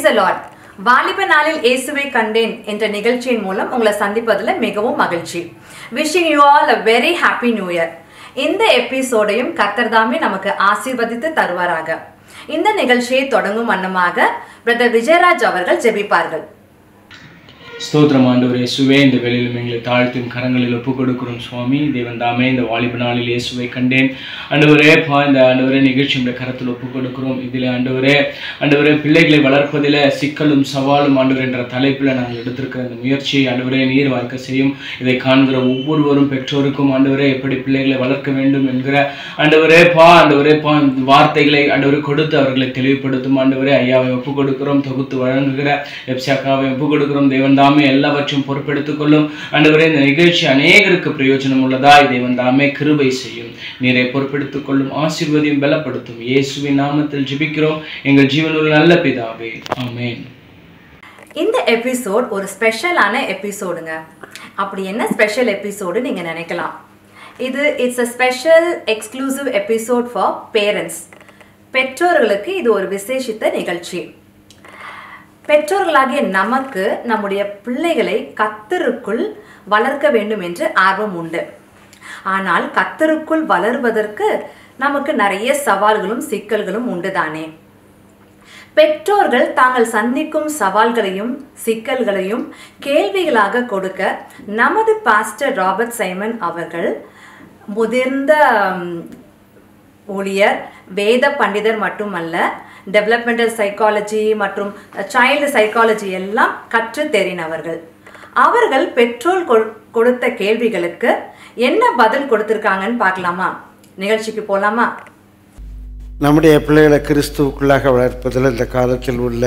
த Lord வாலிப நாளில் இயேசுவை கண்டேன் என்ற நிகழ்ச்சியின் மூலம் உங்களை சந்திப்பதில் மிகவும் மகிழ்ச்சி wishing you all a very happy new year இந்த எபிசோடையும் கத்தர்தாமே நமக்கு ஆசீர்வதித்து தருவாராக இந்த நிகழ்ச்சியை தொடங்கும் வண்ணமாக பிரதர் விஜயராஜ் அவர்கள் ஜெபிப்பார்கள் ஸ்தோத்திரம் ஆண்டவரே இயேசுவே இந்த வேளையிலும் எங்களை தாழ்த்தும் கரங்களில் ஒப்புக் கொடுக்கிறோம் சுவாமி தேவன் தாமே இந்த வாலிப நாளில் இயேசுவை கண்டேன் ஆண்டவரே பா இந்த ஆண்டவரே நிகழ்ச்சி இந்த கரத்தில் ஒப்புக் கொடுக்கிறோம் இதில் ஆண்டவரே ஆண்டவரே பிள்ளைகளை வளர்ப்பதில் சிக்கலும் சவாலும் ஆண்டவர் என்ற தலைப்பில் நாங்கள் எடுத்திருக்கிற இந்த முயற்சியை ஆண்டவரே நீர் வாழ்க்கை செய்யும் இதை காண்கிற ஒவ்வொருவரும் பெற்றோருக்கும் ஆண்டவரே எப்படி பிள்ளைகளை வளர்க்க வேண்டும் என்கிற ஆண்டவரே பா ஆண்டவரே பா இந்த வார்த்தைகளை ஆண்டவரே கொடுத்து அவர்களை தெளிவுபடுத்தும் ஆண்டவரே ஐயாவை ஒப்புக் கொடுக்கிறோம் தொகுத்து வழங்குகிற எப்சாக்காவை ஒப்புக் கொடுக்கிறோம் தேவன் தாமே எல்லாவற்றையும் பொறுப்பெடுத்துக் கொள்ளும் ஆண்டவரே இந்த நிகழ்ச்சி அநேகருக்கு பிரயோஜனம் உள்ளதாய் தேவன் தாமே கிருபை செய்யும் நீரை பொறுப்பெடுத்துக் கொள்ளும் ஆசீர்வதியும் பலப்படுத்தும் இயேசுவின் நாமத்தில் ஜெபிக்கிறோம் எங்கள் ஜீவனுள்ள நல்ல பிதாவே ஆமென் இந்த எபிசோட் ஒரு ஸ்பெஷலான எபிசோடுங்க அப்படி என்ன ஸ்பெஷல் எபிசோடு நீங்கள் நினைக்கலாம் இது it's a special exclusive episode for parents பெற்றோர்களுக்கு இது ஒரு விசேஷித்த நிகழ்ச்சி பெற்றோர்களாகிய நமக்கு நம்முடைய பிள்ளைகளை கத்தருக்குள் வளர்க்க வேண்டும் என்று ஆர்வம் உண்டு ஆனால் கத்தருக்குள் வளர்வதற்கு நமக்கு நிறைய சவால்களும் சிக்கல்களும் உண்டுதானே பெற்றோர்கள் தாங்கள் சந்திக்கும் சவால்களையும் சிக்கல்களையும் கேள்விகளாக கொடுக்க நமது பாஸ்டர் ராபர்ட் சைமன் அவர்கள் முதிர்ந்த ம், ஊழியர் வேத பண்டிதர் மட்டுமல்ல டெவலப்மெண்டல் சைக்காலஜி மற்றும் சைல்டு சைக்காலஜி எல்லாம் கற்று தெரிந்தவர்கள் அவர்கள் பெற்றோர் கொ- கொடுத்த கேள்விகளுக்கு என்ன பதில் கொடுத்திருக்காங்கன்னு பார்க்கலாமா நிகழ்ச்சிக்கு போலாமா நம்முடைய பிள்ளைகளை கிறிஸ்துவுக்குள்ளாக வளர்ப்பதில் இந்த காலத்தில் உள்ள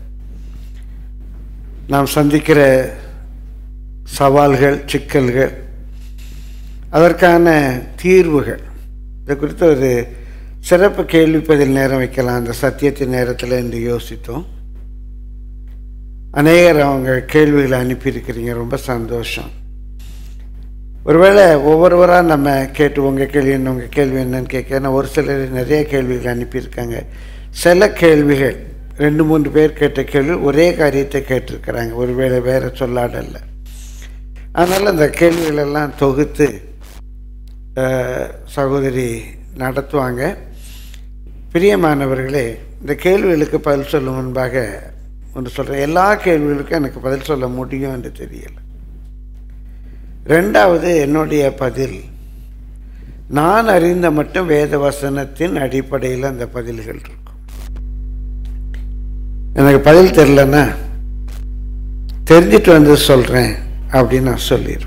நாம் சந்திக்கிற சவால்கள் சிக்கல்கள் அதற்கான தீர்வுகள் இது குறித்து ஒரு சிறப்பு கேள்வி பதில் நேரம் வைக்கலாம் அந்த சத்தியத்தின் நேரத்தில் என்று யோசித்தோம் அநேகர் அவங்க கேள்விகளை அனுப்பியிருக்கிறீங்க ரொம்ப சந்தோஷம் ஒருவேளை ஒவ்வொருவராக நம்ம கேட்டு உங்கள் கேள்வி என்ன உங்கள் கேள்வி என்னன்னு கேட்க ஏன்னா ஒரு சிலர் நிறைய கேள்விகள் அனுப்பியிருக்காங்க சில கேள்விகள் ரெண்டு மூன்று பேர் கேட்ட கேள்வி ஒரே காரியத்தை கேட்டிருக்கிறாங்க ஒருவேளை வேறு சொல்லாடல்ல அதனால் அந்த கேள்விகளெல்லாம் தொகுத்து அஹ், சகோதரி நடத்துவாங்க பிரியமானவர்களே இந்த கேள்விகளுக்கு பதில் சொல்லும் முன்பாக ஒன்று சொல்கிறேன் எல்லா கேள்விகளுக்கும் எனக்கு பதில் சொல்ல முடியும் என்று தெரியல ரெண்டாவது என்னுடைய பதில் நான் அறிந்த மட்டும் வேத வசனத்தின் அடிப்படையில் அந்த பதில்கள் இருக்கும் எனக்கு பதில் தெரிலன்னா தெரிஞ்சிட்டு வந்து சொல்கிறேன் அப்படின்னு நான் சொல்லிடுவேன்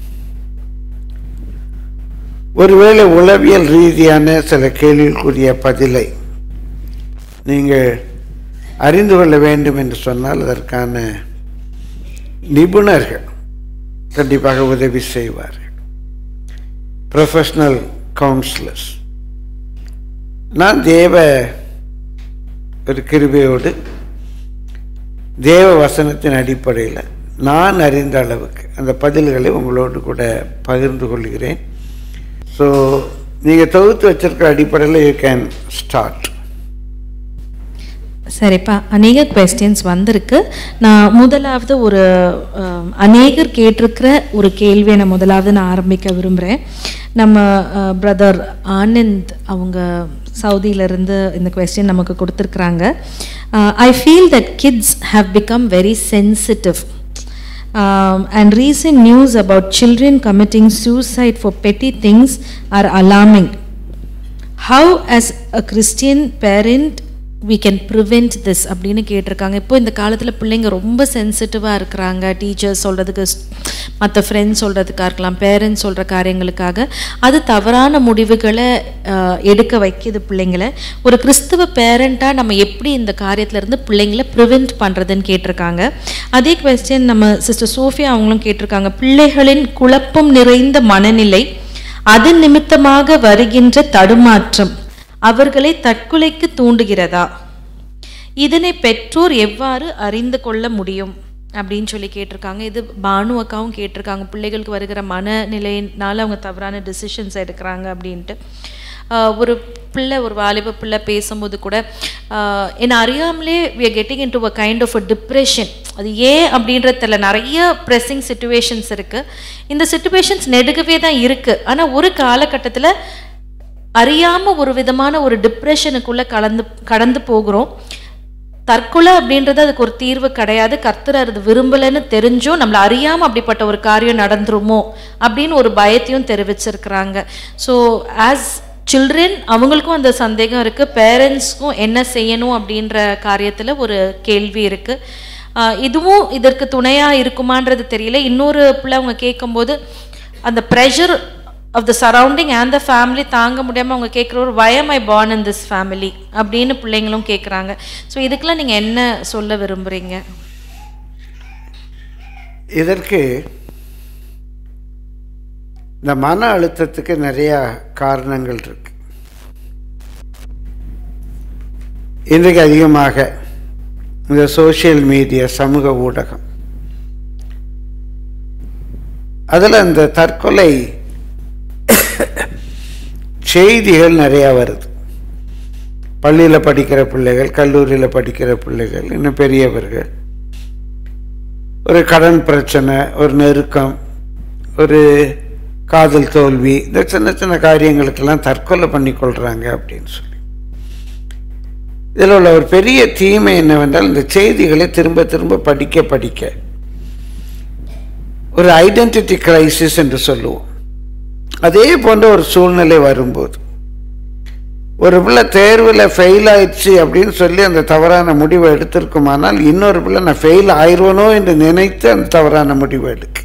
ஒருவேளை உளவியல் ரீதியான சில கேள்விக்குரிய பதிலை நீங்கள் அறிந்து கொள்ள வேண்டும் என்று சொன்னால் அதற்கான நிபுணர்கள் கண்டிப்பாக உதவி செய்வார்கள் ப்ரொஃபஷ்னல் கவுன்சிலர்ஸ் நான் தேவ ஒரு கிருபையோடு தேவ வசனத்தின் அடிப்படையில் நான் அறிந்த அளவுக்கு அந்த பதில்களை உங்களோடு கூட பகிர்ந்து கொள்கிறேன் ஸோ நீங்கள் தொகுத்து வச்சிருக்கிற அடிப்படையில் யூ கேன் ஸ்டார்ட் சரிப்பா அநேக கொஸ்டின்ஸ் வந்திருக்கு நான் முதலாவது ஒரு அஹ், அநேகர் கேட்டிருக்கிற ஒரு கேள்வியை நான் முதலாவது நான் ஆரம்பிக்க விரும்புகிறேன் நம்ம பிரதர் ஆனந்த் அவங்க சவுதியிலேருந்து இந்த கொஸ்டின் நமக்கு கொடுத்துருக்குறாங்க I feel that kids have become very sensitive Um, and recent news about children committing suicide for petty things are alarming. How, as a Christian parent, we can prevent this அப்படின்னு கேட்டிருக்காங்க இப்போ இந்த காலத்தில் பிள்ளைங்க ரொம்ப சென்சிட்டிவாக இருக்கிறாங்க டீச்சர்ஸ் சொல்கிறதுக்கு மற்ற ஃப்ரெண்ட்ஸ் சொல்கிறதுக்காக இருக்கலாம் பேரண்ட்ஸ் சொல்கிற காரியங்களுக்காக அது தவறான முடிவுகளை ஆஹ், எடுக்க வைக்கிது பிள்ளைங்களை ஒரு கிறிஸ்துவ பேரண்ட்டாக நம்ம எப்படி இந்த காரியத்திலேருந்து பிள்ளைங்களை ப்ரிவெண்ட் பண்ணுறதுன்னு கேட்டிருக்காங்க அதே கொஸ்டின் நம்ம சிஸ்டர் சோஃபியா அவங்களும் கேட்டிருக்காங்க பிள்ளைகளின் குழப்பம் நிறைந்த மனநிலை அது நிமித்தமாக வருகின்ற தடுமாற்றம் அவர்களை தற்கொலைக்கு தூண்டுகிறதா இதனை பெற்றோர் எவ்வாறு அறிந்து கொள்ள முடியும் அப்படின்னு சொல்லி கேட்டிருக்காங்க இது பானு அக்காவும் கேட்டிருக்காங்க பிள்ளைகளுக்கு வருகிற மனநிலையினால அவங்க தவறான டிசிஷன்ஸ் எடுக்கிறாங்க அப்படின்ட்டு ஆஹ் ஒரு பிள்ளை ஒரு வாலிப பிள்ளை பேசும்போது கூட ஆஹ் என்னை அறியாமலே we are getting into a kind of a depression அது ஏன் அப்படின்றது தெரியல நிறைய ப்ரெஸ்ஸிங் சுச்சுவேஷன்ஸ் இருக்குது இந்த சுச்சுவேஷன்ஸ் நெடுகவே தான் இருக்குது ஆனால் ஒரு காலகட்டத்தில் அறியாமல் ஒரு விதமான ஒரு டிப்ரெஷனுக்குள்ளே கலந்து கடந்து போகிறோம் தற்கொலை அப்படின்றது அதுக்கு ஒரு தீர்வு கிடையாது கர்த்தர் அது விரும்பலைன்னு தெரிஞ்சும் நம்மளை அறியாமல் அப்படிப்பட்ட ஒரு காரியம் நடந்துருமோ அப்படின்னு ஒரு பயத்தையும் தெரிவிச்சிருக்கிறாங்க ஸோ ஆஸ் சில்ட்ரன் அவங்களுக்கும் அந்த சந்தேகம் இருக்குது பேரண்ட்ஸ்க்கும் என்ன செய்யணும் அப்படின்ற காரியத்தில் ஒரு கேள்வி இருக்குது இதுவும் இதற்கு துணையாக இருக்குமான்றது தெரியல இன்னொரு பிள்ளை அவங்க கேட்கும்போது அந்த pressure of the surrounding and the family தாங்க முடியாமல் அவங்க கேட்குற ஒரு why am I born in this family அப்படின்னு பிள்ளைங்களும் கேட்குறாங்க ஸோ இதுக்கெல்லாம் நீங்கள் என்ன சொல்ல விரும்புகிறீங்க இதற்கு இந்த மன அழுத்தத்துக்கு நிறையா காரணங்கள் இருக்கு இன்றைக்கு அதிகமாக இந்த சோஷியல் மீடியா சமூக ஊடகம் அதில் இந்த தற்கொலை செய்திகள் நிறையா வருது பள்ளியில் படிக்கிற பிள்ளைகள் கல்லூரியில் படிக்கிற பிள்ளைகள் இன்னும் பெரியவர்கள் ஒரு கடன் பிரச்சனை ஒரு நெருக்கம் ஒரு காதல் தோல்வி இந்த சின்ன சின்ன காரியங்களுக்கெல்லாம் தற்கொலை பண்ணிக்கொள்கிறாங்க அப்படின்னு சொல்லி இதில் உள்ள ஒரு பெரிய தீமை என்னவென்றால் இந்த செய்திகளை திரும்ப திரும்ப படிக்க படிக்க ஒரு ஐடென்டிட்டி கிரைசிஸ் என்று சொல்லுவோம் அதே போன்ற ஒரு சூழ்நிலை வரும்போது ஒரு பிள்ளை தேர்வில் ஃபெயில் ஆயிடுச்சு அப்படின்னு சொல்லி அந்த தவறான முடிவை எடுத்திருக்குமானால் இன்னொரு பிள்ளை நான் ஃபெயில் ஆயிடுவனோ என்று நினைத்து அந்த தவறான முடிவை எடுக்கு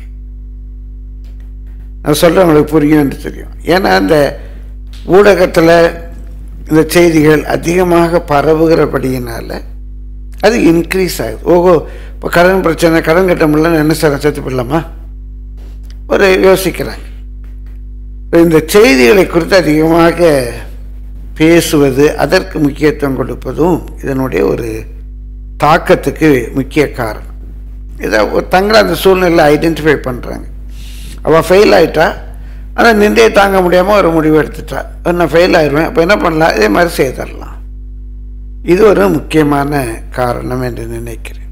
நான் சொல்கிறேன் உங்களுக்கு புரியும் என்று தெரியும் ஏன்னா அந்த ஊடகத்தில் இந்த செய்திகள் அதிகமாக பரவுகிறபடியினால அது இன்க்ரீஸ் ஆகுது ஓஹோ இப்போ கடன் பிரச்சனை கடன் கட்ட முடியலன்னு என்ன சார் சேர்த்து போடலாமா ஒரு யோசிக்கிறாங்க இந்த செய்திகளை குறித்து அதிகமாக பேசுவது அதற்கு முக்கியத்துவம் கொடுப்பதும் இதனுடைய ஒரு தாக்கத்துக்கு முக்கிய காரணம் இதை ஒரு தங்களை அந்த சூழ்நிலை ஐடென்டிஃபை பண்ணுறாங்க அவள் ஃபெயில் ஆயிட்டா ஆனால் நின்றே தாங்க முடியாமல் ஒரு முடிவு எடுத்துட்டா நான் ஃபெயில் ஆயிடுவேன் அப்போ என்ன பண்ணலாம் இதே மாதிரி செய்தரலாம் இது ஒரு முக்கியமான காரணம் என்று நினைக்கிறேன்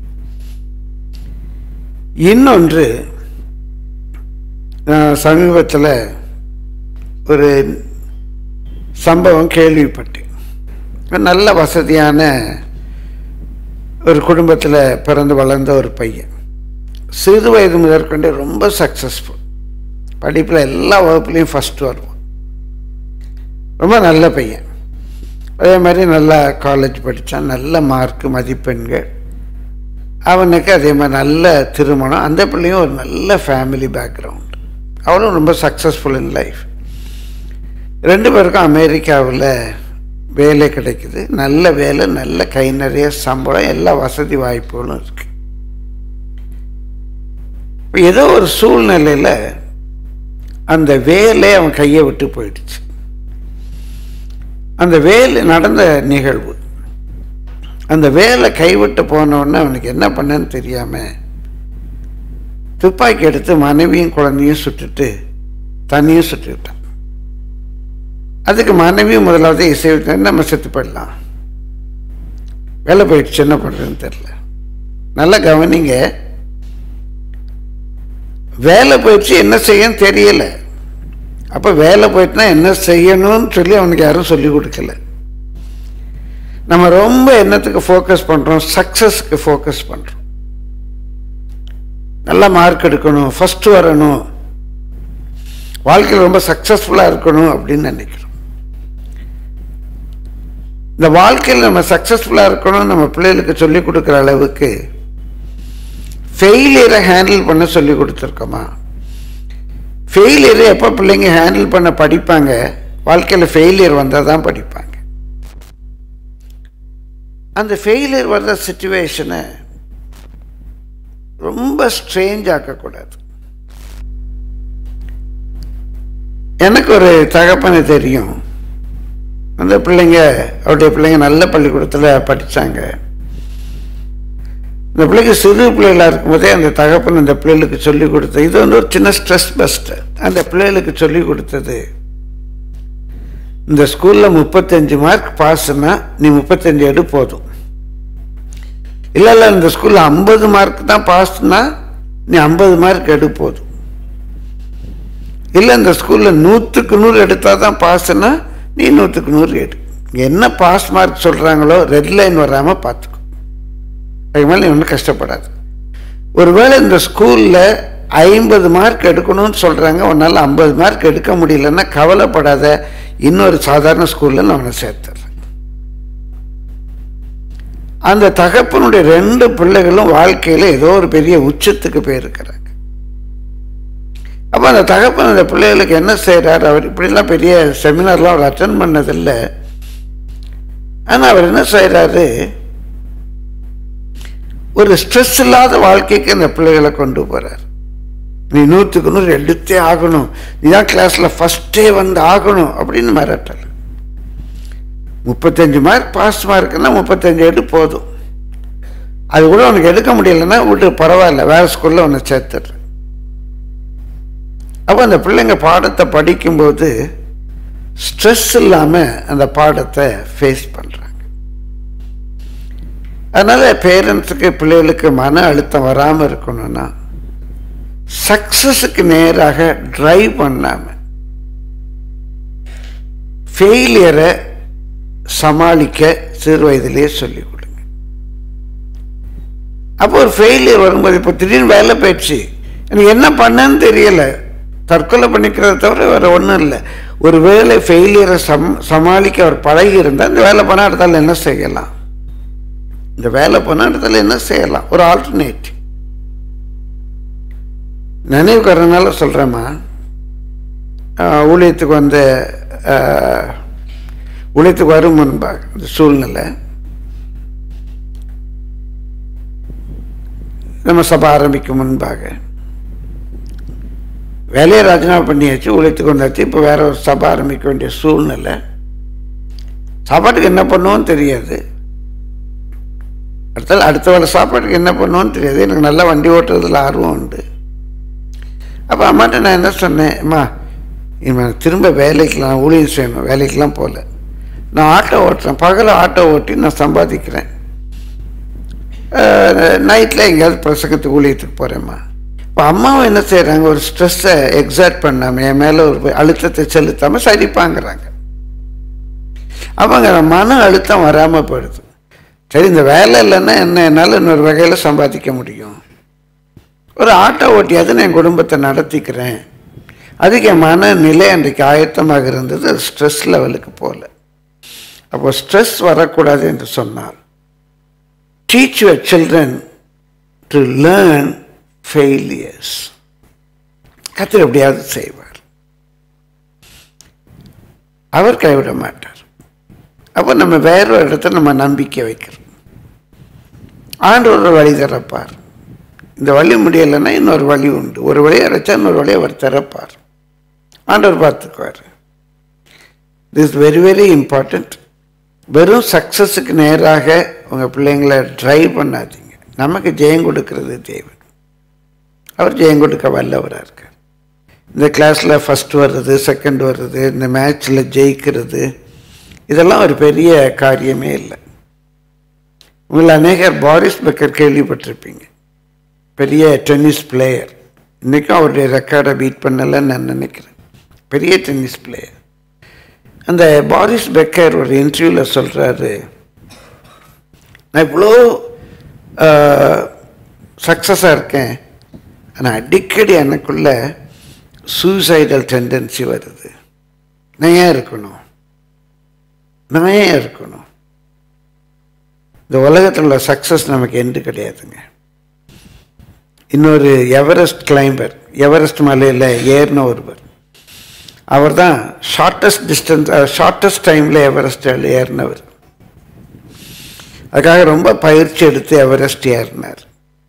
இன்னொன்று நான் சமீபத்தில் ஒரு சம்பவம் கேள்விப்பட்டேன் ஒரு நல்ல வசதியான ஒரு குடும்பத்தில் பிறந்து வளர்ந்த ஒரு பையன் சிறு வயது முதற்கொண்டு ரொம்ப சக்ஸஸ்ஃபுல் படிப்பில் எல்லா வகுப்புலேயும் ஃபஸ்ட்டு வருவான் ரொம்ப நல்ல பையன் அதே மாதிரி நல்லா காலேஜ் படித்தான் நல்ல மார்க் மதிப்பெண்கள் அவனுக்கு அதே மாதிரி நல்ல திருமணம் அந்த பிள்ளையும் ஒரு நல்ல ஃபேமிலி பேக்ரவுண்ட் அவளும் ரொம்ப சக்ஸஸ்ஃபுல் இன் லைஃப் ரெண்டு பேருக்கும் அமெரிக்காவில் வேலை கிடைக்குது நல்ல வேலை நல்ல கை நிறைய சம்பளம் எல்லா வசதி வாய்ப்புகளும் இருக்கு இப்போ ஏதோ ஒரு சூழ்நிலையில் அந்த வேலை அவன் கையை விட்டு போயிடுச்சு அந்த வேலை நடந்த நிகழ்வு அந்த வேலை கைவிட்டு போனவுடனே அவனுக்கு என்ன பண்ணன்னு தெரியாமல் துப்பாக்கி எடுத்து மனைவியும் குழந்தையும் சுட்டுட்டு தண்ணியும் சுட்டுக்கிட்டான் அதுக்கு மனைவியும் முதலாவது இசைவிட்டு நம்ம செத்து போயிடலாம் வேலை போயிடுச்சு என்ன பண்ணுறதுன்னு தெரில நல்லா கவனிங்க வேலை போயிடுச்சு என்ன செய்யன்னு தெரியல அப்போ வேலை போயிட்டுனா என்ன செய்யணும்னு சொல்லி அவனுக்கு யாரும் சொல்லி கொடுக்கல நம்ம ரொம்ப என்னத்துக்கு ஃபோக்கஸ் பண்ணுறோம் சக்ஸஸ்க்கு ஃபோக்கஸ் பண்ணுறோம் நல்ல மார்க் எடுக்கணும் ஃபஸ்ட்டு வரணும் வாழ்க்கையில் ரொம்ப சக்ஸஸ்ஃபுல்லாக இருக்கணும் அப்படின்னு நினைக்கிறோம் இந்த வாழ்க்கையில் நம்ம சக்ஸஸ்ஃபுல்லாக இருக்கணும் நம்ம பிள்ளைகளுக்கு சொல்லிக் கொடுக்குற அளவுக்கு ஃபெயிலியரை ஹேண்டில் பண்ண சொல்லி கொடுத்துருக்கோமா ஃபெயிலியரை எப்போ பிள்ளைங்க ஹேண்டில் பண்ண படிப்பாங்க வாழ்க்கையில் ஃபெயிலியர் வந்தால் தான் படிப்பாங்க அந்த ஃபெயிலியர் வர்ற சுச்சுவேஷனை ரொம்ப ஸ்ட்ரேஞ்ச் ஆக்கக்கூடாது எனக்கு ஒரு தகப்பனை தெரியும் அந்த பிள்ளைங்க அவருடைய பிள்ளைங்க நல்ல பள்ளிக்கூடத்தில் படித்தாங்க இந்த பிள்ளைக்கு சிறு பிள்ளைகளாக இருக்கும்போதே அந்த தகப்பன் அந்த பிள்ளைகளுக்கு சொல்லி கொடுத்தது இது வந்து ஒரு சின்ன ஸ்ட்ரெஸ் பஸ்டர் அந்த பிள்ளைகளுக்கு சொல்லி கொடுத்தது இந்த ஸ்கூலில் முப்பத்தஞ்சு மார்க் பாஸ்னா நீ முப்பத்தஞ்சு எடு போதும் இல்லை இல்லை இந்த ஸ்கூலில் ஐம்பது மார்க் தான் பாஸ்னா நீ ஐம்பது மார்க் எடு போதும் இல்லை இந்த ஸ்கூலில் நூற்றுக்கு நூறு எடுத்தால் தான் பாஸ்னா நீ நூற்றுக்கு நூறு எடு என்ன பாஸ் மார்க் சொல்கிறாங்களோ ரெட் லைன் வராமல் பார்த்துக்கோ அதுக்கு மேலே நீ ஒன்றும் கஷ்டப்படாது ஒருவேளை இந்த ஸ்கூலில் ஐம்பது மார்க் எடுக்கணும்னு சொல்கிறாங்க உன்னால் ஐம்பது மார்க் எடுக்க முடியலன்னா கவலைப்படாத இன்னொரு சாதாரண ஸ்கூலில் நான் அவனை சேர்த்துறேன் அந்த தகப்பனுடைய ரெண்டு பிள்ளைகளும் வாழ்க்கையில் ஏதோ ஒரு பெரிய உச்சத்துக்கு போயிருக்கிறாங்க அப்போ அந்த தகப்பன் அந்த பிள்ளைகளுக்கு என்ன செய்கிறார் அவர் இப்படிலாம் பெரிய செமினார்லாம் அவர் அட்டன் பண்ணதில்லை ஆனால் அவர் என்ன செய்கிறாரு ஒரு ஸ்ட்ரெஸ் இல்லாத வாழ்க்கைக்கு அந்த பிள்ளைகளை கொண்டு போகிறார் நீ நூற்றுக்கு நூறு எடுத்தே ஆகணும் நீ தான் கிளாஸில் ஃபஸ்ட்டே வந்து ஆகணும் அப்படின்னு மிரட்டல் முப்பத்தஞ்சு மார்க் பாஸ் மார்க்குன்னா முப்பத்தஞ்சு எடு போதும் அது கூட உனக்கு எடுக்க முடியலன்னா விட்டு பரவாயில்ல வேறு ஸ்கூலில் உன்னை சேர்த்துடுறேன் அப்போ அந்த பிள்ளைங்க பாடத்தை படிக்கும்போது ஸ்ட்ரெஸ் இல்லாமல் அந்த பாடத்தை ஃபேஸ் பண்ணுறாங்க அதனால் பேரண்ட்ஸுக்கு பிள்ளைகளுக்கு மன அழுத்தம் வராமல் இருக்கணும்னா சக்ஸஸுக்கு நேராக ட்ரைவ் பண்ணாமல் ஃபெயிலியரை சமாளிக்க சிறு வயதிலேயே சொல்லிக் கொடுங்க அப்போ ஒரு ஃபெயிலியர் வரும்போது இப்போ திடீர்னு வேலை போயிடுச்சு எனக்கு என்ன பண்ணேன்னு தெரியல தற்கொலை பண்ணிக்கிறத தவிர வேறு ஒன்றும் இல்லை ஒரு வேலை ஃபெயிலியரை சம் சமாளிக்க அவர் பழகி இருந்தால் இந்த வேலை பண்ண இடத்துல என்ன செய்யலாம் இந்த வேலை பண்ண இடத்துல என்ன செய்யலாம் ஒரு ஆல்டர்னேட் நினைவுக்கிறதுனால சொல்கிறேம்மா ஊழியத்துக்கு வந்த ஆஹ், ஊழியத்துக்கு வரும் முன்பாக இந்த சூழ்நிலை நம்ம சபை ஆரம்பிக்கும் முன்பாக வேலையை ராஜினாமா பண்ணியாச்சு ஊழியத்துக்கு வந்தாச்சு இப்போ வேற ஒரு சபை ஆரம்பிக்க வேண்டிய சூழ்நிலை சாப்பாட்டுக்கு என்ன பண்ணுவோன்னு தெரியாது அடுத்த அடுத்த வேலை சாப்பாட்டுக்கு என்ன பண்ணுவோன்னு தெரியாது எனக்கு நல்லா வண்டி ஓட்டுறதுல ஆர்வம் உண்டு அப்போ அம்மாட்ட நான் என்ன சொன்னேன் அம்மா இவன் திரும்ப வேலைக்கெலாம் ஊழியம் செய்யணும் வேலைக்கெலாம் போகல நான் ஆட்டோ ஓட்டுறேன் பகல ஆட்டோ ஓட்டி நான் சம்பாதிக்கிறேன் நைட்டில் எங்கேயாவது பிரசங்கத்துக்கு ஊழியத்துக்கு போகிறேம்மா இப்போ அம்மாவும் என்ன செய்கிறாங்க ஒரு ஸ்ட்ரெஸ்ஸை எக்ஸாக்ட் பண்ணாமல் என் மேலே ஒரு அழுத்தத்தை செலுத்தாமல் சரிப்பாங்கிறாங்க அவங்க மன அழுத்தம் வராமல் போயிடுது சரி இந்த வேலை இல்லைன்னா என்ன என்னால் இன்னொரு வகையில் சம்பாதிக்க முடியும் ஒரு ஆட்டோ ஓட்டியாவது நான் என் குடும்பத்தை நடத்திக்கிறேன் அதுக்கு என் மனநிலை அன்றைக்கு ஆயத்தமாக இருந்தது அது ஸ்ட்ரெஸ் லெவலுக்கு போகல அப்போ ஸ்ட்ரெஸ் வரக்கூடாது என்று சொன்னார் teach your children to learn failures கத்தர் எப்படியாவது செய்வார் அவர் கைவிட மாட்டார் அப்போ நம்ம வேற ஒரு இடத்துல நம்ம நம்பிக்கை வைக்கிறோம் ஆண்டவர் ஒரு வழி திறப்பார் இந்த வழி முடியலைன்னா இன்னொரு வழி உண்டு ஒரு வழியை அரைச்சா இன்னொரு வழியை அவர் திறப்பார் ஆண்டவர் பார்த்துக்குவார் திஸ் வெரி வெரி இம்பார்ட்டண்ட் வெறும் சக்ஸஸுக்கு நேராக உங்கள் பிள்ளைங்களை ட்ரைவ் பண்ணாதீங்க நமக்கு ஜெயம் கொடுக்கிறது தேவன் அவர் ஜெயம் கொடுக்க வல்லவராக இருக்கார் இந்த கிளாஸில் ஃபஸ்ட் வர்றது செகண்ட் வர்றது இந்த மேட்ச்சில் ஜெயிக்கிறது இதெல்லாம் ஒரு பெரிய காரியமே இல்லை உங்களை அநேகர் பாரிஸ் பெக்கர் கேள்விப்பட்டிருப்பீங்க பெரிய டென்னிஸ் பிளேயர் இன்றைக்கும் அவருடைய ரெக்கார்டை பீட் பண்ணலைன்னு நான் நினைக்கிறேன் பெரிய டென்னிஸ் பிளேயர் அந்த பாரிஸ் பெக்கர் ஒரு இன்டர்வியூவில் சொல்கிறாரு நான் இவ்வளோ சக்ஸஸாக இருக்கேன் ஆனால் அடிக்கடி எனக்குள்ள சூசைடல் டெண்டன்சி வருது நான் ஏன் இருக்கணும் நான் ஏன் இருக்கணும் இந்த உலகத்தில் உள்ள சக்ஸஸ் நமக்கு எண்டு கிடையாதுங்க இன்னொரு எவரெஸ்ட் கிளைம்பர் எவரெஸ்ட் மலையில் ஏறின ஒருவர் அவர் தான் ஷார்ட்டஸ்ட் டிஸ்டன்ஸ் ஷார்ட்டஸ்ட் டைமில் எவரெஸ்ட் ஏறினவர் அதுக்காக ரொம்ப பயிற்சி எடுத்து எவரெஸ்ட் ஏறினார்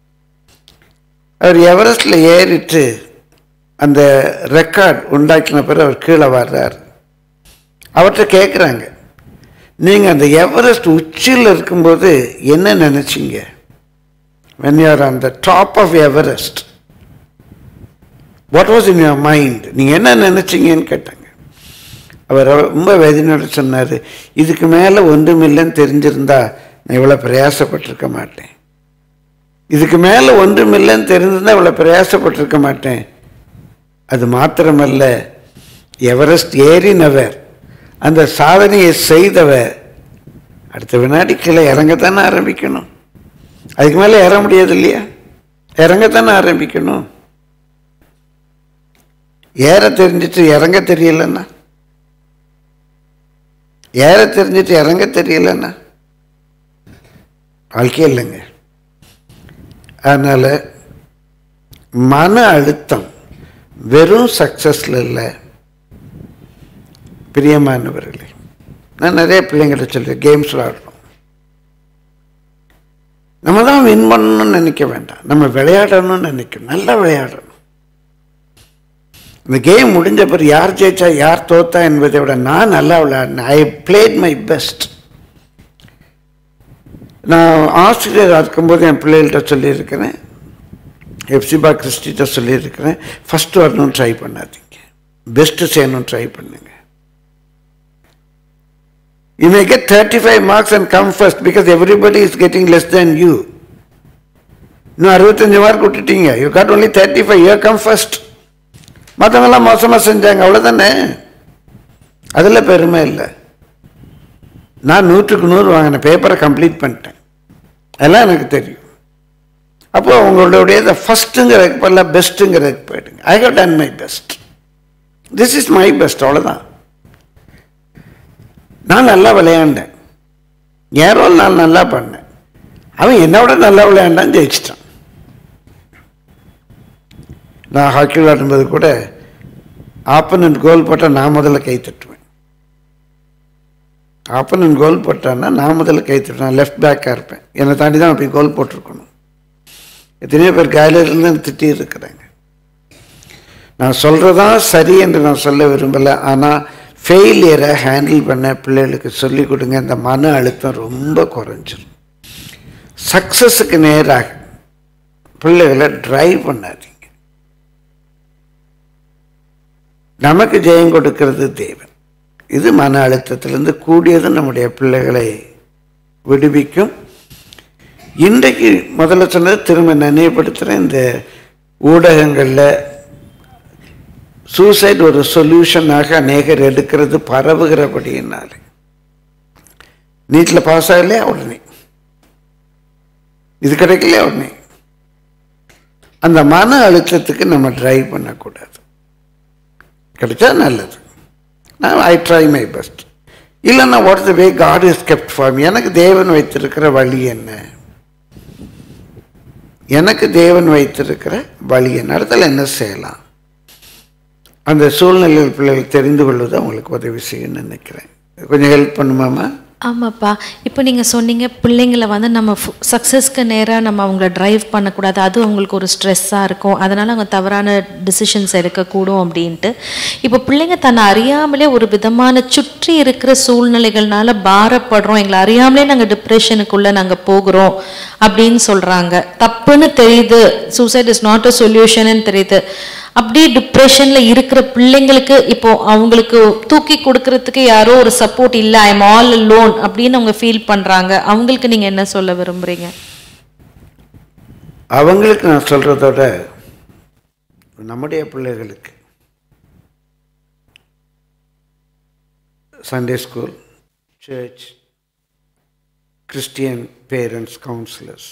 அவர் எவரெஸ்டில் ஏறிட்டு அந்த ரெக்கார்ட் உண்டாக்கின பிறகு அவர் கீழே வர்றார் அவர்கிட்ட கேட்குறாங்க நீங்கள் அந்த எவரெஸ்ட் உச்சியில் இருக்கும்போது என்ன நினச்சிங்க when you're on the top of Everest what was in your mind நீங்கள் என்ன நினச்சிங்கன்னு கேட்டாங்க அவர் ரொம்ப வேதனையோட சொன்னார் இதுக்கு மேலே ஒன்றுமில்லைன்னு தெரிஞ்சிருந்தா நான் இவ்வளோ பிரயாசப்பட்டிருக்க மாட்டேன் இதுக்கு மேலே ஒன்றுமில்லைன்னு தெரிஞ்சிருந்தா இவ்வளோ பிரயாசப்பட்டிருக்க மாட்டேன் அது மாத்திரமல்ல எவரெஸ்ட் ஏறினவர் அந்த சாதனையை செய்தவர் அடுத்த வினாடி கீழே இறங்கத்தானே ஆரம்பிக்கணும் அதுக்கு மேலே ஏற முடியாது இல்லையா இறங்கத்தானே ஆரம்பிக்கணும் ஏற தெரிஞ்சிட்டு இறங்க தெரியலன்னா ஏற தெரிஞ்சிட்டு இறங்க தெரியலன்னா வாழ்க்கையே இல்லைங்க அதனால் மன அழுத்தம் வெறும் சக்ஸஸில் இல்லை பிரியமானவர்களே நான் நிறைய பிள்ளைங்கிட்ட சொல்கிறேன் கேம்ஸ் விளாடுறோம் நம்ம தான் வின் பண்ணணும்னு நினைக்க வேண்டாம் நம்ம விளையாடணும்னு நினைக்கணும் நல்லா விளையாடணும் இந்த கேம் முடிஞ்ச பிறகு யார் ஜெயிச்சா யார் தோத்தா என்பதை விட நான் நல்லா விளையாடினேன் ஐ பிளேட் மை பெஸ்ட் நான் ஆசிரியர் இருக்கும்போது என் பிள்ளைகள்கிட்ட சொல்லியிருக்கிறேன் எப்சிபா கிறிஸ்டிட்ட சொல்லியிருக்கிறேன் ஃபஸ்ட்டு வரணும்னு ட்ரை பண்ணாதீங்க பெஸ்ட்டு செய்யணும்னு ட்ரை பண்ணுங்க You may get 35 marks and come first because everybody is getting less than you. இன்னும் அறுபத்தஞ்சு மார்க் விட்டுட்டீங்க you got only thirty five you come first மற்றவங்களாம் மோசமாக செஞ்சாங்க அவ்வளோதானே அதில் பெருமை இல்லை நான் நூற்றுக்கு நூறு வாங்கின பேப்பரை கம்ப்ளீட் பண்ணிட்டேன் அதெல்லாம் எனக்கு தெரியும் அப்போ உங்களுடைய ஃபஸ்ட்டுங்கிறதுக்கு பதிலாக பெஸ்ட்டுங்கிறதுக்கு போயிடுங்க I have done my best this is my best அவ்வளோதான் நான் நல்லா விளையாண்டேன் என் ரோல் நான் நல்லா பண்ணேன் அவன் என்னோட நல்லா விளையாண்டான் ஜெயிச்சிட்டான் நான் ஹாக்கி விளையாடும்போது கூட ஆப்பனண்ட் கோல் போட்டால் நான் முதல்ல கை தட்டுவேன் ஆப்பனண்ட் கோல் போட்டான்னா நான் முதல்ல கை தட்டுவேன் லெஃப்ட் பேக்காக இருப்பேன் என்னை தாண்டி தான் அப்படி கோல் போட்டிருக்கணும் எத்தனையோ பேர் காலையிலேருந்து திட்டி இருக்கிறாங்க நான் சொல்கிறதான் சரி என்று நான் சொல்ல விரும்பலை ஆனால் ஃபெயிலியரை ஹேண்டில் பண்ண பிள்ளைகளுக்கு சொல்லிக் கொடுங்க இந்த மன அழுத்தம் ரொம்ப குறைஞ்சிரும் சக்ஸஸுக்கு நேராக பிள்ளைகளை ட்ரைவ் பண்ணாதீங்க நமக்கு ஜெயம் கொடுக்கிறது தேவன் இது மன அழுத்தத்திலிருந்து கூடியது நம்முடைய பிள்ளைகளை விடுவிக்கும் இன்றைக்கு முதல்ல சொன்னது திரும்ப நினைவுபடுத்துகிறேன் இந்த ஊடகங்களில் சூசைட் ஒரு சொல்யூஷனாக அநேகர் எடுக்கிறது பரவுகிறபடியினாலே நீட்டில் பாஸ் ஆகலையா உடனே இது கிடைக்கலையா உடனே அந்த மன அழுத்தத்துக்கு நம்ம ட்ரைவ் பண்ணக்கூடாது கிடைச்சா நல்லது நான் ஐ ட்ரை மை பெஸ்ட் இல்லைன்னா what the way God is kept for எனக்கு தேவன் வைத்திருக்கிற வழி என்ன எனக்கு தேவன் வைத்திருக்கிற வழி என்ன இடத்துல என்ன செய்யலாம் அந்த சூழ்நிலையில் பிள்ளைகள் தெரிந்து கொள்வது அவங்களுக்கு உதவி செய்யும்னு நினைக்கிறேன் கொஞ்சம் ஹெல்ப் பண்ணுமாமா ஆமாப்பா இப்போ நீங்கள் சொன்னீங்க பிள்ளைங்களை வந்து நம்ம சக்ஸஸ்க்கு நேராக நம்ம அவங்கள ட்ரைவ் பண்ணக்கூடாது அது அவங்களுக்கு ஒரு ஸ்ட்ரெஸ்ஸாக இருக்கும் அதனால் அவங்க தவறான டிசிஷன்ஸ் எடுக்கக்கூடும் அப்படின்ட்டு இப்போ பிள்ளைங்க தன்னை அறியாமலே ஒரு விதமான சுற்றி இருக்கிற சூழ்நிலைகள்னால பாரப்படுறோம் எங்களை அறியாமலே நாங்கள் டிப்ரெஷனுக்குள்ளே நாங்கள் போகிறோம் அப்படின்னு சொல்கிறாங்க தப்புன்னு தெரியுது suicide is not a solution தெரியுது அப்படியே டிப்ரெஷன்ல இருக்கிற பிள்ளைங்களுக்கு இப்போ அவங்களுக்கு தூக்கி கொடுக்கறதுக்கு யாரோ ஒரு சப்போர்ட் இல்லை ஐ எம் ஆல் லோன் அப்படின்னு அவங்க ஃபீல் பண்றாங்க அவங்களுக்கு நீங்க என்ன சொல்ல விரும்புறீங்க அவங்களுக்கு நான் சொல்கிறதோட நம்முடைய பிள்ளைகளுக்கு Sunday school church Christian parents counsellors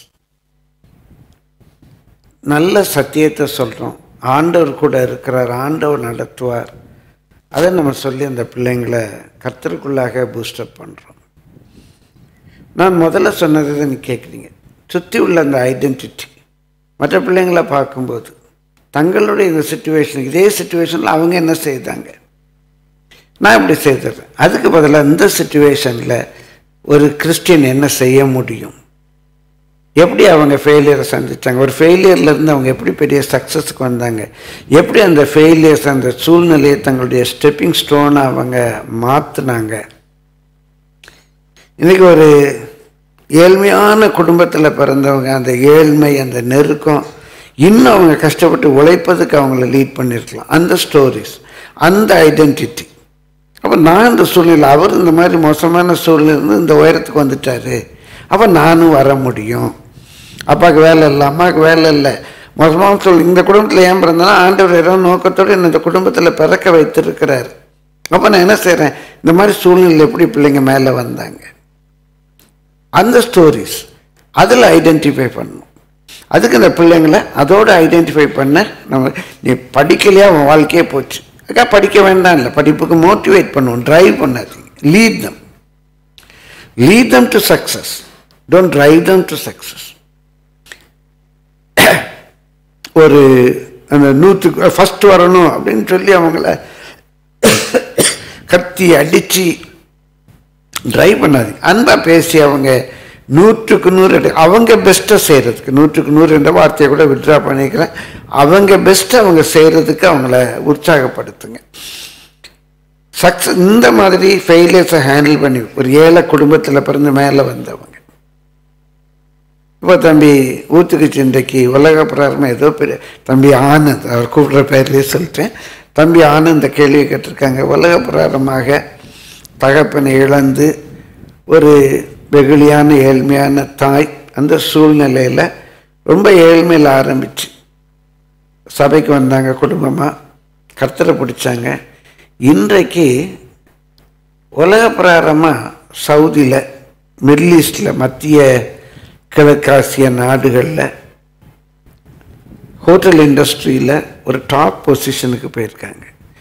நல்ல சத்தியத்தை சொல்கிறோம் ஆண்டவர் கூட இருக்கிறார் ஆண்டவர் நடத்துவார் அதை நம்ம சொல்லி அந்த பிள்ளைங்களை கர்த்தருக்குள்ளாக பூஸ்டப் பண்ணுறோம் நான் முதல்ல சொன்னதை தான் நீ கேட்குறீங்க சுற்றி உள்ள அந்த ஐடென்டிட்டி மற்ற பிள்ளைங்களை பார்க்கும்போது தங்களுடைய இந்த சுச்சுவேஷன் இதே சுச்சுவேஷனில் அவங்க என்ன செய்தாங்க நான் இப்படி செய்துடுறேன் அதுக்கு பதிலாக இந்த சுச்சுவேஷனில் ஒரு கிறிஸ்டியன் என்ன செய்ய முடியும் எப்படி அவங்க ஃபெயிலியரை சந்தித்தாங்க ஒரு ஃபெயிலியர்லேருந்து அவங்க எப்படி பெரிய சக்ஸஸுக்கு வந்தாங்க எப்படி அந்த ஃபெயிலியர்ஸ் அந்த சூழ்நிலையை தங்களுடைய ஸ்டெப்பிங் ஸ்டோனை அவங்க மாற்றினாங்க இன்றைக்கி ஒரு ஏழ்மையான குடும்பத்தில் பிறந்தவங்க அந்த ஏழ்மை அந்த நெருக்கம் இன்னும் அவங்க கஷ்டப்பட்டு உழைப்பதுக்கு அவங்கள லீட் பண்ணியிருக்கலாம் அந்த ஸ்டோரிஸ் அந்த ஐடென்டிட்டி அப்போ நான் இந்த சூழ்நிலை அவர் இந்த மாதிரி மோசமான சூழ்நிலை இருந்து இந்த உயரத்துக்கு வந்துட்டாரு அப்போ நானும் வர முடியும் அப்பாவுக்கு வேலை இல்லை அம்மாவுக்கு வேலை இல்லை மோசமான சூழ்நிலை இந்த குடும்பத்தில் ஏன் பிறந்தனா ஆண்டவர் ஏதோ நோக்கத்தோடு என்னை இந்த குடும்பத்தில் பிறக்க வைத்திருக்கிறார் அப்போ நான் என்ன செய்கிறேன் இந்த மாதிரி சூழ்நிலை எப்படி பிள்ளைங்க மேலே வந்தாங்க அந்த ஸ்டோரிஸ் அதில் ஐடென்டிஃபை பண்ணணும் அதுக்கு இந்த பிள்ளைங்களை அதோடு ஐடென்டிஃபை பண்ண நம்ம நீ படிக்கலையா உன் வாழ்க்கையே போச்சு அக்கா படிக்க வேண்டாம் இல்லை படிப்புக்கு மோட்டிவேட் பண்ணுவோம் டிரைவ் பண்ணாதீங்க lead them lead them to success don't drive them to success ஒரு அந்த நூற்றுக்கு ஃபஸ்ட் வரணும் அப்படின்னு சொல்லி அவங்கள கத்தி அடித்து ட்ரைவ் பண்ணாதீங்க அன்பாக பேசி அவங்க நூற்றுக்கு நூறு எடு அவங்க பெஸ்ட்டை செய்கிறதுக்கு நூற்றுக்கு நூறு என்ற வார்த்தையை கூட விட்ரா பண்ணிக்கிறேன் அவங்க பெஸ்ட்டை அவங்க செய்கிறதுக்கு அவங்கள உற்சாகப்படுத்துங்க சக்ஸஸ் இந்த மாதிரி ஃபெயிலியர்ஸை ஹேண்டில் பண்ணி ஒரு ஏழை குடும்பத்தில் பிறந்து மேலே வந்தவங்க இப்போ தம்பி ஊத்துக்கு சிந்தைக்கு உலக பிரகாரமாக ஏதோ பெரிய தம்பி ஆனந்த் அவர் கூப்பிட்ற பேர்லேயே சொல்லிட்டேன் தம்பி ஆனந்த் கேள்வி கேட்டிருக்காங்க உலக பிரகாரமாக தகப்பனை இழந்து ஒரு வெகுளியான ஏழ்மையான தாய் அந்த சூழ்நிலையில் ரொம்ப ஏழ்மையில் ஆரம்பிச்சு சபைக்கு வந்தாங்க குடும்பமாக கர்த்தரை பிடிச்சாங்க இன்றைக்கு உலக பிரகாரமாக சவுதியில் மிடில் ஈஸ்டில் மத்திய கிழக்காசிய நாடுகளில் ஹோட்டல் இண்டஸ்ட்ரியில் ஒரு டாப் பொசிஷனுக்கு போயிருக்காங்க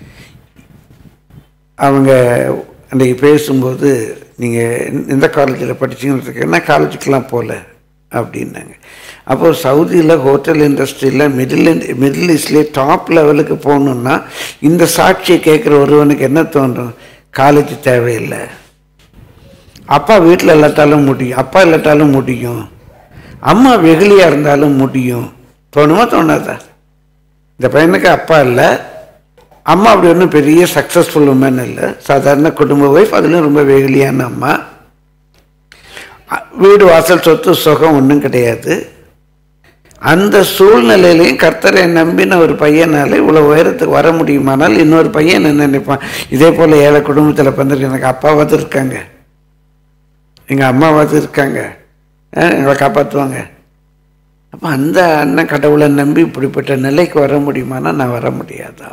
அவங்க அன்றைக்கி பேசும்போது நீங்கள் எந்த காலேஜில் படிச்சீங்கன்னு என்ன காலேஜுக்கெலாம் போகல அப்படின்னாங்க அப்போது சவுதியில் ஹோட்டல் இண்டஸ்ட்ரியில் மிடில் மிடில் ஈஸ்ட்லேயே டாப் லெவலுக்கு போகணுன்னா இந்த சாட்சியை கேட்குற ஒருவனுக்கு என்ன தோன்றும் காலேஜ் தேவையில்லை அப்பா வீட்டில் இல்லாட்டாலும் முடியும் அப்பா இல்லாட்டாலும் முடியும் அம்மா வெகுளியாக இருந்தாலும் முடியும் தோணுமா தோணாதா இந்த பையனுக்கு அப்பா இல்லை அம்மா அப்படி ஒன்றும் பெரிய சக்ஸஸ்ஃபுல் உமன் இல்லை சாதாரண குடும்ப ஒய்ஃப் அதுலேயும் ரொம்ப வெகுளியான அம்மா அ- வீடு வாசல் சொத்து சுகம் ஒன்றும் கிடையாது அந்த சூழ்நிலையிலையும் கர்த்தரை நம்பின ஒரு பையனால இவ்வளோ உயரத்துக்கு வர முடியுமானால் இன்னொரு பையன் என்ன நினைப்பான் இதே போல் ஏழை குடும்பத்தில் பிறந்திருக்கு எனக்கு அப்பாவாவது இருக்காங்க எங்கள் அம்மாவாவது இருக்காங்க அஹ் எங்களை காப்பாற்றுவாங்க அப்போ அந்த அண்ணன் கடவுளை நம்பி இப்படிப்பட்ட நிலைக்கு வர முடியுமானா நான் வர முடியாதா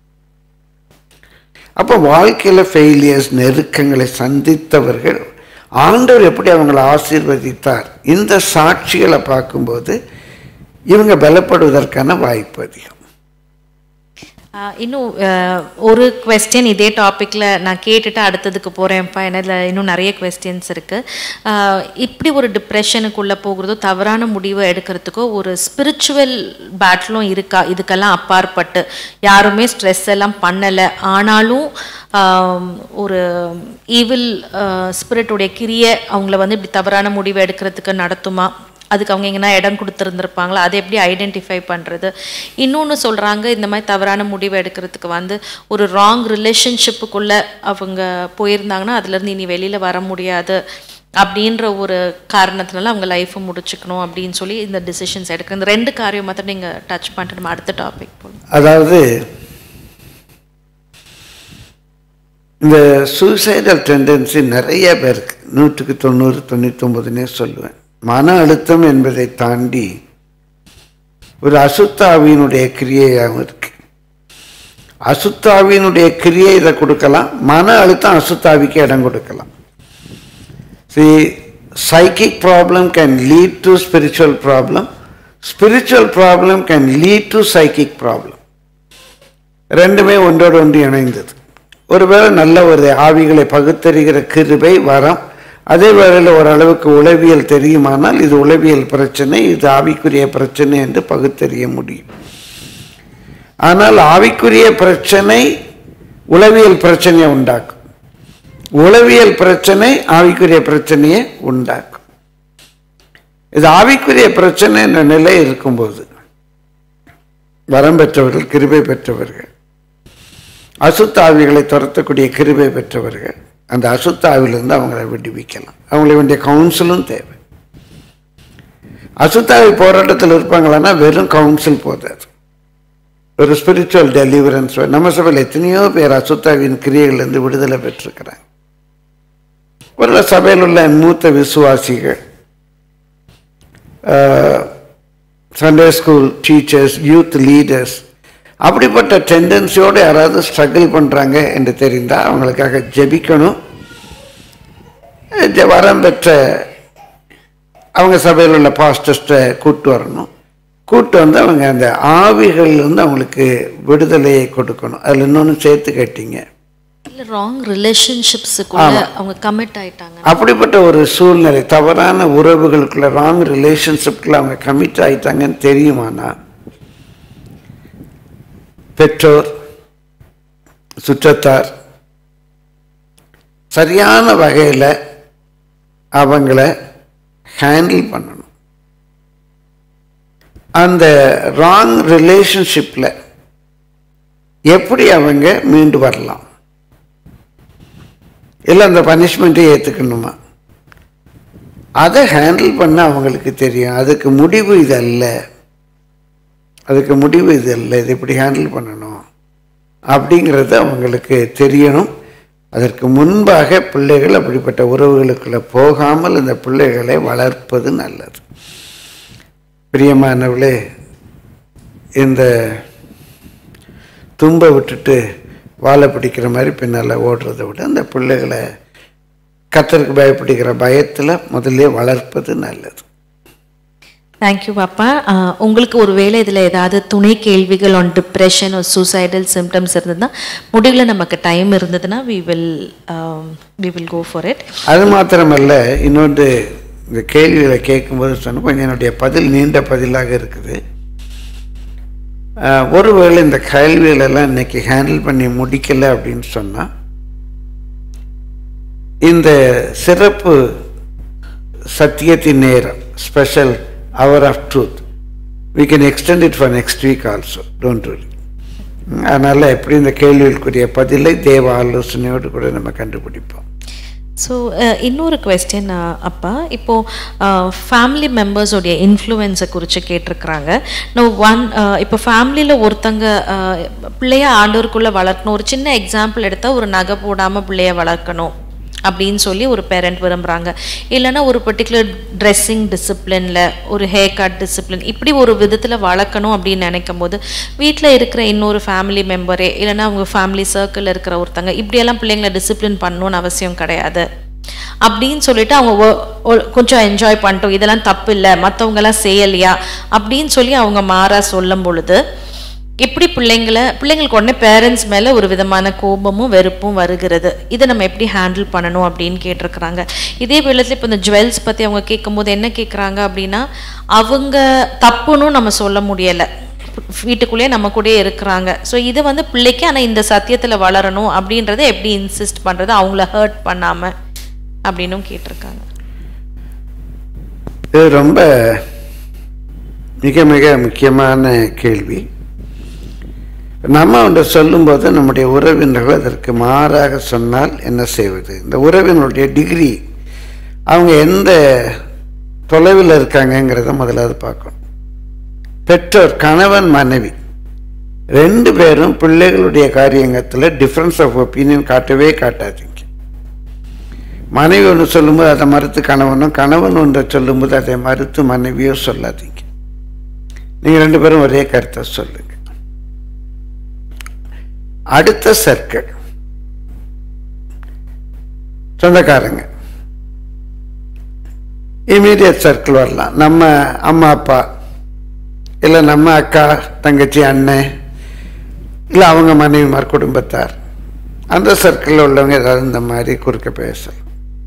அப்போ வாழ்க்கையில் ஃபெயிலியர்ஸ் நெருக்கங்களை சந்தித்தவர்கள் ஆண்டவர் எப்படி அவங்களை ஆசீர்வதித்தார் இந்த சாட்சிகளை பார்க்கும்போது இவங்க பலப்படுவதற்கான வாய்ப்பு அதிகம் ஆஹ் இன்னும் ஆஹ் ஒரு கொஸ்டின் இதே டாப்பிக்கில் நான் கேட்டுட்டு அடுத்ததுக்கு போகிறேன்ப்பா இதில் இன்னும் நிறைய கொஸ்டின்ஸ் இருக்குது இப்படி ஒரு டிப்ரெஷனுக்குள்ளே போகிறதோ தவறான முடிவை எடுக்கிறதுக்கோ ஒரு ஸ்பிரிச்சுவல் பேட்டிலும் இருக்கா இதுக்கெல்லாம் அப்பாற்பட்டு யாருமே ஸ்ட்ரெஸ் எல்லாம் பண்ணலை ஆனாலும் ஆம், ஒரு ஈவில் ஸ்பிரிட்டுடைய கிரியை அவங்கள வந்து இப்படி தவறான முடிவை எடுக்கிறதுக்கு நடத்துமா அதுக்கு அவங்க எங்கன்னா இடம் கொடுத்துருந்துருப்பாங்களா அதை எப்படி ஐடென்டிஃபை பண்ணுறது இன்னொன்று சொல்கிறாங்க இந்த மாதிரி தவறான முடிவு எடுக்கிறதுக்கு வந்து ஒரு ராங் ரிலேஷன்ஷிப்புக்குள்ளே அவங்க போயிருந்தாங்கன்னா அதுலேருந்து இனி வெளியில் வர முடியாது அப்படின்ற ஒரு காரணத்தினால அவங்க லைஃப்பை முடிச்சுக்கணும் அப்படின்னு சொல்லி இந்த டிசிஷன்ஸ் எடுக்கிற இந்த ரெண்டு காரியம் மாத்திரம் நீங்கள் டச் பண்ணிட்டு நம்ம அடுத்த டாபிக் போகலாம் அதாவது இந்த சூசைடல் டெண்டன்சி நிறைய பேருக்கு நூற்றுக்கு தொண்ணூறு தொண்ணூத்தொம்பதுனே சொல்லுவேன் மன அழுத்தம் என்பதை தாண்டி ஒரு அசுத்தாவியினுடைய கிரியையாகவும் இருக்கு அசுத்தாவியினுடைய கிரியை இதை கொடுக்கலாம் மன அழுத்தம் அசுத்தாவிக்கு இடம் கொடுக்கலாம் See, psychic problem can lead to spiritual problem. Spiritual problem can lead to psychic problem. ரெண்டுமே ஒன்றோடு ஒன்று இணைந்தது ஒருவேளை நல்ல ஒரு ஆவிகளை பகுத்தறிகிற கிருபை வரம் அதே வேளையில் ஓரளவுக்கு உளவியல் தெரியுமானால் இது உளவியல் பிரச்சனை இது ஆவிக்குரிய பிரச்சனை என்று பகுத்தறிய முடியும் ஆனால் ஆவிக்குரிய பிரச்சனை உளவியல் பிரச்சனையை உண்டாக்கும் உளவியல் பிரச்சனை ஆவிக்குரிய பிரச்சனையை உண்டாக்கும் இது ஆவிக்குரிய பிரச்சனை என்ற நிலை இருக்கும்போது வரம் பெற்றவர்கள் கிருபை பெற்றவர்கள் அசுத்த ஆவிகளை துரத்தக்கூடிய கிருபை பெற்றவர்கள் அந்த அசுத்த ஆவிலிருந்து அவங்களை விடுவிக்கலாம் அவங்களுக்கு வேண்டிய கவுன்சிலும் தேவை அசுத்தாவி போராட்டத்தில் இருப்பாங்களான்னா வெறும் கவுன்சில் போதாது ஒரு ஸ்பிரிச்சுவல் டெலிவரன்ஸ் நம்ம சபையில் எத்தனையோ பேர் அசுத்தாவின் கிரியைகள்லேருந்து விடுதலை பெற்றிருக்கிறாங்க ஒரு சபையில் உள்ள மூத்த விசுவாசிகள் Sunday school teachers youth leaders அப்படிப்பட்ட டெண்டன்சியோடு யாராவது ஸ்ட்ரகிள் பண்ணுறாங்க என்று தெரிந்தால் அவங்களுக்காக ஜெபிக்கணும் ஜெ- வரம் பெற்ற அவங்க சபையில் உள்ள பாஸ்டர்ஸ்ட்டை கூட்டு வரணும் கூட்டு வந்து அவங்க அந்த ஆவிகள்லேருந்து அவங்களுக்கு விடுதலையை கொடுக்கணும் அதில் இன்னொன்று சேர்த்து கேட்டீங்க இல்லை ராங் ரிலேஷன்ஷிப்ஸுக்குள்ள அவங்க கமிட் ஆயிட்டாங்க அப்படிப்பட்ட ஒரு சூழ்நிலை தவறான உறவுகளுக்குள்ள ராங் ரிலேஷன்ஷிப்குள்ள அவங்க கமிட் ஆயிட்டாங்கன்னு தெரியுமானா பெற்றோர் சுற்றத்தார் சரியான வகையில் அவங்கள ஹேண்டில் பண்ணணும் அந்த ராங் ரிலேஷன்ஷிப்பில் எப்படி அவங்க மீண்டு வரலாம் இல்லை அந்த பனிஷ்மெண்ட்டை ஏற்றுக்கணுமா அதை ஹேண்டில் பண்ண அவங்களுக்கு தெரியும் அதுக்கு முடிவு இது அல்ல அதுக்கு முடிவு இது அல்ல இது இப்படி ஹேண்டில் பண்ணணும் அப்படிங்கிறது அவங்களுக்கு தெரியணும் அதற்கு முன்பாக பிள்ளைகள் அப்படிப்பட்ட உறவுகளுக்குள்ள போகாமல் இந்த பிள்ளைகளை வளர்ப்பது நல்லது பிரியமானவளே இந்த தும்பை விட்டுட்டு வாழை பிடிக்கிற மாதிரி பின்னால் ஓடுறதை விட அந்த பிள்ளைகளை கத்தருக்கு பயப்படுகிற பயத்தில் முதல்ல வளர்ப்பது நல்லது தேங்க்யூ பாப்பா ஆஹ் உங்களுக்கு ஒரு வேளை இதில் ஏதாவது துணை கேள்விகள் ஆன் டிப்ரெஷன் ஒரு சூசைடல் சிம்டம்ஸ் இருந்ததுன்னா முடிவில் நமக்கு டைம் இருந்ததுன்னா we will we will go for it அது மாத்திரமல்ல இன்னொன்று இந்த கேள்விகளை கேட்கும்போது சொன்ன கொஞ்சம் என்னுடைய பதில் நீண்ட பதிலாக இருக்குது ஆஹ், ஒருவேளை இந்த கேள்விகளெல்லாம் இன்னைக்கு ஹேண்டில் பண்ணி முடிக்கலை அப்படின்னு சொன்னால் இந்த சிறப்பு சத்தியத்தின் நேரம் special hour of truth we can extend it for next week also don't worry அதனால் எப்படி இந்த கேள்விகளுக்குரிய பதிலை தேவ ஆலோசனையோடு கூட நம்ம கண்டுபிடிப்போம் ஸோ இன்னொரு கொஸ்டின் அப்பா இப்போது ஃபேமிலி மெம்பர்ஸோடைய இன்ஃப்ளூயன்ஸை குறித்து கேட்டிருக்கிறாங்க நான் ஒன் இப்போ ஃபேமிலியில் ஒருத்தங்க அஹ், பிள்ளைய ஆண்டோருக்குள்ளே வளர்க்கணும் ஒரு சின்ன எக்ஸாம்பிள் எடுத்தால் ஒரு நகை போடாமல் பிள்ளைய வளர்க்கணும் அப்படின்னு சொல்லி ஒரு பேரண்ட் விரும்புகிறாங்க இல்லைன்னா ஒரு பர்டிகுலர் ட்ரெஸ்ஸிங் டிசிப்ளினில் ஒரு ஹேர் கட் டிசிப்ளின் இப்படி ஒரு விதத்தில் வளர்க்கணும் அப்படின்னு நினைக்கும் போது வீட்டில் இருக்கிற இன்னொரு ஃபேமிலி மெம்பரே இல்லைன்னா அவங்க ஃபேமிலி சர்க்கிளில் இருக்கிற ஒருத்தங்க இப்படியெல்லாம் பிள்ளைங்களை டிசிப்ளின் பண்ணணும்னு அவசியம் கிடையாது அப்படின்னு சொல்லிட்டு அவங்க ஒ- ஒ- கொஞ்சம் என்ஜாய் பண்ணிட்டோம் இதெல்லாம் தப்பு இல்லை மற்றவங்கெல்லாம் செய்யலையா அப்படின்னு சொல்லி அவங்க மாறா சொல்லும் பொழுது எப்படி பிள்ளைங்களை பிள்ளைங்களுக்கு உடனே பேரண்ட்ஸ் மேலே ஒரு விதமான கோபமும் வெறுப்பும் வருகிறது இதை நம்ம எப்படி ஹேண்டில் பண்ணணும் அப்படின்னு கேட்டிருக்கிறாங்க இதே வேளத்தில் இப்போ இந்த ஜுவல்ஸ் பற்றி அவங்க கேட்கும்போது என்ன கேட்குறாங்க அப்படின்னா அவங்க தப்புன்னு நம்ம சொல்ல முடியலை வீட்டுக்குள்ளேயே நம்ம கூடயே இருக்கிறாங்க ஸோ இது வந்து பிள்ளைக்கு ஆனால் இந்த சத்தியத்தில் வளரணும் அப்படின்றத எப்படி இன்சிஸ்ட் பண்ணுறது அவங்கள ஹர்ட் பண்ணாமல் அப்படின்னும் கேட்டிருக்காங்க இது ரொம்ப மிக மிக முக்கியமான கேள்வி நம்ம ஒன்று சொல்லும்போது நம்முடைய உறவினர்கள் அதற்கு மாறாக சொன்னால் என்ன செய்வது இந்த உறவினருடைய டிகிரி அவங்க எந்த தொலைவில் இருக்காங்கங்கிறத முதலாவது பார்க்கணும் பெற்றோர் கணவன் மனைவி ரெண்டு பேரும் பிள்ளைகளுடைய காரியங்கத்தில் டிஃப்ரென்ஸ் ஆஃப் ஒப்பீனியன் காட்டவே காட்டாதீங்க மனைவி ஒன்று சொல்லும்போது அதை மறுத்து கணவனும் கணவன் ஒன்றை சொல்லும்போது அதை மறுத்து மனைவியோ சொல்லாதீங்க நீங்கள் ரெண்டு பேரும் ஒரே கருத்தை சொல்லுங்க அடுத்த சர்க்கிள் சொந்தக்காரங்க இமீடியட் சர்க்கிள் வரலாம் நம்ம அம்மா அப்பா இல்லை நம்ம அக்கா தங்கச்சி அண்ணன் இல்லை அவங்க மனைவிமார் குடும்பத்தார் அந்த சர்க்கிளில் உள்ளவங்க ஏதாவது இந்த மாதிரி குறுக்க பேசலாம்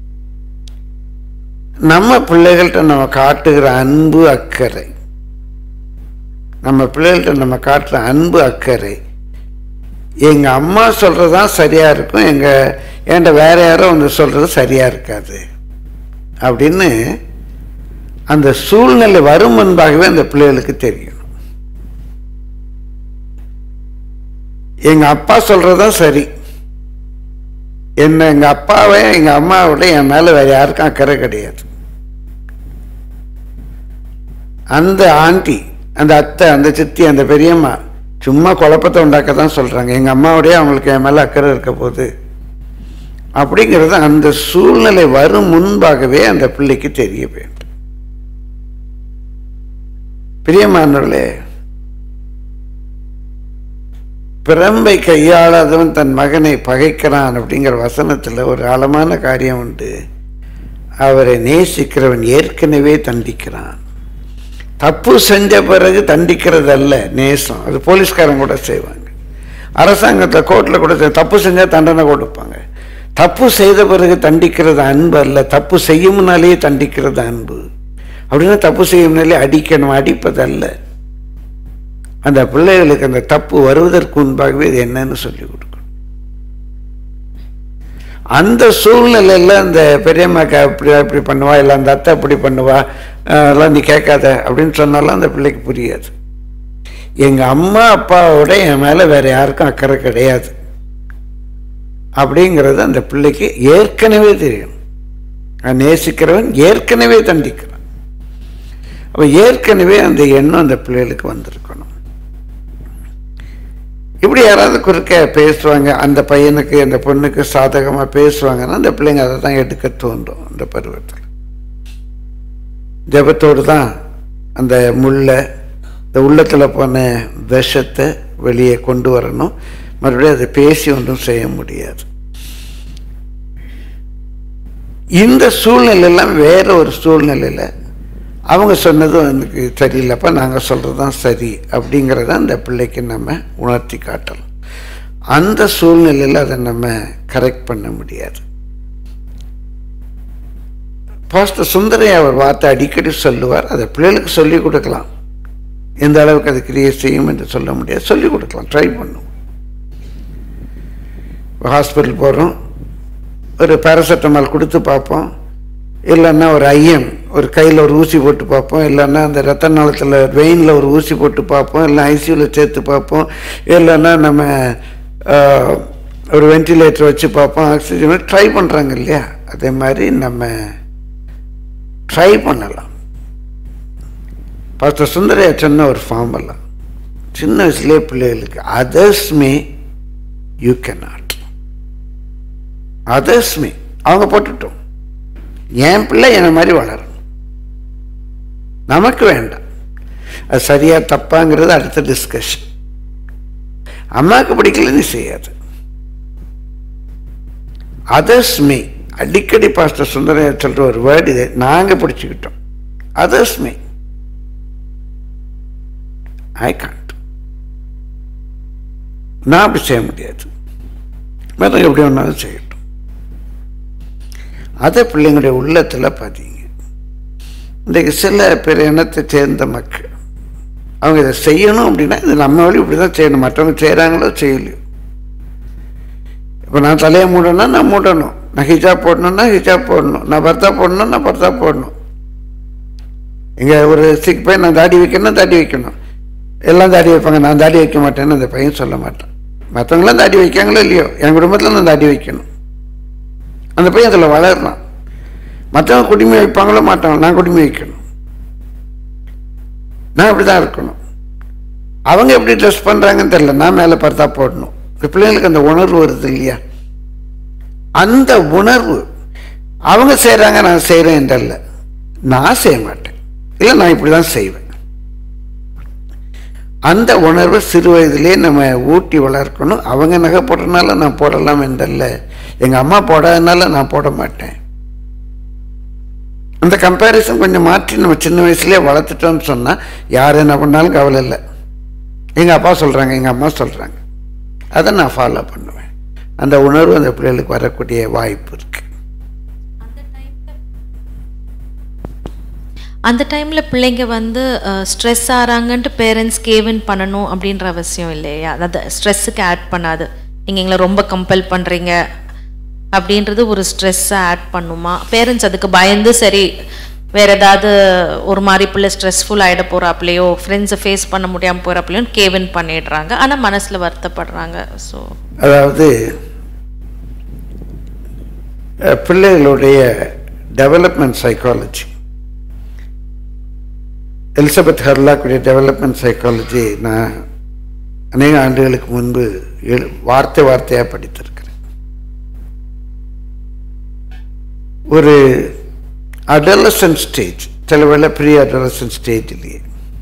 நம்ம பிள்ளைகள்கிட்ட நம்ம காட்டுகிற அன்பு அக்கறை நம்ம பிள்ளைகள்கிட்ட நம்ம காட்டுற அன்பு அக்கறை எங்கள் அம்மா சொல்கிறது தான் சரியாக இருக்கும் எங்கள் என்கிட்ட வேற யாரோ வந்து சொல்கிறது சரியாக இருக்காது அப்படின்னு அந்த சூழ்நிலை வரும் முன்பாகவே அந்த பிள்ளைகளுக்கு தெரியும் எங்கள் அப்பா சொல்கிறது தான் சரி என்ன எங்கள் அப்பாவை எங்கள் அம்மாவோட என் மேலே வேறு யாருக்கும் அக்கறை கிடையாது அந்த ஆண்டி அந்த அத்தை அந்த சித்தி அந்த பெரியம்மா சும்மா குழப்பத்தை உண்டாக்க தான் சொல்கிறாங்க எங்கள் அம்மாவுடைய அவங்களுக்கு என் மேலே அக்கறை இருக்க போகுது அப்படிங்கிறது அந்த சூழ்நிலை வரும் முன்பாகவே அந்த பிள்ளைக்கு தெரிய வேண்டும் பிரியமானவர்களே பிரம்பை கையாளாதவன் தன் மகனை பகைக்கிறான் அப்படிங்கிற வசனத்தில் ஒரு ஆழமான காரியம் உண்டு அவரை நேசிக்கிறவன் ஏற்கனவே தண்டிக்கிறான் தப்பு செஞ்ச பிறகு தண்டிக்கிறது அல்ல நேசம் அது போலீஸ்காரங்க கூட செய்வாங்க அரசாங்கத்தில் கோர்ட்டில் கூட செய்- தப்பு செஞ்சால் தண்டனை கொடுப்பாங்க தப்பு செய்த பிறகு தண்டிக்கிறது அன்பு அல்ல தப்பு செய்யும் முன்னாலேயே தண்டிக்கிறது அன்பு அப்படின்னா தப்பு செய்யும் முன்னாலே அடிக்கணும் அடிப்பதல்ல அந்த பிள்ளைகளுக்கு அந்த தப்பு வருவதற்கு முன்பாகவே இது என்னன்னு சொல்லி கொடுக்கணும் அந்த சூழ்நிலையில் அந்த பெரியம்மாக்கா அப்படி அப்படி பண்ணுவா இல்லை அந்த அத்தை அப்படி பண்ணுவா அஹ் அதெல்லாம் நீ கேட்காத அப்படின்னு சொன்னாலும் அந்த பிள்ளைக்கு புரியாது எங்கள் அம்மா அப்பாவோட என் மேலே வேற யாருக்கும் அக்கறை கிடையாது அப்படிங்கிறது அந்த பிள்ளைக்கு ஏற்கனவே தெரியும் நான் நேசிக்கிறவன் ஏற்கனவே தண்டிக்கிறான் அப்போ ஏற்கனவே அந்த எண்ணம் அந்த பிள்ளைகளுக்கு வந்திருக்கணும் இப்படி யாராவது குறுக்க பேசுவாங்க அந்த பையனுக்கு அந்த பொண்ணுக்கு சாதகமாக பேசுவாங்கன்னா அந்த பிள்ளைங்க அதை தான் எடுக்க தோன்றும் அந்த பருவத்தில் ஜெபத்தோடு தான் அந்த முள்ளை இந்த உள்ளத்தில் போன விஷத்தை வெளியே கொண்டு வரணும் மறுபடியும் அதை பேசி ஒன்றும் செய்ய முடியாது இந்த சூழ்நிலையெல்லாம் வேற ஒரு சூழ்நிலையில் அவங்க சொன்னது எனக்கு சரியில்லைப்பா நாங்கள் சொல்கிறது தான் சரி அப்படிங்கிறத அந்த பிள்ளைக்கு நம்ம உணர்த்தி காட்டலாம் அந்த சூழ்நிலையில் அதை நம்ம கரெக்ட் பண்ண முடியாது பாஸ்டர் சுந்தரையா அவர் வார்த்தை அடிக்கடி சொல்லுவார் அதை பிள்ளைகளுக்கு சொல்லிக் கொடுக்கலாம் எந்த அளவுக்கு அது கிரியை செய்யும் என்று சொல்ல முடியாது சொல்லிக் கொடுக்கலாம் ட்ரை பண்ணும் ஹாஸ்பிட்டல் போகிறோம் ஒரு பேராசெட்டமால் கொடுத்து பார்ப்போம் இல்லைன்னா ஒரு ஐஎம் ஒரு கையில் ஒரு ஊசி போட்டு பார்ப்போம் இல்லைன்னா அந்த ரத்த நாளத்தில் வெயினில் ஒரு ஊசி போட்டு பார்ப்போம் இல்லை ஐசியூவில் சேர்த்து பார்ப்போம் இல்லைன்னா நம்ம ஆஹ், ஒரு வென்டிலேட்டர் வச்சு பார்ப்போம் ஆக்சிஜன் ட்ரை பண்ணுறாங்க இல்லையா அதே மாதிரி நம்ம ட்ரை பண்ணலாம் பாஸ்டர் சுந்தரையா சொன்ன ஒரு ஃபார்முலா சின்ன வயசுலேயே பிள்ளைகளுக்கு others may you cannot others may அவங்க போட்டுட்டோம் என் பிள்ளை என்னை மாதிரி வளரணும் நமக்கு வேண்டாம் அது சரியா தப்பாங்கிறது அடுத்த டிஸ்கஷன் அம்மாவுக்கு பிடிக்கல நீ செய்யாது அதர்ஸ் மே அடிக்கடி பாஸ்டர் சுந்தரையா சொல்ற ஒரு வேர்டு இது நாங்க பிடிச்சுக்கிட்டோம் அதர்ஸ் மே ஐ காண்ட் நான் அப்படி செய்ய முடியாது மற்றவங்க எப்படி வேணாலும் செய்யட்டும் அதை பிள்ளைங்களுடைய உள்ளத்தில் பதிங்க இன்றைக்கு சில பிற இனத்தை சேர்ந்த மக்கள் அவங்க இதை செய்யணும் அப்படின்னா இது நம்ம வழி இப்படி தான் செய்யணும் மற்றவங்க செய்கிறாங்களோ செய்யலையோ இப்போ நான் தலையை மூடணும்னா நான் மூடணும் நான் ஹிஜாப் போடணும்னா ஹிஜாப் போடணும் நான் பர்தா போடணும் நான் பர்தா போடணும் இங்கே ஒரு சிக் பையன் நான் தாடி வைக்கணும் தாடி வைக்கணும் எல்லாம் தாடி வைப்பாங்க நான் தாடி வைக்க மாட்டேன்னு அந்த பையன் சொல்ல மாட்டேன் மற்றவங்களாம் தாடி வைக்காங்களோ இல்லையோ என் குடும்பத்தில் நான் தாடி வைக்கணும் அந்த பையன் அதில் வளரலாம் மற்றவங்க குடிமை வைப்பாங்களோ மாட்டாங்க நான் குடிமை வைக்கணும் நான் இப்படி தான் இருக்கணும் அவங்க எப்படி ட்ரெஸ் பண்ணுறாங்கன்னு தெரியல நான் மேலே பார்த்தா போடணும் இந்த பிள்ளைங்களுக்கு அந்த உணர்வு வருது இல்லையா அந்த உணர்வு அவங்க செய்கிறாங்க நான் செய்கிறேன் என்றல்ல நான் செய்ய மாட்டேன் இல்லை நான் இப்படி தான் செய்வேன் அந்த உணர்வை சிறு வயதிலே நம்ம ஊட்டி வளர்க்கணும் அவங்க நகை போடுறதுனால நான் போடலாம் என்றல்ல எங்கள் அம்மா போடாதனால நான் போட மாட்டேன் அந்த கம்பேரிசன் கொஞ்சம் மாற்றி நம்ம சின்ன வயசுலேயே வளர்த்துட்டோம்னு சொன்னால் யார் என்ன பண்ணாலும் கவலை இல்லை எங்கள் அப்பா சொல்கிறாங்க எங்கள் அம்மா சொல்கிறாங்க அதை நான் ஃபாலோ பண்ணுவேன் அந்த உணர்வு அந்த பிள்ளைகளுக்கு வரக்கூடிய வாய்ப்பு இருக்குது அந்த டைமில் பிள்ளைங்க வந்து ஸ்ட்ரெஸ் ஆகிறாங்கன்ட்டு பேரண்ட்ஸ் கேவன் பண்ணணும் அப்படின்ற அவசியம் இல்லையா அதாவது ஸ்ட்ரெஸ்ஸுக்கு ஆட் பண்ணாது நீங்கள் எங்களை ரொம்ப கம்பல் பண்ணுறீங்க அப்படின்றது ஒரு ஸ்ட்ரெஸ்ஸை ஆட் பண்ணுமா பேரண்ட்ஸ் அதுக்கு பயந்து சரி வேற ஏதாவது ஒரு மாதிரி பிள்ளை ஸ்ட்ரெஸ்ஃபுல் ஆகிட போகிறாப்லையோ ஃப்ரெண்ட்ஸை ஃபேஸ் பண்ண முடியாமல் போகிறாப்லையோன்னு கேவன் பண்ணிடுறாங்க ஆனால் மனசில் வருத்தப்படுறாங்க ஸோ அதாவது அஹ், பிள்ளைகளுடைய டெவலப்மெண்ட் சைக்காலஜி எலிசபெத் ஹர்லாக்குடைய டெவலப்மெண்ட் சைக்காலஜி நான் அநேக ஆண்டுகளுக்கு முன்பு எழு வார்த்தை வார்த்தையாக படித்திருக்கிறேன் ஒரு அடலசன் ஸ்டேஜ் சில வேளை ப்ரீ அடலசன் ஸ்டேஜ்லேயே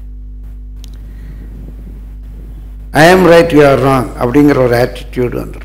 ஐ ஆம் ரைட் யூ ஆர் ராங் அப்படிங்கிற ஒரு ஆட்டிடியூடு வந்துடும்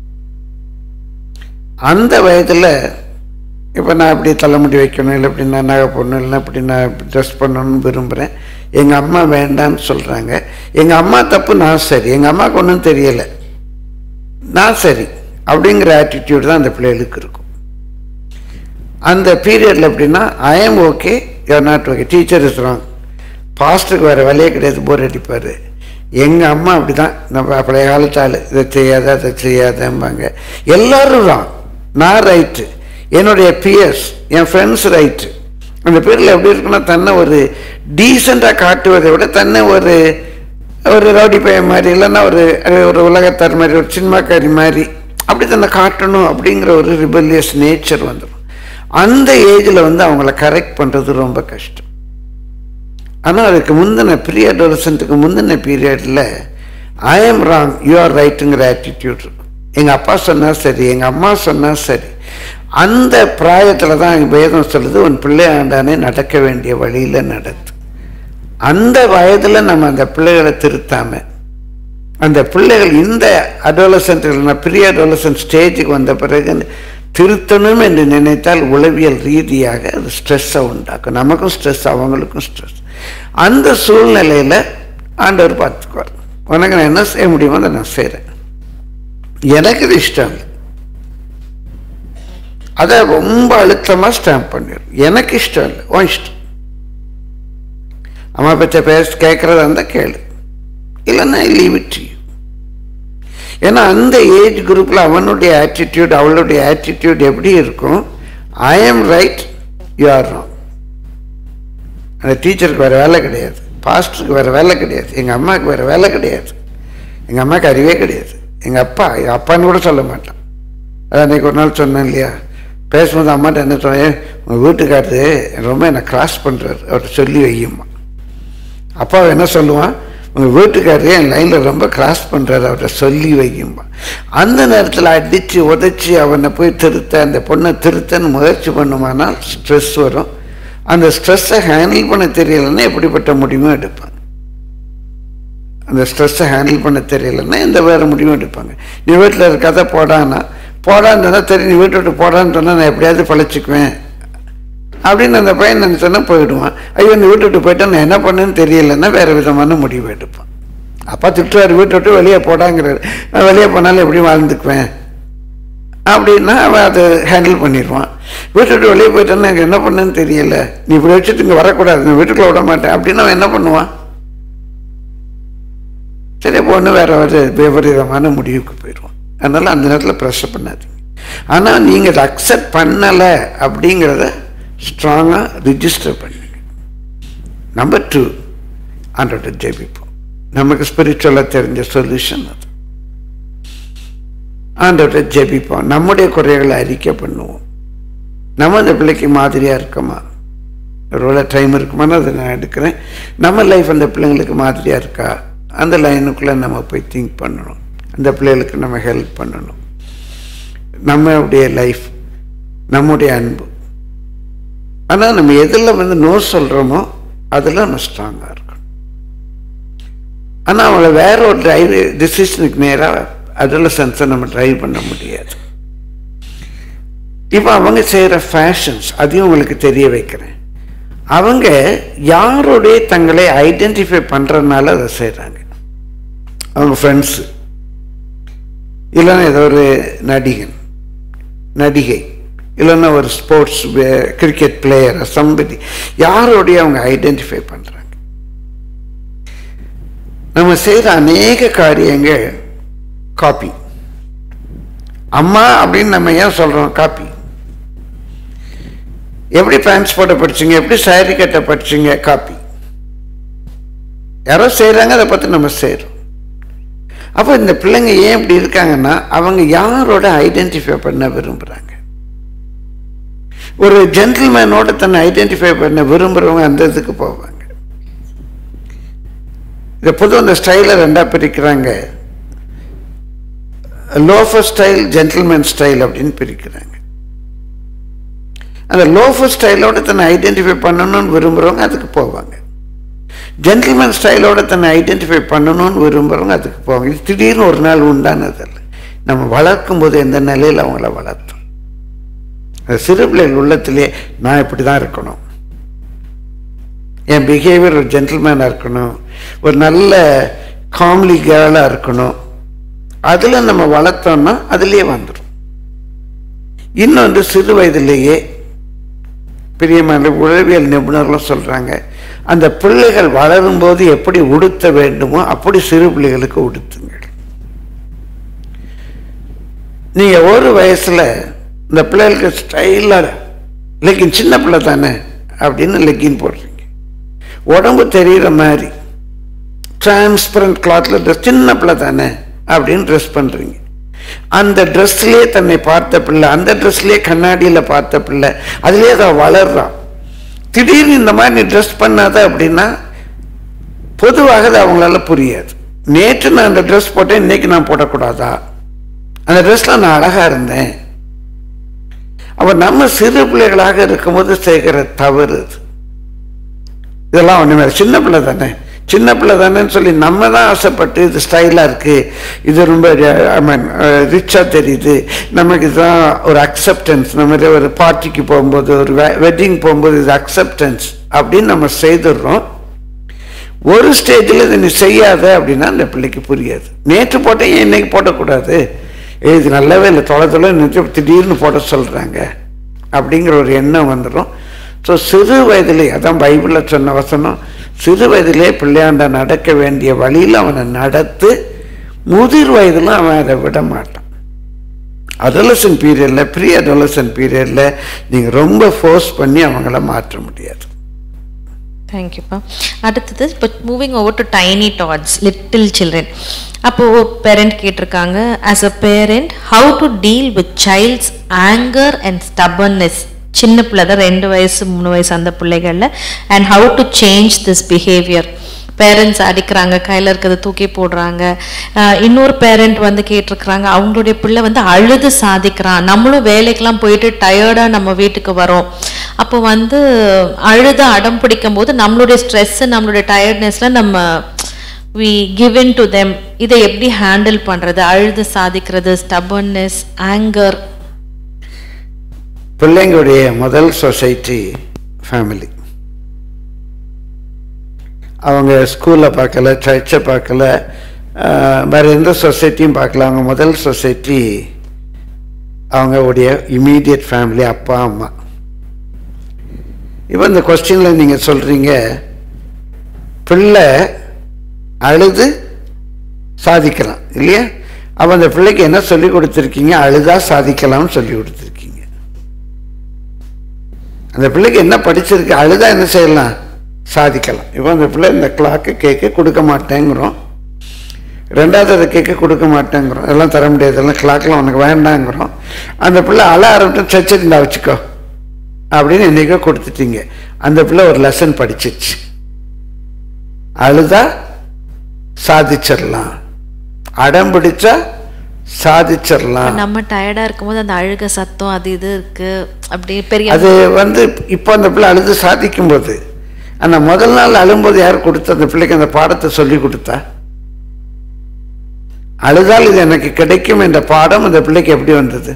அந்த வயதில் இப்போ நான் இப்படி தலைமுடி வைக்கணும் இல்லை இப்படி நான் நகை போடணும் இல்லை இப்படி நான் ட்ரெஸ் பண்ணணும்னு விரும்புகிறேன் எங்கள் அம்மா வேண்டான்னு சொல்கிறாங்க எங்கள் அம்மா தப்பு நான் சரி எங்கள் அம்மாவுக்கு ஒன்றும் தெரியலை நான் சரி அப்படிங்கிற ஆட்டிடியூட் தான் அந்த பிள்ளைகளுக்கு இருக்கும் அந்த பீரியடில் எப்படின்னா I am okay you're not okay teacher is wrong பாஸ்டருக்கு வேறு வேலையே கிடையாது போர் அடிப்பார் எங்கள் அம்மா அப்படி தான் நம்ம பழைய காலத்தால் இதை செய்யாத அதை செய்யாதம்பாங்க எல்லாரும் ராங் நான் ரைட்டு என்னுடைய பியர்ஸ் என் ஃப்ரெண்ட்ஸ் ரைட்டு அந்த பேரில் எப்படி இருக்குன்னா தன்னை ஒரு டீசெண்டாக காட்டுவதை விட தன்னை ஒரு ஒரு ரவுடி பையன் மாதிரி இல்லைன்னா ஒரு ஒரு உலகத்தார் மாதிரி ஒரு சினிமாக்காரி மாதிரி அப்படி தன்னை காட்டணும் அப்படிங்கிற ஒரு ரிபல்லியஸ் நேச்சர் வந்துடும் அந்த ஏஜில் வந்து அவங்கள கரெக்ட் பண்ணுறது ரொம்ப கஷ்டம் ஆனால் அதுக்கு முந்தின ப்ரீ அடோலசன்ட்டுக்கு முந்தின பீரியடில் I am wrong you are ரைட்டுங்கிற ஆட்டிடியூட் இருக்கும் எங்கள் அப்பா சொன்னால் சரி எங்கள் அம்மா சொன்னால் சரி அந்த பிராயத்தில் தான் வேதம் சொல்லுது உன் பிள்ளை ஆண்டானே நடக்க வேண்டிய வழியில் நடத்து அந்த வயதில் நம்ம அந்த பிள்ளைகளை திருத்தாம அந்த பிள்ளைகள் இந்த அடோலசன்ட் ப்ரீ அடோலசன்ட் ஸ்டேஜுக்கு வந்த பிறகு திருத்தணும் என்று நினைத்தால் உளவியல் ரீதியாக அது ஸ்ட்ரெஸ்ஸை உண்டாக்கும் நமக்கும் ஸ்ட்ரெஸ் அவங்களுக்கும் ஸ்ட்ரெஸ் அந்த சூழ்நிலையில் ஆண்டவர் பார்த்துக்குவார் உனக்கு நான் என்ன செய்ய முடியுமோ அதை நான் செய்கிறேன் எனக்கு இது இஷ்டம் இல்லை அதை ரொம்ப அழுத்தமாக ஸ்டாம்ப் பண்ணிடும் எனக்கு இஷ்டம் இல்லை உன் இஷ்டம் அம்மா பச்சை பேச கேட்குறதா இருந்தால் கேளு இல்லைன்னா லீவ் இட் யூ ஏன்னா அந்த ஏஜ் குரூப்பில் அவனுடைய ஆட்டிடியூட் அவளுடைய ஆட்டிடியூட் எப்படி இருக்கும் ஐ ஆம் ரைட் யூ ஆர் ராங் அந்த டீச்சருக்கு வேறு வேலை கிடையாது பாஸ்டருக்கு வேறு வேலை கிடையாது எங்கள் அம்மாவுக்கு வேறு வேலை கிடையாது எங்கள் அம்மாவுக்கு அறிவே கிடையாது எங்கள் அப்பா எங்கள் அப்பான்னு கூட சொல்ல மாட்டான் அதான் அன்றைக்கி ஒரு நாள் சொன்னேன் இல்லையா பேசும்போது அம்மாட்ட என்ன சொன்னேன் உங்கள் வீட்டுக்காரரு ரொம்ப என்னை கிராஸ் பண்ணுறாரு அவர்கிட்ட சொல்லி வையுமா அப்பா என்ன சொல்லுவான் உங்கள் வீட்டுக்காரரே என் லைனில் ரொம்ப கிராஸ் பண்ணுறாரு அவர்கிட்ட சொல்லி வைக்கும்பா அந்த நேரத்தில் அடித்து உதச்சி அவனை போய் திருத்த அந்த பொண்ணை திருத்தன்னு முயற்சி பண்ணுமானால் ஸ்ட்ரெஸ் வரும் அந்த ஸ்ட்ரெஸ்ஸை ஹேண்டில் பண்ண தெரியலைன்னா எப்படிப்பட்ட முடிவும் எடுப்பாங்க அந்த ஸ்ட்ரெஸ்ஸை ஹேண்டில் பண்ண தெரியலைன்னா எந்த வேறு முடிவும் எடுப்பாங்க நீ வீட்டில் இருக்காத போடான்னா போடான்னு சொன்னால் தெரியும் நீ வீட்டை விட்டு போடான்னு சொன்னால் நான் எப்படியாவது பழச்சிக்குவேன் அப்படின்னு அந்த பையன் நினச்சோன்னா போயிடுவான் ஐயோ இந்த வீட்டு விட்டு போயிட்டா நான் என்ன பண்ணுன்னு தெரியலன்னா வேறு விதமான முடிவு எடுப்பான் அப்பா திட்டுவார் வீட்டை விட்டு வெளியே போடாங்கிறாரு நான் வெளியே போனாலும் எப்படி வாழ்ந்துக்குவேன் அப்படின்னா அவன் அதை ஹேண்டில் பண்ணிடுவான் வீட்டை விட்டு வெளியே போயிட்டான்னு எனக்கு என்ன பண்ணுன்னு தெரியல நீ இப்படி வச்சுட்டு இங்கே வரக்கூடாது நான் வீட்டுக்குள்ள விட மாட்டேன் அப்படின்னு அவன் என்ன பண்ணுவான் சரி பொண்ணு வேற ஒரு விபரீதமான முடிவுக்கு போயிடுவான் அதனால் அந்த நேரத்தில் ப்ரெஷர் பண்ணாதீங்க ஆனால் நீங்கள் அதை அக்செப்ட் பண்ணலை அப்படிங்கிறத ஸ்ட்ராங்காக ரிஜிஸ்டர் பண்ணுங்க நம்பர் டூ ஆண்டோட ஜெபிப்போம் நமக்கு ஸ்பிரிச்சுவலாக தெரிஞ்ச சொல்யூஷன் அது ஆண்டோட ஜெபிப்போம் நம்முடைய குறைகளை அறிக்கை பண்ணுவோம் நம்ம அந்த பிள்ளைக்கு மாதிரியாக இருக்கோமா ஒருவேளை டைம் இருக்குமான்னு அதை நான் எடுக்கிறேன் நம்ம லைஃப் அந்த பிள்ளைங்களுக்கு மாதிரியாக இருக்கா அந்த லைனுக்குள்ளே நம்ம போய் திங்க் பண்ணணும் அந்த பிள்ளைகளுக்கு நம்ம ஹெல்ப் பண்ணணும் நம்மளுடைய லைஃப் நம்முடைய அன்பு ஆனால் நம்ம எதில் வந்து நோ சொல்கிறோமோ அதில் நம்ம ஸ்ட்ராங்காக இருக்கணும் ஆனால் அவங்கள வேற ஒரு டிரைவ் டிசிஷனுக்கு நேராக அதில் சென்ஸை நம்ம ட்ரைவ் பண்ண முடியாது இப்போ அவங்க செய்கிற ஃபேஷன்ஸ் அதையும் உங்களுக்கு தெரிய வைக்கிறேன் அவங்க யாருடைய தங்களை ஐடென்டிஃபை பண்ணுறதுனால அதை செய்கிறாங்க அவங்க ஃப்ரெண்ட்ஸு இல்லைன்னா ஏதோ ஒரு நடிகன் நடிகை இல்லைன்னா ஒரு ஸ்போர்ட்ஸ் கிரிக்கெட் பிளேயர் சம்பதி யாரோடைய அவங்க ஐடென்டிஃபை பண்ணுறாங்க நம்ம செய்கிற அநேக காரியங்கள் காப்பி அம்மா அப்படின்னு நம்ம ஏன் சொல்கிறோம் காப்பி எப்படி பேண்ட்ஸ் போட்ட படிச்சிங்க எப்படி சாரி கட்ட படிச்சிங்க காப்பி யாரோ செய்கிறாங்க அதை பார்த்து நம்ம செய்கிறோம் அப்போ இந்த பிள்ளைங்க ஏன் இப்படி இருக்காங்கன்னா அவங்க யாரோட ஐடென்டிஃபை பண்ண விரும்புகிறாங்க ஒரு ஜென்டில்மேனோட தன்னை ஐடென்டிஃபை பண்ண விரும்புகிறவங்க அந்த இதுக்கு போவாங்க இதை பொதுவாக இந்த ஸ்டைலை ரெண்டாக பிரிக்கிறாங்க லோஃபர் ஸ்டைல் ஜென்டில்மேன் ஸ்டைல் அப்படின்னு பிரிக்கிறாங்க அந்த லோஃபர் ஸ்டைலோட தன்னை ஐடென்டிஃபை பண்ணணும்னு விரும்புகிறவங்க அதுக்கு போவாங்க ஜென்டில்மேன் ஸ்டைலோட தன்னை ஐடென்டிஃபை பண்ணணும்னு விரும்புகிறவங்க அதுக்கு போவாங்க இது திடீர்னு ஒரு நாள் உண்டானதில்லை நம்ம வளர்க்கும் போது எந்த நிலையில் அவங்கள வளர்த்தோம் அந்த சிறு பிள்ளைகள் உள்ளத்திலே நான் இப்படி தான் இருக்கணும் என் பிஹேவியர் ஒரு ஜென்டில்மேனாக இருக்கணும் ஒரு நல்ல காம்லி கேர்ளாக இருக்கணும் அதில் நம்ம வளர்த்தோம்னா அதுலேயே வந்துடும் இன்னொன்று சிறு வயதிலேயே பிரியமான உளவியல் நிபுணர்களும் சொல்கிறாங்க அந்த பிள்ளைகள் வளரும்போது எப்படி உடுத்த வேண்டுமோ அப்படி சிறு பிள்ளைகளுக்கு உடுத்துங்கள் நீங்கள் ஒரு வயசில் இந்த பிள்ளைகளுக்கு ஸ்டைலாக லெக்கின் சின்ன பிள்ளை தானே அப்படின்னு லெக்கின் போடுறீங்க உடம்பு தெரிகிற மாதிரி டிரான்ஸ்பரண்ட் கிளாத்தில் ட்ரெஸ் சின்ன பிள்ளை தானே அப்படின்னு ட்ரெஸ் பண்ணுறீங்க அந்த ட்ரெஸ்லேயே தன்னை பார்த்த பிள்ளை அந்த ட்ரெஸ்லேயே கண்ணாடியில் பார்த்த பிள்ளை அதுலேயே தான் வளர்றான் திடீர்னு இந்த மாதிரி நீ ட்ரெஸ் பண்ணாத அப்படின்னா பொதுவாக அது அவங்களால புரியாது நேற்று நான் அந்த ட்ரெஸ் போட்டேன் இன்னைக்கு நான் போடக்கூடாதா அந்த ட்ரெஸ்ல நான் அழகாக இருந்தேன் அப்போ நம்ம சிறு பிள்ளைகளாக இருக்கும்போது செய்கிற தவறு இது இதெல்லாம் ஒன்றுமே சின்ன பிள்ளை தானே சின்ன பிள்ளை தானேன்னு சொல்லி நம்ம தான் ஆசைப்பட்டு இது ஸ்டைலாக இருக்குது இது ரொம்ப ஐ மீன் ரிச்சாக தெரியுது நமக்கு இதுதான் ஒரு அக்செப்டன்ஸ் நம்ம ஒரு பார்ட்டிக்கு போகும்போது ஒரு வெட்டிங் போகும்போது இது அக்செப்டன்ஸ் அப்படின்னு நம்ம செய்துடுறோம் ஒரு ஸ்டேஜில் இதை நீ செய்யாத அப்படின்னா அந்த பிள்ளைக்கு புரியாது நேற்று போட்டேன் ஏன் இன்னைக்கு போடக்கூடாது ஏய், இது நல்லாவே இல்லை தொலை தொலை நினைச்சு திடீர்னு போட சொல்கிறாங்க அப்படிங்கிற ஒரு எண்ணம் வந்துடும் ஸோ சிறு வயதிலே அதான் பைபிளில் சொன்ன வசனம் சிறு வயதிலே பிள்ளையாண்ட நடக்க வேண்டிய வழியில் அவனை நடத்து முதிர் வயதில் அவன் அதை விட மாட்டான் adolescent பீரியடில் ப்ரீ adolescent பீரியடில் நீங்கள் ரொம்ப ஃபோர்ஸ் பண்ணி அவங்கள மாற்ற முடியாது தேங்க்யூப்பா அடுத்தது இப்போ moving over to tiny tots little children அப்போது பேரண்ட் கேட்டிருக்காங்க as a parent how to deal with child's anger and stubbornness சின்ன பிள்ளை தான் ரெண்டு வயசு மூணு வயசு அந்த பிள்ளைகளில் and how to change this behaviour parents அடிக்கிறாங்க கையில் இருக்கிறத தூக்கி போடுறாங்க அஹ் இன்னொரு பேரண்ட் வந்து கேட்டிருக்கிறாங்க அவங்களுடைய பிள்ளை வந்து அழுது சாதிக்கிறான் நம்மளும் வேலைக்கெல்லாம் போயிட்டு டயர்டாக நம்ம வீட்டுக்கு வரோம் அப்போ வந்து அழுத அடம் பிடிக்கும் போது நம்மளுடைய ஸ்ட்ரெஸ்ஸு நம்மளுடைய டயர்ட்னஸில் நம்ம வி கிவன் டு தெம் இதை எப்படி ஹேண்டில் பண்ணுறது அழுது சாதிக்கிறது ஸ்டபர்னஸ் ஆங்கர் பிள்ளைங்களுடைய முதல் சொசைட்டி ஃபேமிலி அவங்க ஸ்கூலில் பார்க்கல சர்ச்சை பார்க்கல ஆஹ், வேற எந்த சொசைட்டியும் பார்க்கல அவங்க முதல் சொசைட்டி அவங்களுடைய இமீடியட் ஃபேமிலி அப்பா அம்மா இப்போ இந்த கொஸ்டினில் நீங்கள் சொல்கிறீங்க பிள்ளை அழுது சாதிக்கலாம் இல்லையா அப்போ அந்த பிள்ளைக்கு என்ன சொல்லி கொடுத்துருக்கீங்க அழுதா சாதிக்கலாம்னு சொல்லி கொடுத்துருக்கீங்க அந்த பிள்ளைக்கு என்ன படிச்சிருக்கு அழுதா என்ன செய்யலாம் சாதிக்கலாம் இப்போ அந்த பிள்ளை இந்த கிளாக்கு கேட்க கொடுக்க மாட்டேங்கிறோம் ரெண்டாவது அதை கேட்க கொடுக்க மாட்டேங்கிறோம் இதெல்லாம் தர முடியாது இதெல்லாம் கிளாக்லாம் உனக்கு வேண்டாங்கிறோம் அந்த பிள்ளை அழ ஆரம்பிட்டு சச்சரி இந்த வச்சுக்கோ அப்படின்னு என்னைக்கோ கொடுத்துட்டீங்க அந்த பிள்ளை ஒரு லெசன் படிச்சிருச்சு அழுதா சாதிச்சிடலாம் அடம் பிடிச்சா சாதிச்சிடலாம் நம்ம டயர்டா இருக்கும்போது அந்த அழுக சத்தம் அது இது இருக்கு அப்படி பெரிய அது வந்து இப்போ அந்த பிள்ளை அழுது சாதிக்கும் போது அந்த முதல் நாள் அழும்போது யார் கொடுத்து அந்த பிள்ளைக்கு அந்த பாடத்தை சொல்லி கொடுத்தா அழுதால் இது எனக்கு கிடைக்கும் என்ற பாடம் அந்த பிள்ளைக்கு எப்படி வந்தது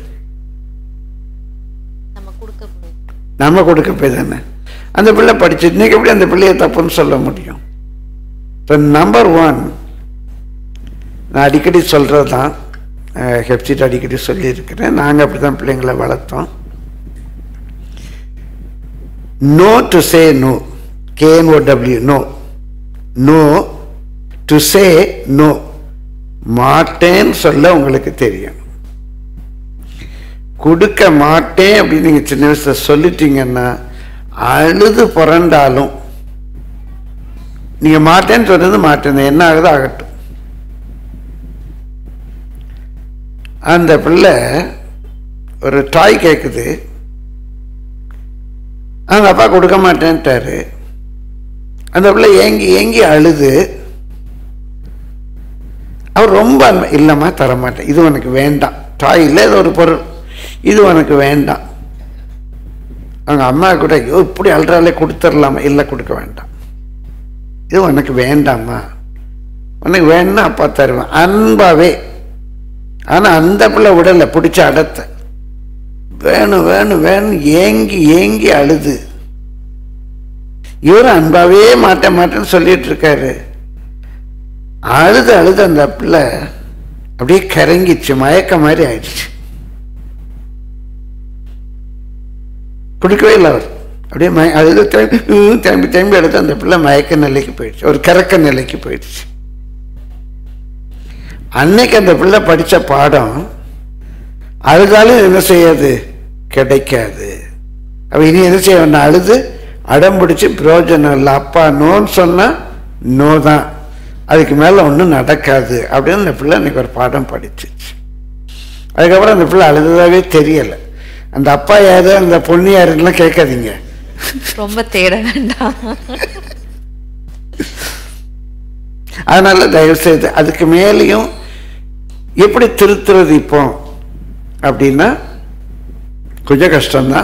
நம்ம கொடுக்க போய் தானே அந்த பிள்ளை படிச்சு இன்னைக்கு எப்படி அந்த பிள்ளைய தப்புன்னு சொல்ல முடியும் இப்போ நம்பர் ஒன் நான் அடிக்கடி சொல்கிறது தான் ஹெப்சிட் அடிக்கடி சொல்லியிருக்கிறேன் நாங்கள் அப்படி தான் பிள்ளைங்களை வளர்த்தோம் no to say no K N O W no no to say no மாட்டேன்னு சொல்ல உங்களுக்கு தெரியும் கொடுக்க மாட்டேன் அப்படின்னு நீங்கள் சின்ன வயசுல சொல்லிட்டீங்கன்னா அழுது புரண்டாலும் நீங்கள் மாட்டேன்னு சொன்னது மாட்டேன் என்ன ஆகுதோ ஆகட்டும் அந்த பிள்ளை ஒரு டாய் கேட்குது அவங்க அப்பா கொடுக்க மாட்டேன்ட்டாரு அந்த பிள்ளை ஏங்கி ஏங்கி அழுது அவர் ரொம்ப அன்பு இல்லைம்மா தரமாட்டேன் இது உனக்கு வேண்டாம் டாய் இல்லை இது ஒரு பொருள் இது உனக்கு வேண்டாம் அவங்க அம்மா கூட ஐயோ இப்படி அல்றாலே கொடுத்துடலாமா இல்லை கொடுக்க வேண்டாம் இது உனக்கு வேண்டாம்மா உனக்கு வேணும்னா அப்பா தருவேன் அன்பாவே ஆனால் அந்த பிள்ளை விடலை பிடிச்ச அடத்த வேணும் வேணும் வேணும் ஏங்கி ஏங்கி அழுது இவரும் அன்பாவே மாட்டேன் மாட்டேன்னு சொல்லிட்டு இருக்காரு அழுது அழுது அந்த பிள்ளை அப்படியே கரங்கிச்சு மயக்க மாதிரி ஆயிடுச்சு கொடுக்கவே இல்லை அவர் அப்படியே மய அழுது திரும்பி உம், திரும்பி திரும்பி எடுத்து அந்த பிள்ளை மயக்க நிலைக்கு போயிடுச்சு ஒரு கறக்க நிலைக்கு போயிடுச்சு அன்னைக்கு அந்த பிள்ளை படித்த பாடம் அழுதாலும் என்ன செய்யாது கிடைக்காது அவ இனி என்ன செய்ய வேண்டாம் அழுது அடம் பிடிச்சி பிரயோஜனம் இல்லை அப்பா நோன்னு சொன்னால் நோ தான் அதுக்கு மேலே ஒன்றும் நடக்காது அப்படின்னு அந்த பிள்ளை இன்னைக்கு ஒரு பாடம் படிச்சிச்சு அதுக்கப்புறம் அந்த பிள்ளை அழுததாவே தெரியலை அந்த அப்பா யாரு அந்த பொண்ணு யாருன்னெலாம் கேட்காதீங்க ரொம்ப தேட வேண்டாம் அதனால தயவு செய்து அதுக்கு மேலேயும் எப்படி திருத்துறது இப்போ அப்படின்னா கொஞ்சம் கஷ்டம்தான்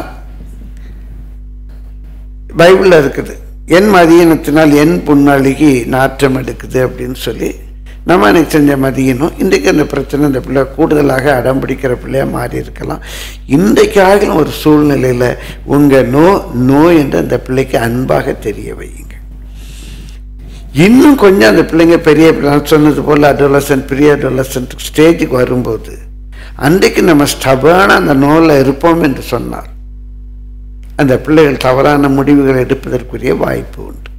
பைபிளில் இருக்குது என் மதியனத்தினால் என் புண்ணாளிக்கு நாற்றம் எடுக்குது அப்படின்னு சொல்லி நம்ம அன்னைக்கு செஞ்ச மதியனும் இன்றைக்கு அந்த பிரச்சனை இந்த பிள்ளை கூடுதலாக அடம் பிடிக்கிற பிள்ளையா மாறி இருக்கலாம் இன்றைக்காகிலும் ஒரு சூழ்நிலையில் உங்கள் நோ நோ என்று அந்த பிள்ளைக்கு அன்பாக தெரிய வையுங்க இன்னும் கொஞ்சம் அந்த பிள்ளைங்க பெரிய நான் சொன்னது போல் அடோலசன்ட் பெரிய அடோலசன்ட் ஸ்டேஜுக்கு வரும்போது அன்றைக்கு நம்ம ஸ்டபான அந்த நோயில் இருப்போம் என்று சொன்னார் அந்த பிள்ளைகள் தவறான முடிவுகள் எடுப்பதற்குரிய வாய்ப்பு உண்டு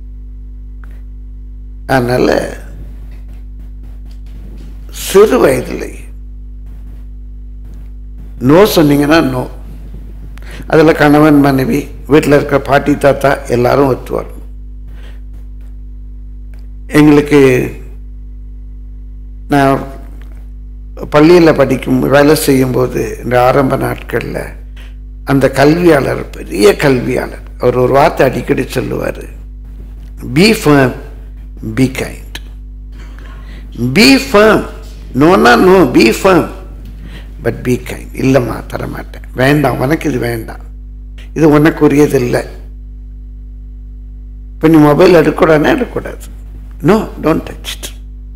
அதனால் சிறு வயதிலே நோ சொன்னீங்கன்னா நோ அதில் கணவன் மனைவி வீட்டில் இருக்கிற பாட்டி தாத்தா எல்லாரும் ஒத்து வரணும் எங்களுக்கு நான் பள்ளியில் படிக்கும் வேலை செய்யும்போது இந்த ஆரம்ப நாட்களில் அந்த கல்வியாளர் பெரிய கல்வியாளர் அவர் ஒரு வார்த்தை அடிக்கடி சொல்லுவார் be firm be kind be firm நோனா no be firm but be kind இல்லைம்மா தரமாட்டேன் வேண்டாம் உனக்கு இது வேண்டாம் இது உனக்குரியது இல்லை இப்போ நீ மொபைல் எடுக்கக்கூடாதுன்னா எடுக்கக்கூடாது no don't touch it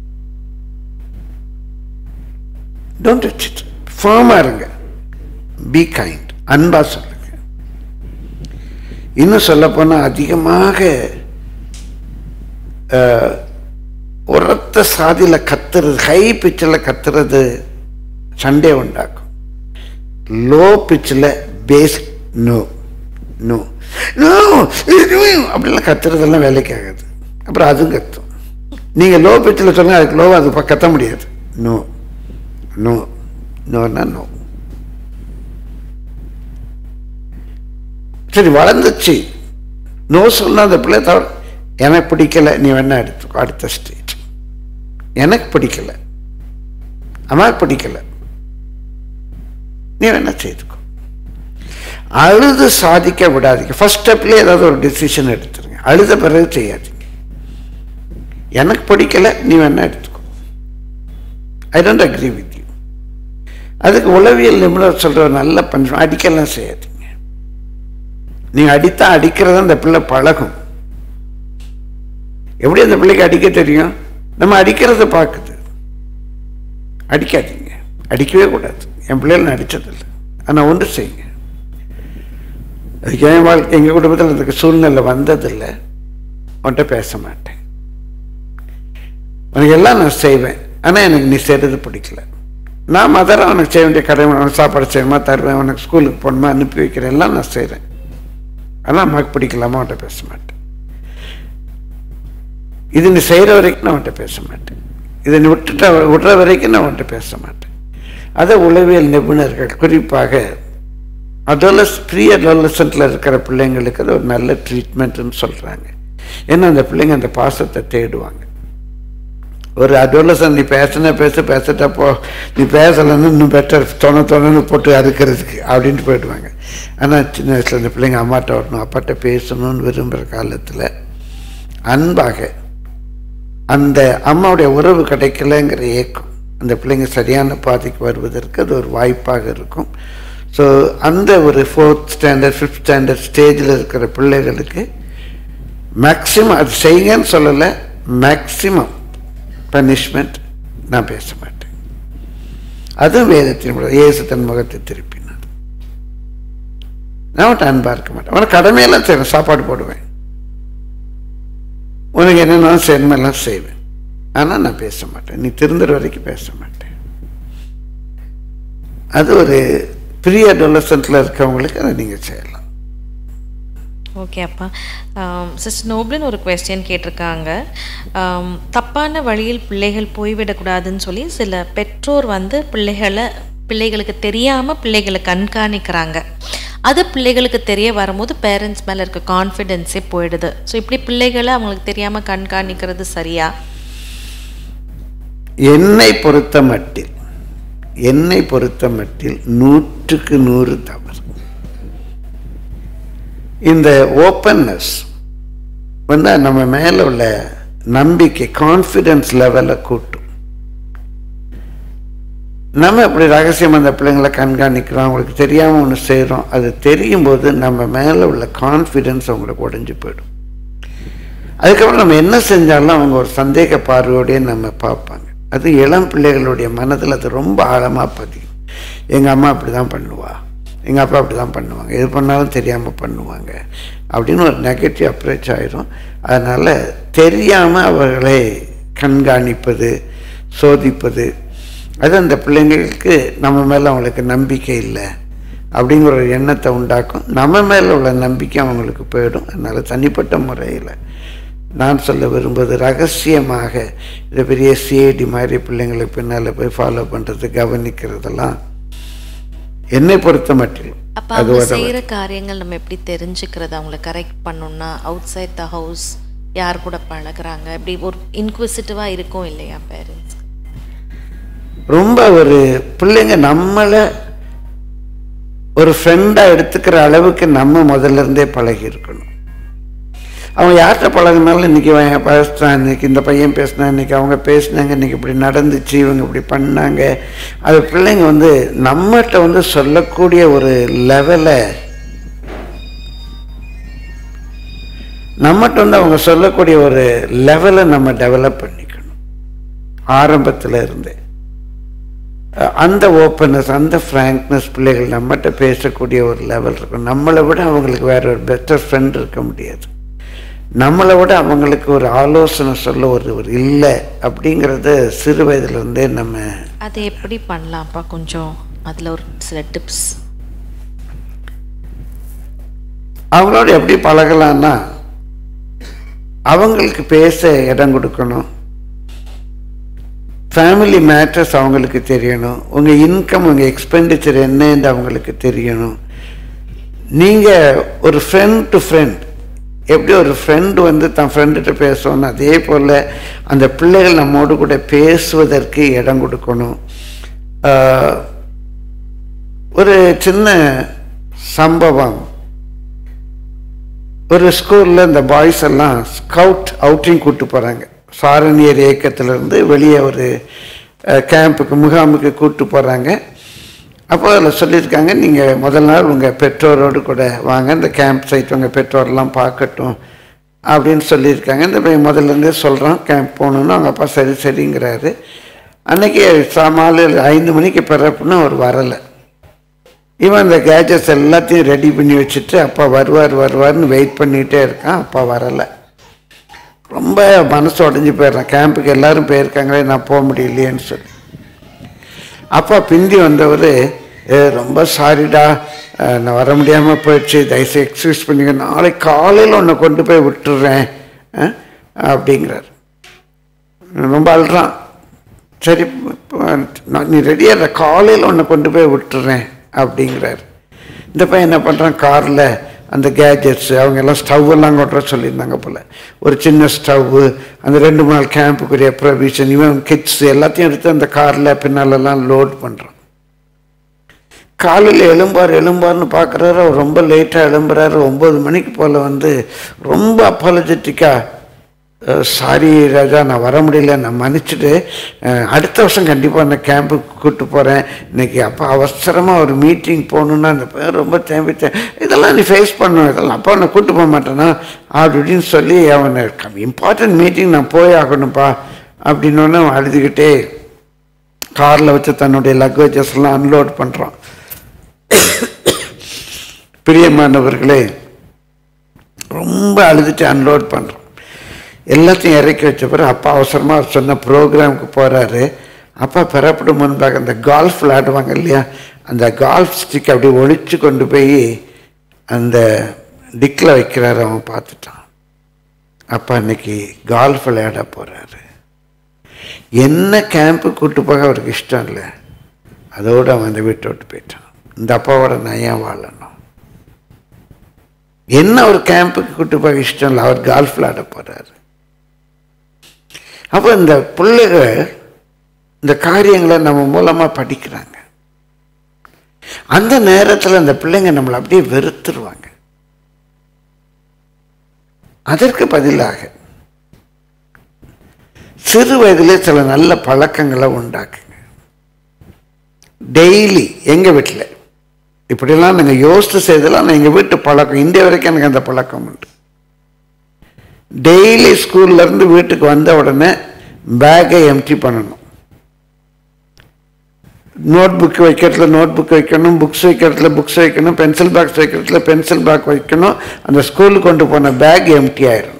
don't touch it ஃபேமாக இருங்க பி கைண்ட் அன்பாக சொல்லுங்க இன்னும் சொல்லப்போனால் அதிகமாக அஹ், உரத்த சாதியில் கத்துறது ஹை பிச்சில் கத்துறது சண்டே உண்டாக்கும் லோ பிச்சில் பேஸ் நோ நோ நோ அப்படிலாம் கத்துறதெல்லாம் வேலைக்கு ஆகாது அப்புறம் அதுவும் கத்தும் நீங்கள் லோ பிச்சில் சொன்னால் அதுக்கு லோவாக அது ப- கத்த முடியாது நோ நோ நோன்னா நோ சரி வளர்ந்துச்சு நோ சொன்னா அந்த பிள்ளை தவிர எனக்கு பிடிக்கல நீ வேணா எடுத்துக்கோ அடுத்த ஸ்டேஜ் எனக்கு பிடிக்கல அம்மாவுக்கு பிடிக்கல நீ வேணா செய்துக்கோ அழுது சாதிக்க விடாதீங்க ஃபர்ஸ்ட் ஸ்டெப்லேயே ஏதாவது ஒரு டிசிஷன் எடுத்துருங்க அழுத பிறகு செய்யாதீங்க எனக்கு பிடிக்கல நீ வேணா எடுத்துக்கோ I don't agree with you அதுக்கு உளவியல் நிபுணர் சொல்ற ஒரு நல்ல பஞ்சம் அடிக்கலாம் செய்யாதீங்க நீங்க அடித்தா அடிக்கிறத அந்த பிள்ளை பழகும் எப்படி அந்த பிள்ளைக்கு அடிக்க தெரியும் நம்ம அடிக்கிறத பார்க்குது அடிக்காதீங்க அடிக்கவே கூடாது என் பிள்ளைகள் நான் அடித்ததில்லை ஆனால் ஒன்று செய்யுங்க அதுக்கு என் வாழ்க்கை எங்கள் குடும்பத்தில் அதுக்கு சூழ்நிலை வந்ததில்லை உன்கிட்ட பேச மாட்டேன் உனக்கு எல்லாம் நான் செய்வேன் ஆனால் எனக்கு நீ செய்கிறது பிடிக்கல நான் மதரை உனக்கு செய்ய வேண்டிய கடமை உனக்கு சாப்பாடு செய்யணுமா தருவேன் உனக்கு ஸ்கூலுக்கு போகணுமா அனுப்பி வைக்கிறேன் எல்லாம் நான் செய்கிறேன் ஆனால் அம்மாவுக்கு பிடிக்கலாமா அவன்கிட்ட பேச மாட்டேன் இது நீ செய்கிற வரைக்கும் நான் அவன்கிட்ட பேச மாட்டேன் இதை நீ விட்டுட்ட விடுற வரைக்கும் நான் அவன்கிட்ட பேச மாட்டேன் அதை உளவியல் நிபுணர்கள் குறிப்பாக அதோலஸ் ப்ரீ அடோலசன்ட்டில் இருக்கிற பிள்ளைங்களுக்கு அது ஒரு நல்ல ட்ரீட்மெண்ட்னு சொல்கிறாங்க ஏன்னா அந்த பிள்ளைங்க அந்த பாசத்தை தேடுவாங்க ஒரு அடோலசன் நீ பேசினா பேச பேசிட்டா போ நீ பேசலைன்னு இன்னும் பெட்டர் தொண தொணன்னு போட்டு அறுக்கிறதுக்கு அப்படின்ட்டு போயிடுவாங்க ஆனால் சின்ன வயசில் இந்த பிள்ளைங்க அம்மாட்ட வரணும் அப்பாட்ட பேசணும்னு விரும்புகிற காலத்தில் அன்பாக அந்த அம்மாவுடைய உறவு கிடைக்கலங்கிற ஏக்கம் அந்த பிள்ளைங்க சரியான பாதைக்கு வருவதற்கு அது ஒரு வாய்ப்பாக இருக்கும் ஸோ அந்த ஒரு ஃபோர்த் ஸ்டாண்டர்ட் ஃபிஃப்த் ஸ்டாண்டர்ட் ஸ்டேஜில் இருக்கிற பிள்ளைகளுக்கு மேக்சிமம் அது செய்யுங்கன்னு சொல்லலை மேக்சிமம் பனிஷ்மெண்ட் நான் பேச மாட்டேன் அதுவும் வேதத்தின் மூலம் இயேசு தன் முகத்தை திருப்பினார் நான் அவன்கிட்ட அன்பா இருக்க மாட்டேன் அவனை கடமையெல்லாம் செய்வேன் சாப்பாடு போடுவேன் உனக்கு என்னென்னாலும் செய்யணுமெல்லாம் செய்வேன் ஆனால் நான் பேச மாட்டேன் நீ திருந்துற வரைக்கும் பேச மாட்டேன் அது ஒரு ப்ரீ அடோலசன்ட்டில் இருக்கவங்களுக்கு அதை நீங்கள் செய்யலாம் ஓகே அப்பா சிஸ்டர் நோப்ளின் ஒரு கொஸ்டின் கேட்டிருக்காங்க ஆம், தப்பான வழியில் பிள்ளைகள் போய்விடக்கூடாதுன்னு சொல்லி சில பெற்றோர் வந்து பிள்ளைகளை பிள்ளைகளுக்கு தெரியாமல் பிள்ளைகளை கண்காணிக்கிறாங்க அது பிள்ளைகளுக்கு தெரிய வரும்போது பேரண்ட்ஸ் மேலே இருக்க கான்ஃபிடென்ஸே போயிடுது ஸோ இப்படி பிள்ளைகளை அவங்களுக்கு தெரியாமல் கண்காணிக்கிறது சரியா என்னை பொறுத்த மட்டில் என்னை பொறுத்த மட்டில் நூற்றுக்கு நூறு தவறு இந்த ஓப்பன்னஸ் வந்து நம்ம மேல உள்ள நம்பிக்கை கான்ஃபிடன்ஸ் லெவலை கூட்டும் நம்ம இப்படி ரகசியம் அந்த பிள்ளைங்களை கண்காணிக்கிறோம் அவங்களுக்கு தெரியாமல் ஒன்று செய்கிறோம் அது தெரியும் போது நம்ம மேலே உள்ள கான்ஃபிடென்ஸ் அவங்களுக்கு உடைஞ்சு போயிடும் அதுக்கப்புறம் நம்ம என்ன செஞ்சாலும் அவங்க ஒரு சந்தேக பார்வையோடய நம்ம பார்ப்பாங்க அது இளம் பிள்ளைகளுடைய மனதில் அது ரொம்ப ஆழமாக பதியும் எங்கள் அம்மா அப்படி தான் பண்ணுவா எங்கள் அப்பா அப்படி தான் பண்ணுவாங்க எது பண்ணாலும் தெரியாமல் பண்ணுவாங்க அப்படின்னு ஒரு நெகட்டிவ் அப்ரோச் ஆயிரும் அதனால் தெரியாமல் அவர்களை கண்காணிப்பது சோதிப்பது அது அந்த பிள்ளைங்களுக்கு நம்ம மேலே அவங்களுக்கு நம்பிக்கை இல்லை அப்படிங்கிற ஒரு எண்ணத்தை உண்டாக்கும் நம்ம மேலே உள்ள நம்பிக்கை அவங்களுக்கு போயிடும் அதனால் தனிப்பட்ட முறையில் நான் சொல்ல விரும்புவது ரகசியமாக இந்த பெரிய சிஐடி மாதிரி பிள்ளைங்களுக்கு பின்னால் போய் ஃபாலோ பண்ணுறது கவனிக்கிறதெல்லாம் என்னை பொறுத்த மட்டிலும் அப்போ அது அவங்க ஒரு செய்கிற காரியங்கள் நம்ம எப்படி தெரிஞ்சுக்கிறது அவங்கள கரெக்ட் பண்ணணும்னா அவுட் சைட் த ஹவுஸ் யார் கூட பழகுறாங்க இப்படி ஒரு இன்க்விசிட்டிவாக இருக்கும் இல்லையா பேரண்ட்ஸ் ரொம்ப ஒரு பிள்ளைங்க நம்மளை ஒரு ஃப்ரெண்டாக எடுத்துக்கிற அளவுக்கு நம்ம முதல்ல இருந்தே பழகி இருக்கணும் அவங்க யார்கிட்ட பழகினாலும் இன்னைக்கு இவன் பேசுகிறான் இன்னைக்கு இந்த பையன் பேசினா இன்னைக்கு அவங்க பேசினாங்க இன்னைக்கு இப்படி நடந்துச்சு இவங்க இப்படி பண்ணாங்க அது பிள்ளைங்க வந்து நம்மகிட்ட வந்து சொல்லக்கூடிய ஒரு லெவலை நம்மகிட்ட வந்து அவங்க சொல்லக்கூடிய ஒரு லெவலை நம்ம டெவலப் பண்ணிக்கணும் ஆரம்பத்தில் இருந்தே அஹ் அந்த ஓப்பனஸ் அந்த ஃப்ராங்க்னஸ் பிள்ளைகள் நம்மகிட்ட பேசக்கூடிய ஒரு லெவல் இருக்கும் நம்மளை விட அவங்களுக்கு வேற ஒரு பெட்டர் ஃப்ரெண்ட் இருக்க முடியாது நம்மளை விட அவங்களுக்கு ஒரு ஆலோசனை சொல்ல ஒரு ஒரு இல்லை அப்படிங்கிறத சிறு வயதுலேருந்தே நம்ம அதை எப்படி பண்ணலாம்ப்பா கொஞ்சம் அதில் ஒரு சில டிப்ஸ் அவங்களோட எப்படி பழகலான்னா அவங்களுக்கு பேச இடம் கொடுக்கணும் ஃபேமிலி மேட்டர்ஸ் அவங்களுக்கு தெரியணும் உங்கள் இன்கம் உங்கள் எக்ஸ்பெண்டிச்சர் என்னன்னு அவங்களுக்கு தெரியணும் நீங்கள் ஒரு ஃப்ரெண்ட் டு ஃப்ரெண்ட் எப்படி ஒரு ஃப்ரெண்டு வந்து தன் ஃப்ரெண்டுகிட்ட பேசணும் அதே போல் அந்த பிள்ளைகள் நம்மோடு கூட பேசுவதற்கு இடம் கொடுக்கணும் ஆஹ், ஒரு சின்ன சம்பவம் ஒரு ஸ்கூலில் இந்த பாய்ஸ் எல்லாம் ஸ்கவுட் அவுட்டிங் கூட்டு போகிறாங்க சாரணியர் இயக்கத்திலேருந்து வெளியே ஒரு கேம்புக்கு முகாமுக்கு கூட்டு போகிறாங்க அப்போ அதில் சொல்லியிருக்காங்க நீங்கள் முதல் நாள் உங்கள் பெற்றோரோடு கூட வாங்க இந்த கேம்ப் சைட் உங்கள் பெற்றோரெல்லாம் பார்க்கட்டும் அப்படின்னு சொல்லியிருக்காங்க இந்த பையன் முதல்ல இருந்தே சொல்கிறான் கேம்ப் போகணுன்னு அவங்க அப்பா சரி சரிங்கிறாரு அன்னைக்கு சாமாலு ஐந்து மணிக்கு பிறப்புன்னு அவர் வரலை இவன் இந்த கேஜெட்ஸ் எல்லாத்தையும் ரெடி பண்ணி வச்சுட்டு அப்பா வருவார் வருவார்னு வெயிட் பண்ணிகிட்டே இருக்கான் அப்பா வரலை ரொம்ப மனசு உடஞ்சி போயிடுறான் கேம்புக்கு எல்லாரும் போயிருக்காங்களே நான் போக முடியலையேன்னு சொல்லி அப்பா பிந்தி வந்தவர் "ஏ, ரொம்ப சாரிடா அஹ், நான் வர முடியாமல் போயிடுச்சு தயவுசெய்து எக்ஸ்கியூஸ் பண்ணிக்க நாளைக்கு காலையில் உன்னை கொண்டு போய் விட்டுடுறேன் அஹ், அப்படிங்கிறார் ரொம்ப அழுறான் சரி இப்ப நான் நீ ரெடியாக காலையில் உன்னை கொண்டு போய் விட்டுறேன் அப்படிங்கிறார் இந்த பையன் என்ன பண்ணுறான் காரில் அந்த கேஜெட்ஸ் அவங்க எல்லாம் ஸ்டவ் எல்லாம் கொண்டு வர சொல்லியிருந்தாங்க போல் ஒரு சின்ன ஸ்டவ்வு அந்த ரெண்டு மூணு நாள் கேம்புக்குரிய ப்ரொவிஷன் இவன் கிட்ஸ் எல்லாத்தையும் எடுத்து அந்த காரில் பின்னாலெல்லாம் லோட் பண்ணுறான் காலையில் எழும்பார் எழும்பார்னு பார்க்குறாரு அவர் ரொம்ப லேட்டாக எழும்புறாரு ஒம்பது மணிக்கு போல் வந்து ரொம்ப அப்பாலஜெட்டிக்காக சாரி ராஜா நான் வர முடியல நான் மன்னிச்சுட்டு அஹ், அடுத்த வருஷம் கண்டிப்பாக அந்த கேம்புக்கு கூப்பிட்டு போகிறேன் இன்னைக்கு அப்பா அவசரமாக ஒரு மீட்டிங் போகணுன்னா அந்த பையன் ரொம்ப தேம்பித்தேன் இதெல்லாம் நீ ஃபேஸ் பண்ணணும் இதெல்லாம் அப்பா நான் கூப்பிட்டு போக மாட்டேனா அப்படின்னு சொல்லி அவனை இம்பார்ட்டன்ட் மீட்டிங் நான் போய் ஆகணும்ப்பா அப்படின்னு அவன் அழுதுகிட்டே காரில் வச்சு தன்னுடைய லக்கேஜஸ் எல்லாம் அன்லோட் பண்ணுறான் பிரியமானவர்களே ரொம்ப அழுதுட்டு அன்லோட் பண்ணுறோம் எல்லாத்தையும் இறக்கி வச்ச பிறகு அப்பா அவசரமாக சொன்ன ப்ரோக்ராமுக்கு போகிறாரு அப்பா பெறப்படும் முன்பாக அந்த கால்ஃப் விளையாடுவாங்க இல்லையா அந்த கால்ஃப் ஸ்டிக் அப்படியே ஒழிச்சு கொண்டு போய் அந்த டிக்கில் வைக்கிறாரு அவன் பார்த்துட்டான் அப்பா இன்னைக்கு கால்ஃப் விளையாட போகிறாரு என்ன கேம்ப்பு கூட்டு போக அவருக்கு இஷ்டம் இல்லை அதோடு அவன் அந்த வீட்டை விட்டு போயிட்டான் இந்த அப்பாவோட நான் ஏன் வாழணும் என்ன ஒரு கேம்புக்கு கூட்டு போக இஷ்டம் இல்லை அவர் கால்ஃப் விளையாட போறாரு அப்போ இந்த பிள்ளைகள் இந்த காரியங்களை நம்ம மூலமா படிக்கிறாங்க அந்த நேரத்தில் அந்த பிள்ளைங்க நம்மளை அப்படியே வெறுத்துருவாங்க அதற்கு பதிலாக சிறு வயதிலே சில நல்ல பழக்கங்களை உண்டாக்குங்க டெய்லி எங்க வீட்டில் இப்படியெல்லாம் நீங்கள் யோசித்து செய்தெல்லாம் நான் எங்கள் வீட்டு பழக்கம் இந்திய வரைக்கும் எனக்கு அந்த பழக்கம் உண்டு டெய்லி ஸ்கூல்ல இருந்து வீட்டுக்கு வந்த உடனே பேக்கை எம்டி பண்ணணும் நோட் புக் வைக்கிறதுல நோட் புக் வைக்கணும் புக்ஸ் வைக்கிறதுல புக்ஸ் வைக்கணும் பென்சில் பாக்ஸ் வைக்கிறதுல பென்சில் பாக்ஸ் வைக்கணும் அந்த ஸ்கூலுக்கு கொண்டு போன பேக் எம்டி ஆயிரும்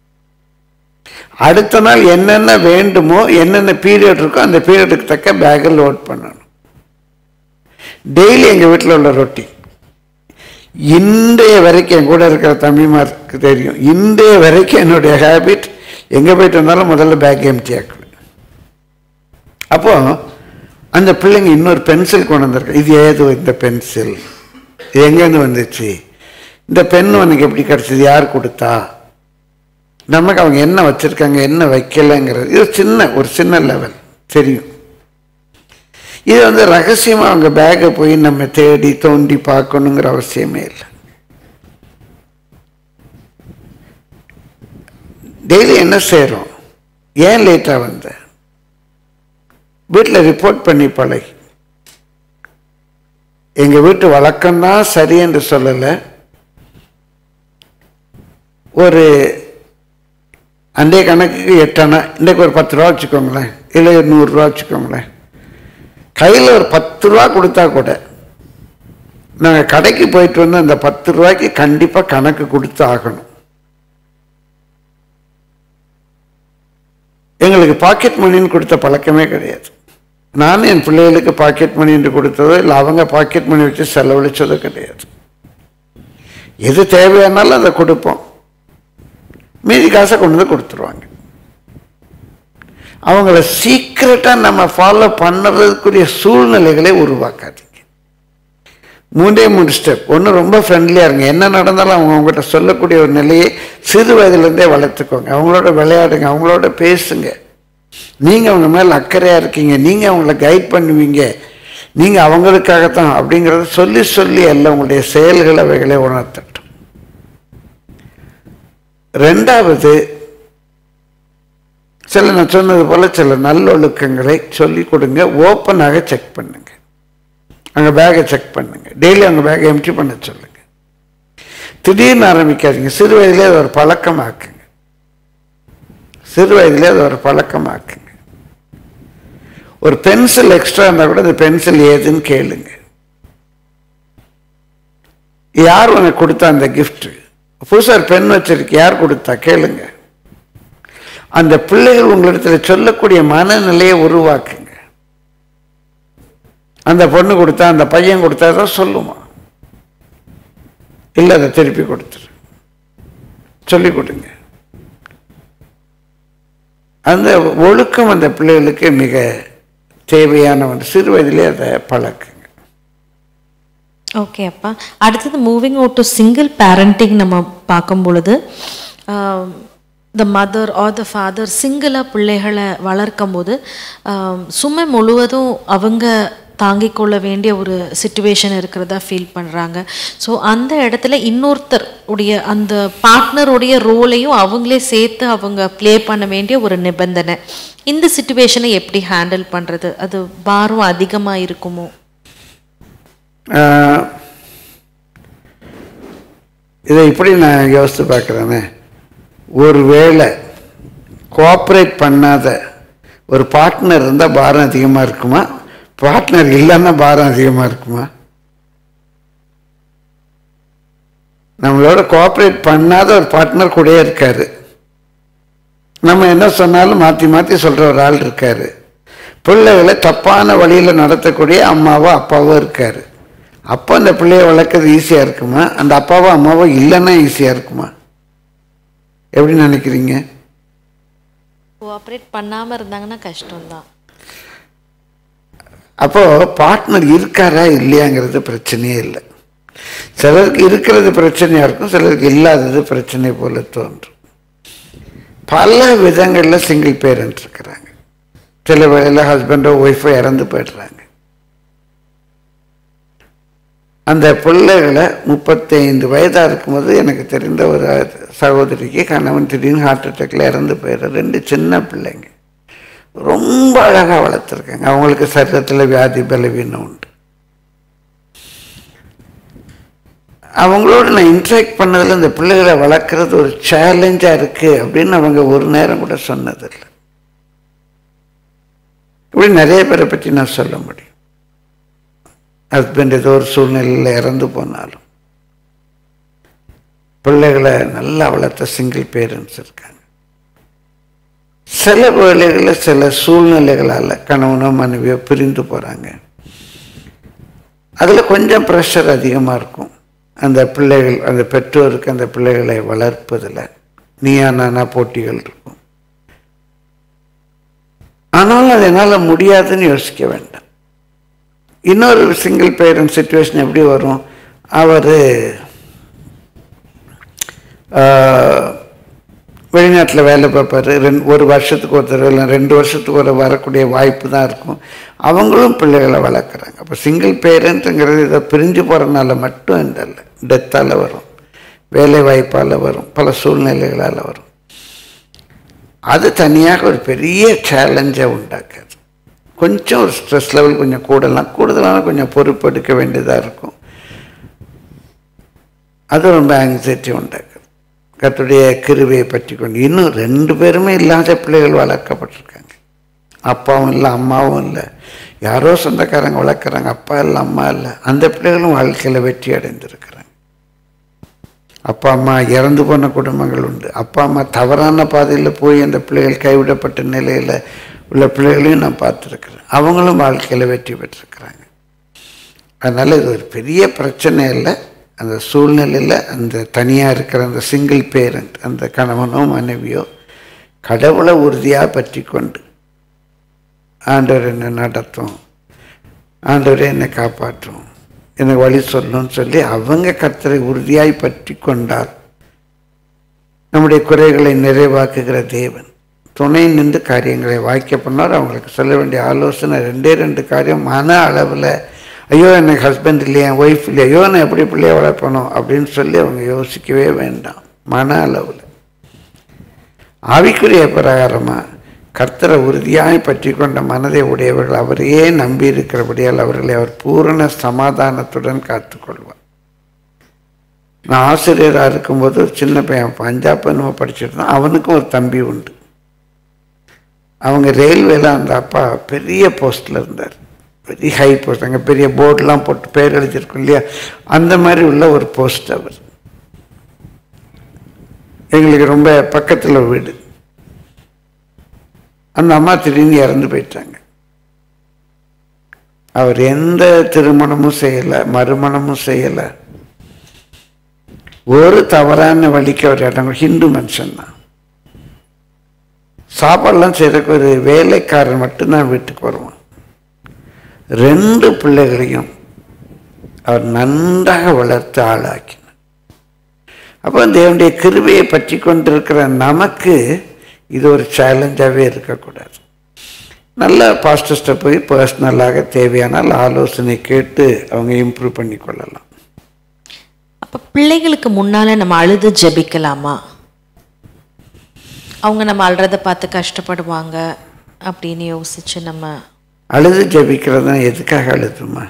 அடுத்த நாள் என்னென்ன வேண்டுமோ என்னென்ன பீரியட் இருக்கோ அந்த பீரியடுக்கு தக்க பேக்கை லோட் பண்ணணும் டெய்லி எங்கள் வீட்டில் உள்ள ரொட்டி இன்றைய வரைக்கும் என் கூட இருக்கிற தம்பிமாருக்கு தெரியும் இன்றைய வரைக்கும் என்னுடைய ஹேபிட் எங்கே போயிட்டு வந்தாலும் முதல்ல பேக் எம்டி ஆக்குவேன் அப்போ அந்த பிள்ளைங்க இன்னொரு பென்சில் கொண்டு வந்திருக்கு இது ஏது இந்த பென்சில் இது எங்கேருந்து வந்துச்சு இந்த பென் உனக்கு எப்படி கிடச்சிது யார் கொடுத்தா நமக்கு அவங்க என்ன வச்சுருக்காங்க என்ன வைக்கலைங்கிறது இது சின்ன ஒரு சின்ன லெவல் தெரியும் இது வந்து ரகசியமாக அவங்க பேக்கை போய் நம்ம தேடி தோண்டி பார்க்கணுங்கிற அவசியமே இல்லை டெய்லி என்ன செய்கிறோம் ஏன் லேட்டாக வந்த வீட்டில் ரிப்போர்ட் பண்ணி பழகி எங்கள் வீட்டு வழக்கம்தான் சரி என்று சொல்லலை ஒரு அன்றைய கணக்குக்கு எட்டணா இன்றைக்கு ஒரு பத்து ரூபா வச்சுக்கோங்களேன் இல்லை ஒரு நூறுரூவா வச்சுக்கோங்களேன் கையில் ஒரு பத்து ரூபா கொடுத்தா கூட நாங்கள் கடைக்கு போயிட்டு வந்து அந்த பத்து ரூபாய்க்கு கண்டிப்பாக கணக்கு கொடுத்து ஆகணும் எங்களுக்கு பாக்கெட் மணின்னு கொடுத்த பழக்கமே கிடையாது நானும் என் பிள்ளைகளுக்கு பாக்கெட் மணி என்று கொடுத்ததோ இல்லை அவங்க பாக்கெட் மணி வச்சு செலவழிச்சதோ கிடையாது எது தேவையானாலும் அதை கொடுப்போம் மீதி காசை கொண்டு வந்து கொடுத்துருவாங்க அவங்கள சீக்கிரட்டாக நம்ம ஃபாலோ பண்ணுறதுக்குரிய சூழ்நிலைகளை உருவாக்காதீங்க மூன்றே மூணு ஸ்டெப் ஒன்று ரொம்ப ஃப்ரெண்ட்லியாக இருங்க என்ன நடந்தாலும் அவங்க அவங்ககிட்ட சொல்லக்கூடிய ஒரு நிலையை சிறு வயதுலேருந்தே வளர்த்துக்கோங்க அவங்களோட விளையாடுங்க அவங்களோட பேசுங்க நீங்கள் அவங்க மேலே அக்கறையாக இருக்கீங்க நீங்கள் அவங்கள கைட் பண்ணுவீங்க நீங்கள் அவங்களுக்காகத்தான் அப்படிங்கிறத சொல்லி சொல்லி எல்லாம் உங்களுடைய செயல்கள் அவைகளை உணர்த்தட்டும் ரெண்டாவது சில நான் சொன்னது போல சில நல்லொழுக்கங்களை சொல்லி கொடுங்க ஓப்பனாக செக் பண்ணுங்க அங்கே பேக்கை செக் பண்ணுங்க டெய்லி அவங்க பேக்கை எம்டி பண்ண சொல்லுங்க திடீர்னு ஆரம்பிக்காதீங்க சிறு வயதிலே அது ஒரு பழக்கமாக்குங்க சிறு வயதிலே அது ஒரு பழக்கமாக்குங்க ஒரு பென்சில் எக்ஸ்ட்ரா இருந்தால் கூட அந்த பென்சில் ஏதுன்னு கேளுங்க யார் உனக்கு கொடுத்தா அந்த gift புதுசாக பென் வச்சிருக்கு யார் கொடுத்தா கேளுங்க அந்த பிள்ளைகள் உங்களிடத்தில் சொல்லக்கூடிய மனநிலையை உருவாக்குங்க அந்த பொண்ணு கொடுத்தா அந்த பையன் கொடுத்தா தான் சொல்லுமா இல்லை அதை திருப்பி கொடுத்துரு சொல்லி கொடுங்க அந்த ஒழுக்கம் அந்த பிள்ளைகளுக்கு மிக தேவையான ஒன்று சிறு வயதிலே அதை பழக்குங்க ஓகே அப்பா அடுத்தது moving out to single parenting நம்ம பார்க்கும் பொழுது the mother or the father சிங்கிளாக பிள்ளைகளை வளர்க்கும் போது ஆம், சுமை முழுவதும் அவங்க தாங்கிக் கொள்ள வேண்டிய ஒரு சுச்சுவேஷன் இருக்கிறதா ஃபீல் பண்ணுறாங்க ஸோ அந்த இடத்துல இன்னொருத்தர் உடைய அந்த பார்ட்னருடைய ரோலையும் அவங்களே சேர்த்து அவங்க ப்ளே பண்ண வேண்டிய ஒரு நிபந்தனை இந்த சுச்சுவேஷனை எப்படி ஹேண்டில் பண்ணுறது அது பாரம் அதிகமாக இருக்குமோ ஆஹ், இதை இப்படி நான் யோசித்து பார்க்குறேனே ஒருவேளை கோஆப்ரேட் பண்ணாத ஒரு பார்ட்னர் இருந்தால் பாரம் அதிகமாக இருக்குமா பார்ட்னர் இல்லைன்னா பாரம் அதிகமாக இருக்குமா நம்மளோட கோஆப்ரேட் பண்ணாத ஒரு பார்ட்னர் கூடயே இருக்காரு நம்ம என்ன சொன்னாலும் மாற்றி மாற்றி சொல்கிற ஒரு ஆள் இருக்காரு பிள்ளைகளை தப்பான வழியில் நடத்தக்கூடிய அம்மாவோ அப்பாவோ இருக்காரு அப்போ அந்த பிள்ளைய வளர்க்குறது ஈஸியாக இருக்குமா அந்த அப்பாவோ அம்மாவோ இல்லைன்னா ஈஸியாக இருக்குமா எப்படி நினைக்கிறீங்க கோஆப்ரேட் பண்ணாமல் இருந்தாங்கன்னா கஷ்டம்தான் அப்போது பார்ட்னர் இருக்காரா இல்லையாங்கிறது பிரச்சனையே இல்லை சிலருக்கு இருக்கிறது பிரச்சனையாக இருக்கும் சிலருக்கு இல்லாதது பிரச்சனை போல தோன்றும் பல விதங்களில் சிங்கிள் பேரண்ட் இருக்கிறாங்க சில வேளையில் ஹஸ்பண்டோ ஒய்ஃபோ இறந்து போயிடுறாங்க அந்த பிள்ளைகளை முப்பத்தைந்து வயதாக இருக்கும்போது எனக்கு தெரிந்த ஒரு சகோதரிக்கு கணவன் திடீர்னு ஹார்ட் அட்டாக்ல இறந்து போயிடுற ரெண்டு சின்ன பிள்ளைங்க ரொம்ப அழகாக வளர்த்துருக்காங்க அவங்களுக்கு சரீரத்தில் வியாதி பலவீனம் உண்டு அவங்களோட நான் இன்ட்ராக்ட் பண்ணதில் இந்த பிள்ளைகளை வளர்க்குறது ஒரு சேலஞ்சாக இருக்குது அப்படின்னு அவங்க ஒரு நேரம் கூட சொன்னதில்லை இப்படி நிறைய பேரை பற்றி நான் சொல்ல முடியும் ஹஸ்பண்ட் ஏதோ ஒரு சூழ்நிலையில் இறந்து போனாலும் பிள்ளைகளை நல்லா வளர்த்த சிங்கிள் பேரண்ட்ஸ் இருக்காங்க சில வேளைகளில் சில சூழ்நிலைகளால் கணவனோ மனைவியோ பிரிந்து போகிறாங்க அதில் கொஞ்சம் ப்ரெஷர் அதிகமாக இருக்கும் அந்த பிள்ளைகள் அந்த பெற்றோருக்கு அந்த பிள்ளைகளை வளர்ப்பதில் நீயா நானா போட்டிகள் இருக்கும் ஆனாலும் அது என்னால் முடியாதுன்னு யோசிக்க வேண்டாம் இன்னொரு சிங்கிள் பேரண்ட் சுச்சுவேஷன் எப்படி வரும் அவர் வெளிநாட்டில் வேலை பார்ப்பாரு ரெண்டு ஒரு வருஷத்துக்கு ஒரு தடவை இல்லை ரெண்டு வருஷத்துக்கு ஒரு வரக்கூடிய வாய்ப்பு தான் இருக்கும் அவங்களும் பிள்ளைகளை வளர்க்குறாங்க அப்போ சிங்கிள் பேரண்ட்டுங்கிறது இதை பிரிஞ்சு போகிறனால மட்டும் இந்த இல்லை டெத்தால் வரும் வேலை வாய்ப்பால் வரும் பல சூழ்நிலைகளால் வரும் அது தனியாக ஒரு பெரிய சேலஞ்சை உண்டாக்குது கொஞ்சம் ஒரு ஸ்ட்ரெஸ் லெவல் கொஞ்சம் கூடலாம் கூடுதலான கொஞ்சம் பொறுப்பு எடுக்க வேண்டியதாக இருக்கும் அது ரொம்ப ஆங்ஸைட்டி உண்டாக்குது கத்துடைய கிருவையை பற்றி கொண்டு இன்னும் ரெண்டு பேருமே இல்லாத பிள்ளைகள் வளர்க்கப்பட்டிருக்காங்க அப்பாவும் இல்லை அம்மாவும் இல்லை யாரோ சொந்தக்காரங்க வளர்க்குறாங்க அப்பா இல்லை அம்மா இல்லை அந்த பிள்ளைகளும் வாழ்க்கையில் வெற்றி அடைந்திருக்கிறாங்க அப்பா அம்மா இறந்து போன குடும்பங்கள் உண்டு அப்பா அம்மா தவறான பாதையில் போய் அந்த பிள்ளைகள் கைவிடப்பட்ட நிலையில் உள்ள பிள்ளைகளையும் நான் பார்த்துருக்குறேன் அவங்களும் வாழ்க்கையில் வெற்றி பெற்றிருக்கிறாங்க அதனால் இது ஒரு பெரிய பிரச்சனை இல்லை அந்த சூழ்நிலையில் அந்த தனியாக இருக்கிற அந்த சிங்கிள் பேரண்ட் அந்த கணவனோ மனைவியோ கடவுளை உறுதியாக பற்றி கொண்டு ஆண்டவர் என்னை நடத்தும் ஆண்டவரே என்னை காப்பாற்றும் எனக்கு வழி சொல்லணும்னு சொல்லி அவங்க கர்த்தரை உறுதியாய் பற்றி கொண்டால் நம்முடைய குறைகளை நிறைவாக்குகிற தேவன் துணை நின்று காரியங்களை வாய்க்க பண்ணார் அவங்களுக்கு சொல்ல வேண்டிய ஆலோசனை ரெண்டே ரெண்டு காரியம் மன அளவில் ஐயோ எனக்கு ஹஸ்பண்ட் இல்லையா ஒய்ஃப் இல்லையா ஐயோ நான் எப்படி பிள்ளைய வளர்ப்பணும் அப்படின்னு சொல்லி அவங்க யோசிக்கவே வேண்டாம் மன அளவில் ஆவிக்குரிய பிரகாரமாக கர்த்தரை உறுதியாய் பற்றி கொண்ட மனதை உடையவர்கள் அவரையே நம்பி இருக்கிறபடியால் அவர்களை அவர் பூரண சமாதானத்துடன் காத்துக்கொள்வார் நான் ஆசிரியராக இருக்கும்போது ஒரு சின்ன பையன் பஞ்சாப் என்னமோ படிச்சுட்டு இருந்தான் அவனுக்கும் ஒரு தம்பி உண்டு அவங்க ரயில்வேல அந்த அப்பா பெரிய போஸ்டில் இருந்தார் பெரிய ஹை போஸ்ட் அங்கே பெரிய போர்டெலாம் போட்டு பேர் எழுதியிருக்கும் இல்லையா அந்த மாதிரி உள்ள ஒரு போஸ்ட் அவர் எங்களுக்கு ரொம்ப பக்கத்தில் வீடு அந்த அம்மா திடீர்னு இறந்து போயிட்டாங்க அவர் எந்த திருமணமும் செய்யலை மறுமணமும் செய்யலை ஒரு தவறான வழிக்கு அவர் இடம் ஹிந்து மனுஷன் தான் சாப்பாடெல்லாம் செய்யறதுக்கு ஒரு வேலைக்காரன் மட்டும்தான் வீட்டுக்கு வருவான் ரெண்டு பிள்ளைகளையும் அவர் நன்றாக வளர்த்து ஆளாக்கினார் அப்போ தேவனுடைய கிருபையை பற்றி கொண்டிருக்கிற நமக்கு இது ஒரு சேலஞ்சாகவே இருக்கக்கூடாது நல்ல பாஸ்டர்ஸ்ட்டை போய் பர்சனலாக தேவையானால் ஆலோசனை கேட்டு அவங்க இம்ப்ரூவ் பண்ணி கொள்ளலாம் அப்போ பிள்ளைகளுக்கு முன்னால் நம்ம அழுது ஜெபிக்கலாமா அவங்க நம்ம அழுறதை பார்த்து கஷ்டப்படுவாங்க அப்படின்னு யோசிச்சு நம்ம அழுது ஜெபிக்கிறதுனா எதுக்காக அழுதுமா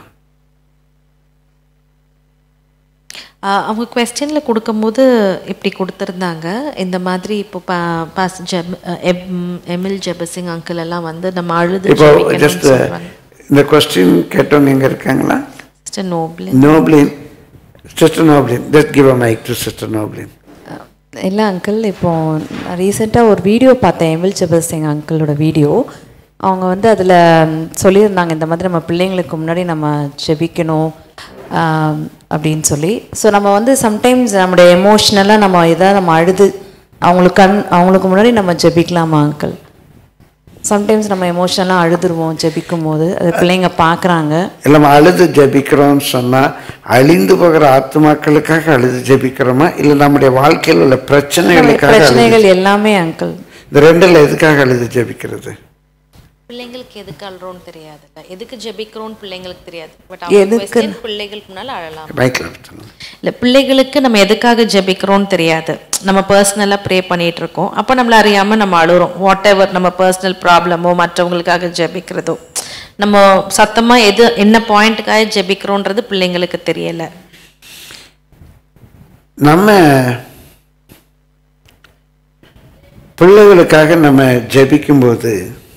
ஆஹ் அவங்க கொஸ்டினில் கொடுக்கும்போது இப்படி கொடுத்துருந்தாங்க இந்த மாதிரி இப்போ பா பாஸ் ஜெப் எம் எம்எல் ஜெபசிங் அங்கிள் எல்லாம் வந்து நம்ம அழுது இப்போ ஜெபிக்கணும்னு ஜஸ்ட் சொல்றாங்க. இந்த கொஸ்டின் கேட்டவங்க எங்கே இருக்காங்களா சிஸ்டர் நோப்லி Noblin sister Noblin just give a mic to sister Noblin இல்லை அங்கிள் இப்போ ரீசெண்டாக ஒரு வீடியோ பார்த்தேன் எமில் ஜபல் சிங் அங்கிளோட வீடியோ அவங்க வந்து அதில் சொல்லியிருந்தாங்க இந்த மாதிரி நம்ம பிள்ளைங்களுக்கு முன்னாடி நம்ம ஜெபிக்கணும் ஆம், அப்படின்னு சொல்லி ஸோ நம்ம வந்து சம்டைம்ஸ் நம்முடைய எமோஷ்னலாக நம்ம எதாவது நம்ம அழுது அவங்களுக்கு கண் அவங்களுக்கு முன்னாடி நம்ம ஜெபிக்கலாமா அங்கிள் சம்டைம்ஸ் நம்ம எமோஷ்னலாக அழுதுருவோம் ஜெபிக்கும் போது அது பிள்ளைங்க பார்க்குறாங்க இல்லை அழுது ஜெபிக்கிறோம்னு சொன்னால் அழிந்து போகிற ஆத்மாக்களுக்காக அழுது ஜெபிக்கிறோமா இல்லை நம்முடைய வாழ்க்கையில் உள்ள பிரச்சனைகளுக்காக அழுது பிரச்சனைகள் எல்லாமே அங்கிள் இந்த ரெண்டில் எதுக்காக அழுது ஜெபிக்கிறது பிள்ளைங்களுக்கு எதுக்கு அழுறோம்னு தெரியாதுல்ல எதுக்கு ஜெபிக்கிறோம்னு பிள்ளைங்களுக்கு தெரியாது பட் எதுக்கு? அவங்க பிள்ளைகளுக்கு முன்னால் அழலாம் மைக்கில் சொல்லுங்க இல்லை பிள்ளைகளுக்கு நம்ம எதுக்காக ஜெபிக்கிறோம்னு தெரியாது நம்ம பர்சனலாக ப்ரே பண்ணிட்டு இருக்கோம் அப்போ நம்மள அறியாமல் நம்ம அழுறோம் வாட் எவர் நம்ம பர்சனல் ப்ராப்ளமோ மற்றவங்களுக்காக ஜெபிக்கிறதோ நம்ம சத்தமாக எது என்ன பாயிண்ட்டுக்காக ஜெபிக்கிறோன்றது பிள்ளைங்களுக்கு தெரியலை நம்ம பிள்ளைகளுக்காக நம்ம ஜெபிக்கும்போது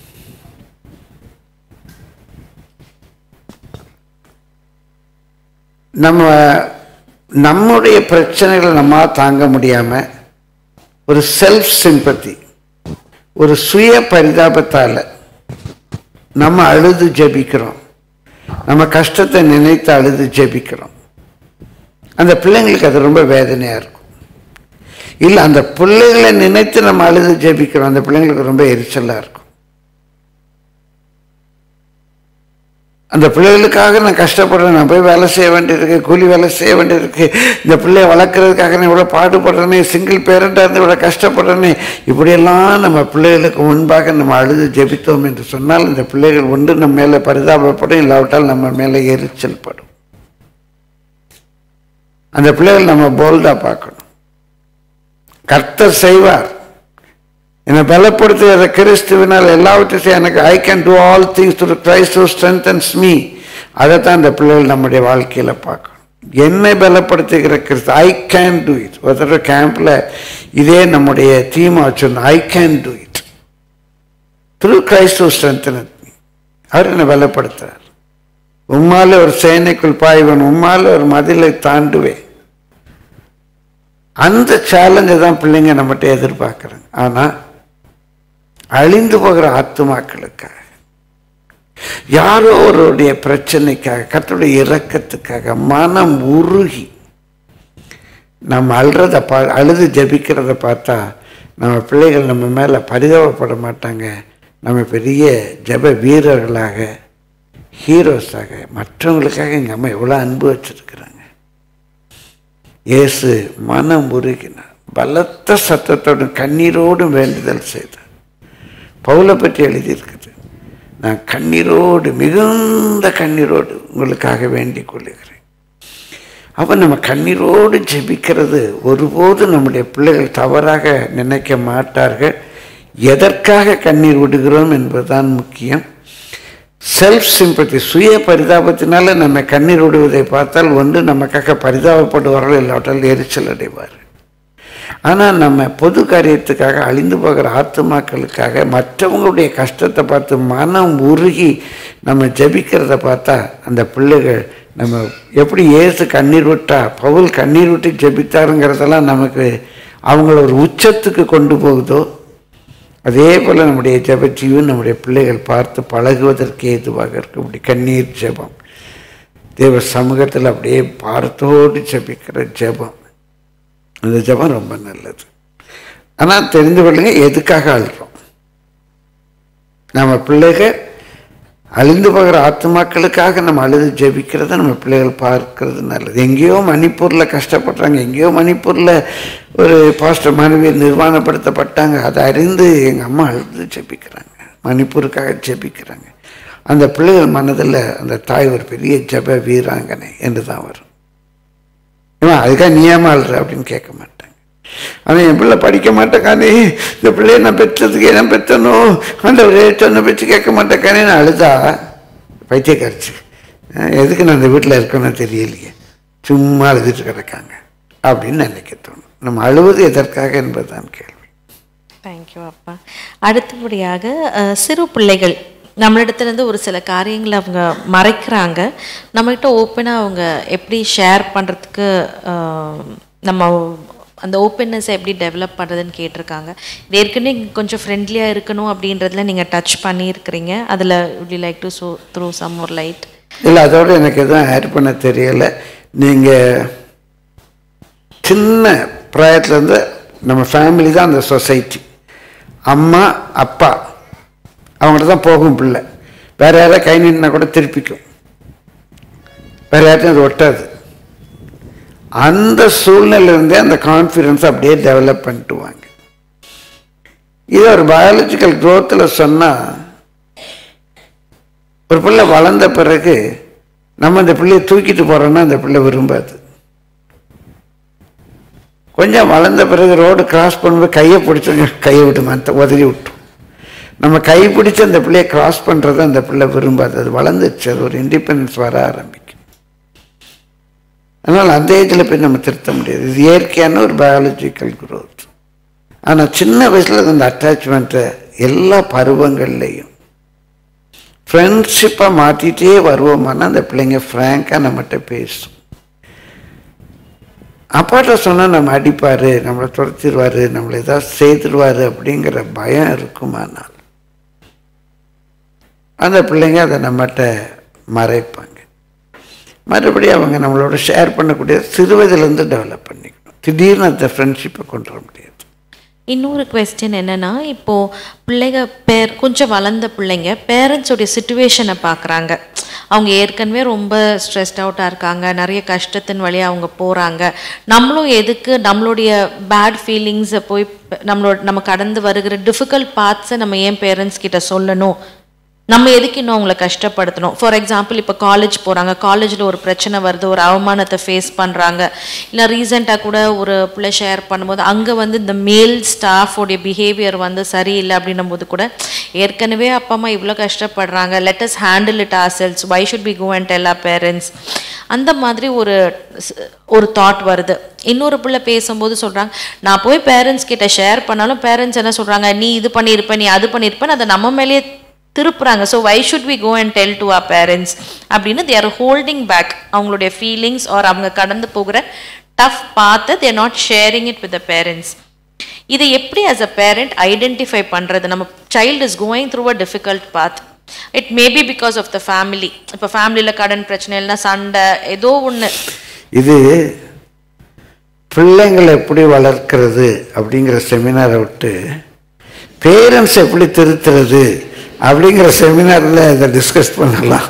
நம்ம நம்முடைய பிரச்சனைகளை நம்ம தாங்க முடியாமல் ஒரு செல்ஃப் சிம்பத்தி ஒரு சுய பரிதாபத்தால் நம்ம அழுது ஜெபிக்கிறோம் நம்ம கஷ்டத்தை நினைத்து அழுது ஜெபிக்கிறோம் அந்த பிள்ளைங்களுக்கு அது ரொம்ப வேதனையாக இருக்கும் இல்லை அந்த பிள்ளைகளை நினைத்து நம்ம அழுது ஜெபிக்கிறோம் அந்த பிள்ளைங்களுக்கு ரொம்ப எரிச்சலாக இருக்கும் அந்த பிள்ளைகளுக்காக நான் கஷ்டப்படுறேன் நான் போய் வேலை செய்ய வேண்டியிருக்கு கூலி வேலை செய்ய வேண்டியிருக்கு இந்த பிள்ளைய வளர்க்குறதுக்காக நான் இவ்வளோ பாடுபடுறேனே சிங்கிள் பேரண்டாக இருந்து இவ்வளோ கஷ்டப்படுறேனே இப்படியெல்லாம் நம்ம பிள்ளைகளுக்கு முன்பாக நம்ம அழுது ஜெபித்தோம் என்று சொன்னால் இந்த பிள்ளைகள் ஒன்று நம்ம மேலே பரிதாபப்படும் இல்லாவிட்டால் நம்ம மேலே எரிச்சல் படும் அந்த பிள்ளைகள் நம்ம போல்டாக பார்க்கணும் கர்த்தர் செய்வார் என்னை பலப்படுத்துகிற கிறிஸ்துவினால் எல்லாவற்றையும் செய்ய எனக்கு I can do all things to Christ who strengthens me அதைத்தான் இந்த பிள்ளைகள் நம்முடைய வாழ்க்கையில் பார்க்கணும் என்னை பலப்படுத்துகிற கிறிஸ்து ஐ கேன் டூ இட் ஒரு தடவை கேம்பில் இதே நம்முடைய தீமா வச்சிருந்தோம் I can do it through Christ who strengthen அவர் என்னை பலப்படுத்துகிறார் உம்மால ஒரு சேனைக்குள் பாய்வன் உம்மால ஒரு மதிலை தாண்டுவேன் அந்த சேலஞ்சை தான் பிள்ளைங்க நம்மகிட்ட எதிர்பார்க்குறாங்க ஆனால் அழிந்து போகிற ஆத்துமாக்களுக்காக யாரோ ஒருடைய பிரச்சனைக்காக கர்த்தருடைய இரக்கத்துக்காக மனம் உருகி நம்ம அழுறத பா அழுது ஜபிக்கிறத பார்த்தா நம்ம பிள்ளைகள் நம்ம மேலே பரிதாபப்பட மாட்டாங்க நம்ம பெரிய ஜெப வீரர்களாக ஹீரோஸாக மற்றவங்களுக்காக எங்கள் அம்மா எவ்வளோ அன்பு வச்சிருக்கிறாங்க இயேசு மனம் உருகினார் பலத்த சத்தத்தோடு கண்ணீரோடும் வேண்டுதல் செய்தார் பவுலை பற்றி எழுதியிருக்குது நான் கண்ணீரோடு மிகுந்த கண்ணீரோடு உங்களுக்காக வேண்டிக் கொள்ளுகிறேன் அப்போ நம்ம கண்ணீரோடு ஜெபிக்கிறது ஒருபோதும் நம்முடைய பிள்ளைகள் தவறாக நினைக்க மாட்டார்கள் எதற்காக கண்ணீர் விடுகிறோம் என்பதுதான் முக்கியம் செல்ஃப் சிம்பத்தி சுய பரிதாபத்தினால நம்ம கண்ணீர் விடுவதை பார்த்தால் ஒன்று நமக்காக பரிதாபப்படுவார்கள் இல்லாவிட்டால் எரிச்சல் அடைவார் ஆனால் நம்ம பொது காரியத்துக்காக அழிந்து போகிற ஆத்துமாக்களுக்காக மற்றவங்களுடைய கஷ்டத்தை பார்த்து மனம் உருகி நம்ம ஜெபிக்கிறத பார்த்தா அந்த பிள்ளைகள் நம்ம எப்படி ஏசு கண்ணீர் விட்டா பவுல் கண்ணீர் விட்டு ஜெபித்தாருங்கிறதெல்லாம் நமக்கு அவங்கள ஒரு உச்சத்துக்கு கொண்டு போகுதோ அதே போல் நம்முடைய ஜெபஜீவன் நம்முடைய பிள்ளைகள் பார்த்து பழகுவதற்கு ஏதுவாக இருக்கும் இப்படி கண்ணீர் ஜெபம் தேவ சமூகத்தில் அப்படியே பார்த்தோடு ஜெபிக்கிற ஜெபம் அந்த ஜெபம் ரொம்ப நல்லது ஆனால் தெரிந்து கொள்ளுங்க எதுக்காக அழுறோம் நம்ம பிள்ளைகள் அழிந்து போகிற ஆத்மாக்களுக்காக நம்ம அழுது ஜெபிக்கிறத நம்ம பிள்ளைகள் பார்க்கறது நல்லது எங்கேயோ மணிப்பூரில் கஷ்டப்படுறாங்க எங்கேயோ மணிப்பூரில் ஒரு பாஸ்டர் மனைவி நிர்வாணப்படுத்தப்பட்டாங்க அதை அறிந்து எங்கள் அம்மா அழுது ஜெபிக்கிறாங்க மணிப்பூருக்காக ஜெபிக்கிறாங்க அந்த பிள்ளைகள் மனதில் அந்த தாய் ஒரு பெரிய ஜெப வீராங்கனை என்று தான் வரும் இவன் அதுக்காக நீ ஏமா அழுற அப்படின்னு கேட்க மாட்டாங்க ஆனால் என் பிள்ளை படிக்க மாட்டேக்கானே இந்த பிள்ளைய நான் பெற்றதுக்கு என்ன பெற்றனோ அந்த ஒரு சொன்ன பேச்சு கேட்க மாட்டேக்கானே நான் அழுதா பைத்தியக்காரிச்சு அஹ் எதுக்கு நான் இந்த வீட்டில் இருக்கேன்னு தெரியலையே சும்மா அழுதுட்டு கிடக்காங்க அப்படின்னு நினைக்க தோணும் நம்ம அழுவது எதற்காக என்பதுதான் கேள்வி தேங்க்யூ அப்பா அடுத்தபடியாக அஹ், சிறு பிள்ளைகள் நம்மளிடத்துல இருந்து ஒரு சில காரியங்களை அவங்க மறைக்கிறாங்க நம்மகிட்ட ஓப்பனாக அவங்க எப்படி ஷேர் பண்ணுறதுக்கு நம்ம அந்த ஓப்பன்னஸை எப்படி டெவலப் பண்ணுறதுன்னு கேட்டிருக்காங்க இது ஏற்கனவே கொஞ்சம் ஃப்ரெண்ட்லியாக இருக்கணும் அப்படின்றதுல நீங்கள் டச் பண்ணியிருக்கிறீங்க அதில் would you like to so through some ஒரு லைட் இல்லை அதோட எனக்கு எதுவும் ஆட் பண்ண தெரியலை நீங்கள் சின்ன பிராயத்துலேருந்து நம்ம ஃபேமிலி தான் அந்த சொசைட்டி அம்மா அப்பா அவங்கள்ட்ட தான் போகும் பிள்ளை வேற யாராவது கை நீட்டினா கூட திருப்பிக்கும் வேற யார்ட்டையும் அது ஒட்டாது அந்த சூழ்நிலையிலேருந்தே அந்த கான்ஃபிடன்ஸ் அப்படியே டெவலப் பண்ணிட்டு வாங்க இது ஒரு பயாலஜிக்கல் க்ரோத்தில் சொன்னால் ஒரு பிள்ளை வளர்ந்த பிறகு நம்ம அந்த பிள்ளையை தூக்கிட்டு போகிறோன்னா அந்த பிள்ளை விரும்பாது கொஞ்சம் வளர்ந்த பிறகு ரோடு கிராஸ் பண்ணும்போது கையை பிடிச்சவங்க கையை விட்டு மற்ற உதறி விட்டோம் நம்ம கை பிடிச்சி அந்த பிள்ளையை கிராஸ் பண்ணுறதை அந்த பிள்ளை விரும்பாது அது வளர்ந்துச்சு அது ஒரு இண்டிபெண்டன்ஸ் வர ஆரம்பிக்கும் அதனால் அந்த ஏஜில் போய் நம்ம திருத்த முடியாது இது இயற்கையான ஒரு பயாலஜிக்கல் growth ஆனால் சின்ன வயசில் அந்த அட்டாச்மெண்ட்டை எல்லா பருவங்கள்லையும் ஃப்ரெண்ட்ஷிப்பாக மாற்றிட்டே வருவோமானா அந்த பிள்ளைங்க ஃப்ராங்காக நம்மகிட்ட பேசும் அப்பாட்ட சொன்னால் நம்ம அடிப்பார் நம்மளை துரத்திடுவார் நம்மளை ஏதாவது செய்துடுவார் அப்படிங்கிற பயம் இருக்குமானால் அந்த பிள்ளைங்க அதை நம்மகிட்ட மறைப்பாங்க மறுபடி அவங்க நம்மளோட ஷேர் பண்ணக்கூடிய சிறு வயதிலேருந்து டெவலப் பண்ணிக்கணும் திடீர்னு அந்த ஃப்ரெண்ட்ஷிப்பை கொண்டு வர முடியாது இன்னொரு கொஸ்டின் என்னன்னா இப்போ பிள்ளைங்க பேர் கொஞ்சம் வளர்ந்த பிள்ளைங்க பேரண்ட்ஸோடைய சுச்சுவேஷனை பார்க்குறாங்க அவங்க ஏற்கனவே ரொம்ப ஸ்ட்ரெஸ்ட் அவுட்டாக இருக்காங்க நிறைய கஷ்டத்தின் வழியாக அவங்க போகிறாங்க நம்மளும் எதுக்கு நம்மளுடைய பேட் ஃபீலிங்ஸை போய் ப- நம்மளோட நம்ம கடந்து வருகிற டிஃபிகல்ட் பார்ட்ஸை நம்ம ஏன் பேரண்ட்ஸ் கிட்ட சொல்லணும் நம்ம எதுக்கு இன்னும் அவங்கள கஷ்டப்படுத்தணும் ஃபார் எக்ஸாம்பிள் இப்போ காலேஜ் போகிறாங்க காலேஜில் ஒரு பிரச்சனை வருது ஒரு அவமானத்தை ஃபேஸ் பண்ணுறாங்க இல்லை ரீசெண்டாக கூட ஒரு பிள்ளை ஷேர் பண்ணும்போது அங்கே வந்து இந்த மேல் ஸ்டாஃபோடைய பிஹேவியர் வந்து சரியில்லை அப்படின்னும் போது கூட ஏற்கனவே அப்பா அம்மா இவ்வளோ கஷ்டப்படுறாங்க let us handle it ourselves why should be go and tell our parents அந்த மாதிரி ஒரு ஸ்- ஒரு தாட் வருது இன்னொரு பிள்ளை பேசும்போது சொல்கிறாங்க நான் போய் பேரண்ட்ஸ் கிட்ட ஷேர் பண்ணாலும் பேரண்ட்ஸ் என்ன சொல்கிறாங்க நீ இது பண்ணியிருப்ப நீ அது பண்ணியிருப்பேன்னு அதை நம்ம மேலேயே திருப்புறாங்க so why should we go and tell to our parents அப்படின்னு தேர் ஹோல்டிங் பேக் அவங்களுடைய ஃபீலிங்ஸ் ஆர் அவங்க கடந்து போகிற டஃப் பார்த்து they're not sharing it with the parents இதை எப்படி as a பேரண்ட் ஐடென்டிஃபை பண்ணுறது நம்ம child is going through a difficult path it maybe because of the family இப்போ ஃபேமிலியில் கடன் பிரச்சனை இல்லைன்னா சண்டை ஏதோ ஒன்று இது பிள்ளைங்களை எப்படி வளர்க்கிறது அப்படிங்கிற செமினாரை விட்டு பேரண்ட்ஸ் எப்படி திருத்துறது அப்படிங்கிற செமினாரில் இதை டிஸ்கஸ் பண்ணலாம்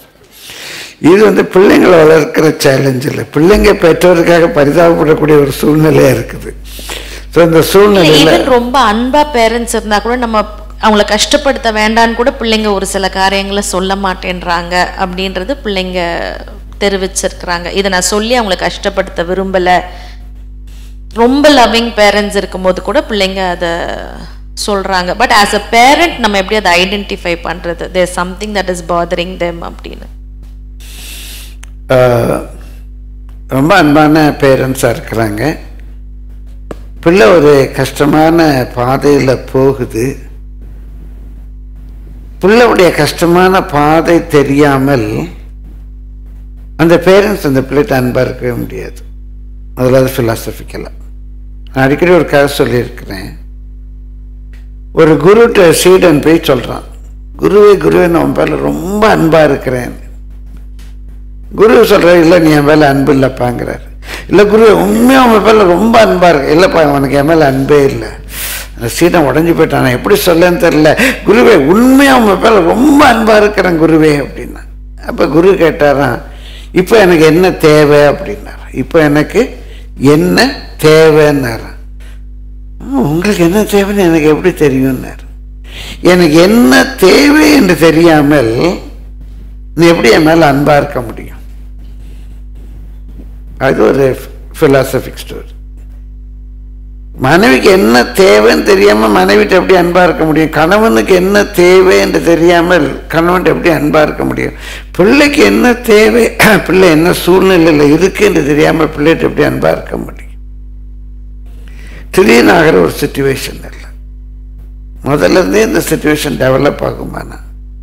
இது வந்து பிள்ளைங்களை வளர்க்கிற சேலஞ்ச் இல்லை பிள்ளைங்க பெற்றோருக்காக பரிதாபப்படக்கூடிய ஒரு சூழ்நிலையாக இருக்குது ஸோ இந்த சூழ்நிலையில் ஈவன் ரொம்ப அன்பா பேரண்ட்ஸ் இருந்தா கூட நம்ம அவங்கள கஷ்டப்படுத்த வேண்டான்னு கூட பிள்ளைங்க ஒரு சில காரியங்களை சொல்ல மாட்டேன்றாங்க அப்படின்றது பிள்ளைங்க தெரிவிச்சிருக்கிறாங்க இதை நான் சொல்லி அவங்கள கஷ்டப்படுத்த விரும்பல ரொம்ப லவ்விங் பேரண்ட்ஸ் இருக்கும்போது கூட பிள்ளைங்க அதை சொல்றாங்க பட் ஆஸ் அ பேரண்ட் நம்ம எப்படி அதை ஐடென்டிஃபை பண்றது there something that is bothering them அப்படின்னு ஆஹ், ரொம்ப அன்பான பேரண்ட்ஸாக இருக்கிறாங்க பிள்ளை ஒரு கஷ்டமான பாதையில் போகுது பிள்ளையுடைய கஷ்டமான பாதை தெரியாமல் அந்த பேரண்ட்ஸ் அந்த பிள்ளைகிட்ட அன்பாக இருக்கவே முடியாது அதில் அது ஃபிலாசபிக்கலாக நான் அடிக்கடி ஒரு கதை சொல்லியிருக்கிறேன் ஒரு குருட்ட சீடன் போய் சொல்கிறான் குருவே குருவே நான் உன் பேரில் ரொம்ப அன்பாக இருக்கிறேன் குரு சொல்கிறார் இல்லை நீ என் மேலே அன்பு இல்லைப்பாங்கிறார் இல்லை குரு உண்மையாக உன் மேலே ரொம்ப அன்பாக இருக்கு இல்லைப்பா உனக்கு என் மேலே அன்பே இல்லை அந்த சீடன் உடஞ்சி போயிட்டான் நான் எப்படி சொல்லன்னு தெரில குருவே உண்மையாக உன் மேலே ரொம்ப அன்பாக இருக்கிறேன் குருவே அப்படின்னா அப்போ குரு கேட்டாராம் இப்போ எனக்கு என்ன தேவை அப்படின்னார் இப்போ எனக்கு என்ன தேவைன்னாராம் "ஆ, உங்களுக்கு என்ன தேவைன்னு எனக்கு எப்படி தெரியும்னார் எனக்கு என்ன தேவை என்று தெரியாமல் நீ எப்படி என் மேலே அன்பாக இருக்க முடியும் அது ஒரு philosophic ஸ்டோரி மனைவிக்கு என்ன தேவைன்னு தெரியாமல் மனைவிட்ட எப்படி அன்பாக இருக்க முடியும் கணவனுக்கு என்ன தேவை என்று தெரியாமல் கணவன்கிட்ட எப்படி அன்பாக இருக்க முடியும் பிள்ளைக்கு என்ன தேவை பிள்ளை என்ன சூழ்நிலையில் இருக்கு என்று தெரியாமல் பிள்ளைகிட்ட எப்படி அன்பாக இருக்க முடியும் திடீர்னு ஆகிற ஒரு சுச்சுவேஷன் இல்லை முதல்ல இருந்தே இந்த சுச்சுவேஷன் டெவலப் ஆகுமானா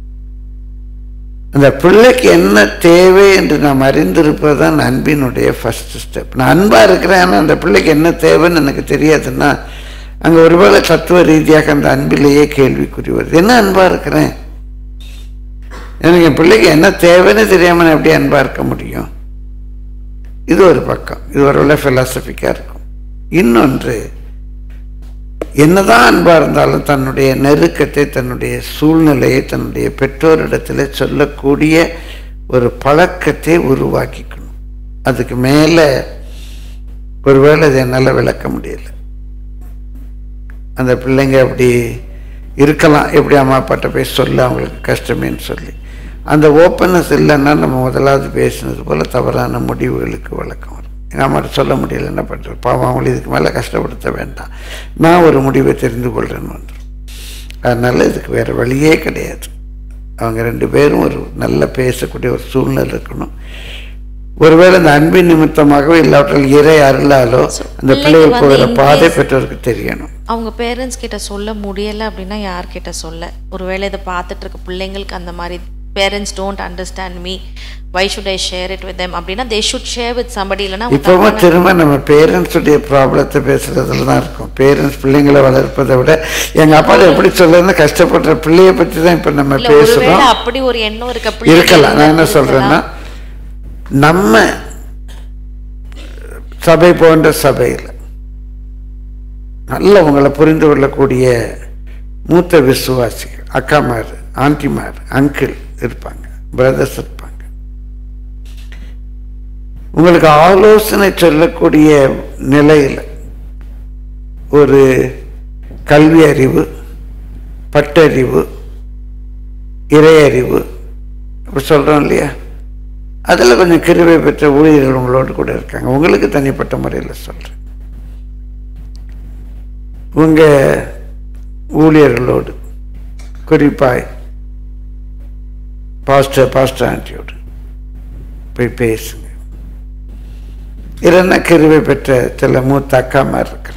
அந்த பிள்ளைக்கு என்ன தேவை என்று நாம் அறிந்திருப்பது தான் அன்பினுடைய ஃபர்ஸ்ட் ஸ்டெப் நான் அன்பாக இருக்கிறேன் ஆனால் அந்த பிள்ளைக்கு என்ன தேவைன்னு எனக்கு தெரியாதுன்னா அங்கே ஒருவேளை தத்துவ ரீதியாக அந்த அன்பிலேயே கேள்விக்குறி வருது என்ன அன்பாக இருக்கிறேன் எனக்கு என் பிள்ளைக்கு என்ன தேவைன்னு தெரியாமல் நான் எப்படி அன்பாக இருக்க முடியும் இது ஒரு பக்கம் இது ஒருவேளை ஃபிலாசபிக்காக இருக்கும் இன்னொன்று என்னதான் அன்பா இருந்தாலும் தன்னுடைய நெருக்கத்தை தன்னுடைய சூழ்நிலையை தன்னுடைய பெற்றோரிடத்தில் சொல்லக்கூடிய ஒரு பழக்கத்தை உருவாக்கிக்கணும் அதுக்கு மேலே ஒருவேளை அதை என்னால் விளக்க முடியல அந்த பிள்ளைங்க அப்படி இருக்கலாம் எப்படி அம்மா அப்பாட்ட போய் சொல்ல அவங்களுக்கு கஷ்டமேன்னு சொல்லி அந்த ஓப்பனஸ் இல்லைன்னா நம்ம முதலாவது பேசினது போல் தவறான முடிவுகளுக்கு வழக்கம் வரும் எங்கள் அம்மாட்ட சொல்ல முடியல என்ன பண்ணுறது பாவம் அவங்களை இதுக்கு மேலே கஷ்டப்படுத்த வேண்டாம் நான் ஒரு முடிவை தெரிந்து கொள்கிறேன்னு வந்துடும் அதனால் இதுக்கு வேறு வழியே கிடையாது அவங்க ரெண்டு பேரும் ஒரு நல்ல பேசக்கூடிய ஒரு சூழ்நிலை இருக்கணும் ஒருவேளை இந்த அன்பின் நிமித்தமாகவோ இல்லாவிட்டால் இறை அருளாலோ அந்த பிள்ளைக்கு பிள்ளைகள் போகிற வந்து பாதை in பெற்றோருக்கு தெரியணும் அவங்க பேரண்ட்ஸ் கிட்ட சொல்ல முடியல அப்படின்னா யார்கிட்ட சொல்ல ஒருவேளை இதை பார்த்துட்டு இருக்க பிள்ளைங்களுக்கு அந்த மாதிரி parents don't understand me why should I share it with them அப்படின்னா they should share with somebody இல்லைன்னா அவங்க இப்பவும் தப்பான- திரும்ப நம்ம பேரண்ட்ஸுடைய ப்ராப்ளத்தை பேசுறதுல தான் இருக்கும் பேரண்ட்ஸ் பிள்ளைங்களை வளர்ப்பதை விட எங்க அப்பா எப்படி சொல்லுன்னு கஷ்டப்படுற பிள்ளைய பற்றி தான் இப்போ நம்ம இல்ல ஒருவேளை பேசுறோம் அப்படி ஒரு எண்ணம் இருக்க பிள்ளைங்க இருக்கலாம் நான் என்ன இருக்கலாம். சொல்றேன்னா நம்ம சபை போன்ற சபையில் நல்ல உங்களை புரிந்து கொள்ளக்கூடிய மூத்த விசுவாசிகள் அக்காமார் ஆண்டிமார் அங்கிள் இருப்பாங்க பிரதர்ஸ் இருப்பாங்க உங்களுக்கு ஆலோசனை சொல்லக்கூடிய நிலையில் ஒரு கல்வி அறிவு பட்டறிவு இறையறிவு அப்படி சொல்கிறோம் இல்லையா அதில் கொஞ்சம் கிருவை பெற்ற ஊழியர்கள் உங்களோடு கூட இருக்காங்க உங்களுக்கு தனிப்பட்ட முறையில் சொல்கிறேன் உங்கள் ஊழியர்களோடு குறிப்பாய் பாஸ்டர் பாஸ்டர் ஆண்டியோடு போய் பேசுங்க இல்லைன்னா கிருவை பெற்ற சில மூத்த அக்காமார் இருக்கிறாங்க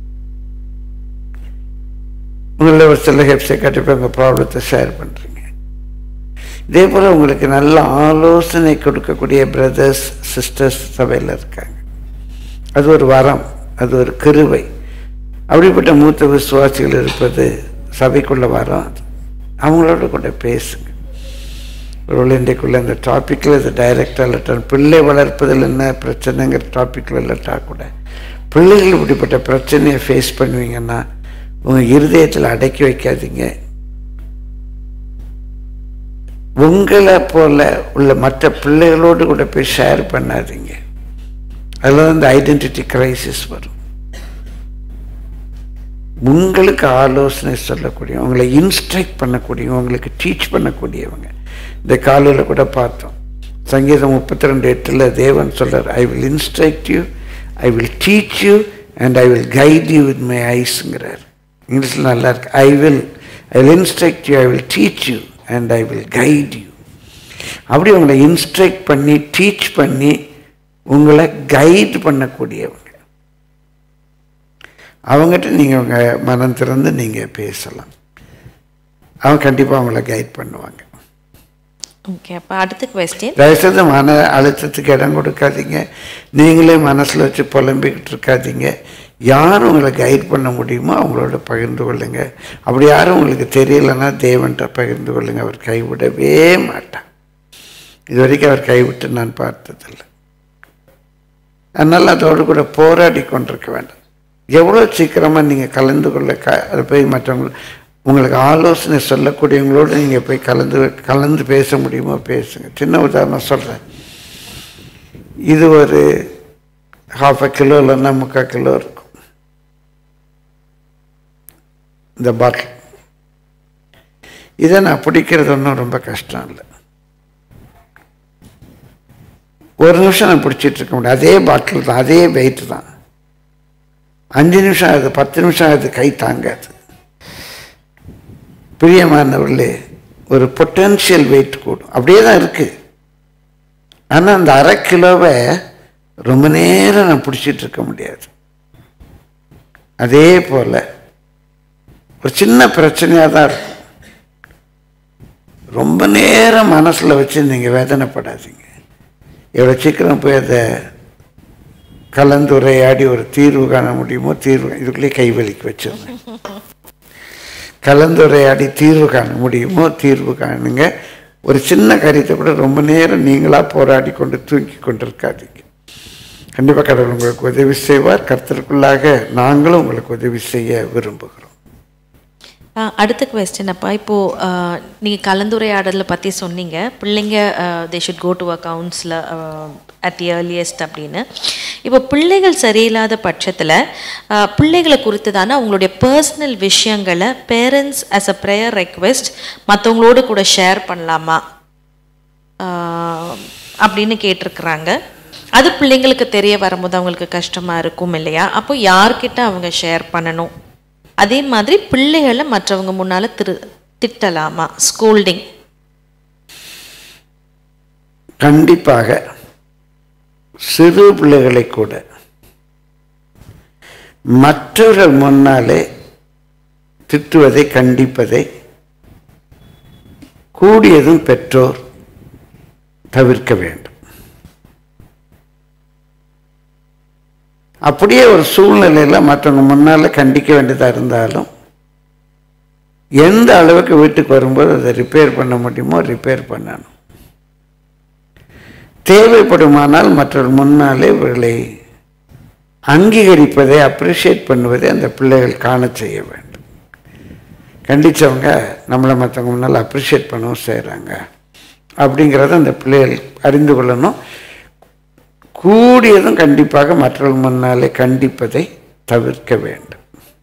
உங்களில் ஒரு சில ஹெப்ஸை கட்டிப்போ உங்கள் ப்ராப்ளத்தை ஷேர் பண்ணுறீங்க இதே போல் உங்களுக்கு நல்ல ஆலோசனை கொடுக்கக்கூடிய பிரதர்ஸ் சிஸ்டர்ஸ் சபையில் இருக்காங்க அது ஒரு வரம் அது ஒரு கிருவை அப்படிப்பட்ட மூத்த விசுவாசிகள் இருப்பது சபைக்குள்ள வரம் அது அவங்களோட கூட பேசுங்க ஒரு இன்றைக்குள்ள இந்த டாப்பிக்கில் இது டைரக்டாக இல்லாட்டா பிள்ளை வளர்ப்பதில் என்ன பிரச்சனைங்கிற டாப்பிக்கில் இல்லாட்டா கூட பிள்ளைகள் இப்படிப்பட்ட பிரச்சனையை ஃபேஸ் பண்ணுவீங்கன்னா உங்கள் இருதயத்தில் அடக்கி வைக்காதீங்க உங்களை போல உள்ள மற்ற பிள்ளைகளோடு கூட போய் ஷேர் பண்ணாதீங்க அதில் தான் இந்த ஐடென்டிட்டி கிரைசிஸ் வரும் உங்களுக்கு ஆலோசனை சொல்லக்கூடிய உங்களை இன்ஸ்ட்ரக்ட் பண்ணக்கூடிய உங்களுக்கு டீச் பண்ணக்கூடியவங்க இந்த காலையில் கூட பார்த்தோம் சங்கீதம் முப்பத்தி ரெண்டு எட்டில் தேவன் சொல்றார் I will instruct you I will teach you and I will guide you with my ஐஸுங்கிறார் இங்கிலீஷில் நல்லா இருக்கு I will I will instruct you I will teach you and I will guide you அப்படி உங்களை இன்ஸ்ட்ரக்ட் பண்ணி teach பண்ணி உங்களை guide பண்ணக்கூடியவங்க அவங்ககிட்ட நீங்கள் உங்கள் மனம் திறந்து நீங்கள் பேசலாம் அவங்க கண்டிப்பாக அவங்கள கைட் பண்ணுவாங்க ஓகே அப்போ அடுத்த கொஸ்டின் தயவுசெய்து மன அழுத்தத்துக்கு இடம் கொடுக்காதீங்க நீங்களே மனசில் வச்சு புலம்பிக்கிட்டு இருக்காதீங்க யார் உங்களை கைட் பண்ண முடியுமோ அவங்களோட பகிர்ந்து கொள்ளுங்க அப்படி யாரும் உங்களுக்கு தெரியலன்னா தேவன்கிட்ட பகிர்ந்து கொள்ளுங்க அவர் கைவிடவே மாட்டார் இது வரைக்கும் அவர் கைவிட்டு நான் பார்த்ததில்லை அதனால் அதோடு கூட போராடி கொண்டிருக்க வேண்டாம் எவ்வளோ சீக்கிரமாக நீங்கள் கலந்து கொள்ள க அதை போய் மற்றவங்க உங்களுக்கு ஆலோசனை சொல்லக்கூடியவங்களோடு நீங்கள் போய் கலந்து கலந்து பேச முடியுமோ பேசுங்க சின்ன உதாரணம் சொல்கிறேன் இது ஒரு ஹாஃப் அ கிலோ இல்லைன்னா முக்கால் கிலோ இருக்கும் இந்த பாட்டில் இதை நான் பிடிக்கிறது ஒன்றும் ரொம்ப கஷ்டம் இல்லை ஒரு நிமிஷம் நான் பிடிச்சிட்டு இருக்க முடியும் அதே பாட்டில் தான் அதே வெயிட் தான் அஞ்சு நிமிஷம் ஆகுது பத்து நிமிஷம் ஆகுது கை தாங்காது பிரியமானவர்களே ஒரு பொட்டென்ஷியல் வெயிட் கூடும் அப்படியே தான் இருக்குது ஆனால் அந்த அரை கிலோவை ரொம்ப நேரம் நான் பிடிச்சிட்டு இருக்க முடியாது அதே போல் ஒரு சின்ன பிரச்சனையாக தான் இருக்கும் ரொம்ப நேரம் மனசில் வச்சு நீங்கள் வேதனைப்படாதீங்க எவ்வளோ சீக்கிரம் போய் அதை கலந்துரையாடி ஒரு தீர்வு காண முடியுமோ தீர்வு இதுக்குள்ளே கைவலிக்கு வச்சிருந்தேன் கலந்துரையாடி தீர்வு காண முடியுமோ தீர்வு காணுங்க ஒரு சின்ன காரியத்தை கூட ரொம்ப நேரம் நீங்களாக போராடி கொண்டு தூக்கி கொண்டு இருக்காதீங்க கண்டிப்பாக கடவுள் உங்களுக்கு உதவி செய்வார் கர்த்தருக்குள்ளாக நாங்களும் உங்களுக்கு உதவி செய்ய விரும்புகிறோம் ஆ, அடுத்த கொஸ்டின் அப்பா இப்போது நீங்கள் கலந்துரையாடலை பற்றி சொன்னீங்க பிள்ளைங்க they should go to a counsellor at the earliest அப்படின்னு இப்போ பிள்ளைகள் சரியில்லாத பட்சத்தில் பிள்ளைகளை குறித்ததான அவங்களுடைய பர்சனல் விஷயங்களை parents as a prayer request மற்றவங்களோடு கூட ஷேர் பண்ணலாமா ஆஹ், அப்படின்னு கேட்டிருக்கிறாங்க அது பிள்ளைங்களுக்கு தெரிய வரும்போது அவங்களுக்கு கஷ்டமாக இருக்கும் இல்லையா அப்போ யார்கிட்ட அவங்க ஷேர் பண்ணணும் அதே மாதிரி பிள்ளைகளை மற்றவங்க முன்னால் திரு திட்டலாமா ஸ்கோல்டிங் கண்டிப்பாக சிறு பிள்ளைகளை கூட மற்றவர்கள் முன்னாலே திட்டுவதை கண்டிப்பதை கூடியதும் பெற்றோர் தவிர்க்க வேண்டும் அப்படியே ஒரு சூழ்நிலையில் மற்றவங்க முன்னால் கண்டிக்க வேண்டியதாக இருந்தாலும் எந்த அளவுக்கு வீட்டுக்கு வரும்போது அதை ரிப்பேர் பண்ண முடியுமோ ரிப்பேர் பண்ணணும் தேவைப்படுமானால் மற்றவர் முன்னாலே இவர்களை அங்கீகரிப்பதை அப்ரிஷியேட் பண்ணுவதை அந்த பிள்ளைகள் காண செய்ய வேண்டும் கண்டித்தவங்க நம்மளை மற்றவங்க முன்னால் அப்ரிஷியேட் பண்ணவும் செய்கிறாங்க அப்படிங்கிறத அந்த பிள்ளைகள் அறிந்து கொள்ளணும் கூடியதும் கண்டிப்பாக மற்றவர்கள் முன்னாலே கண்டிப்பதை தவிர்க்க வேண்டும்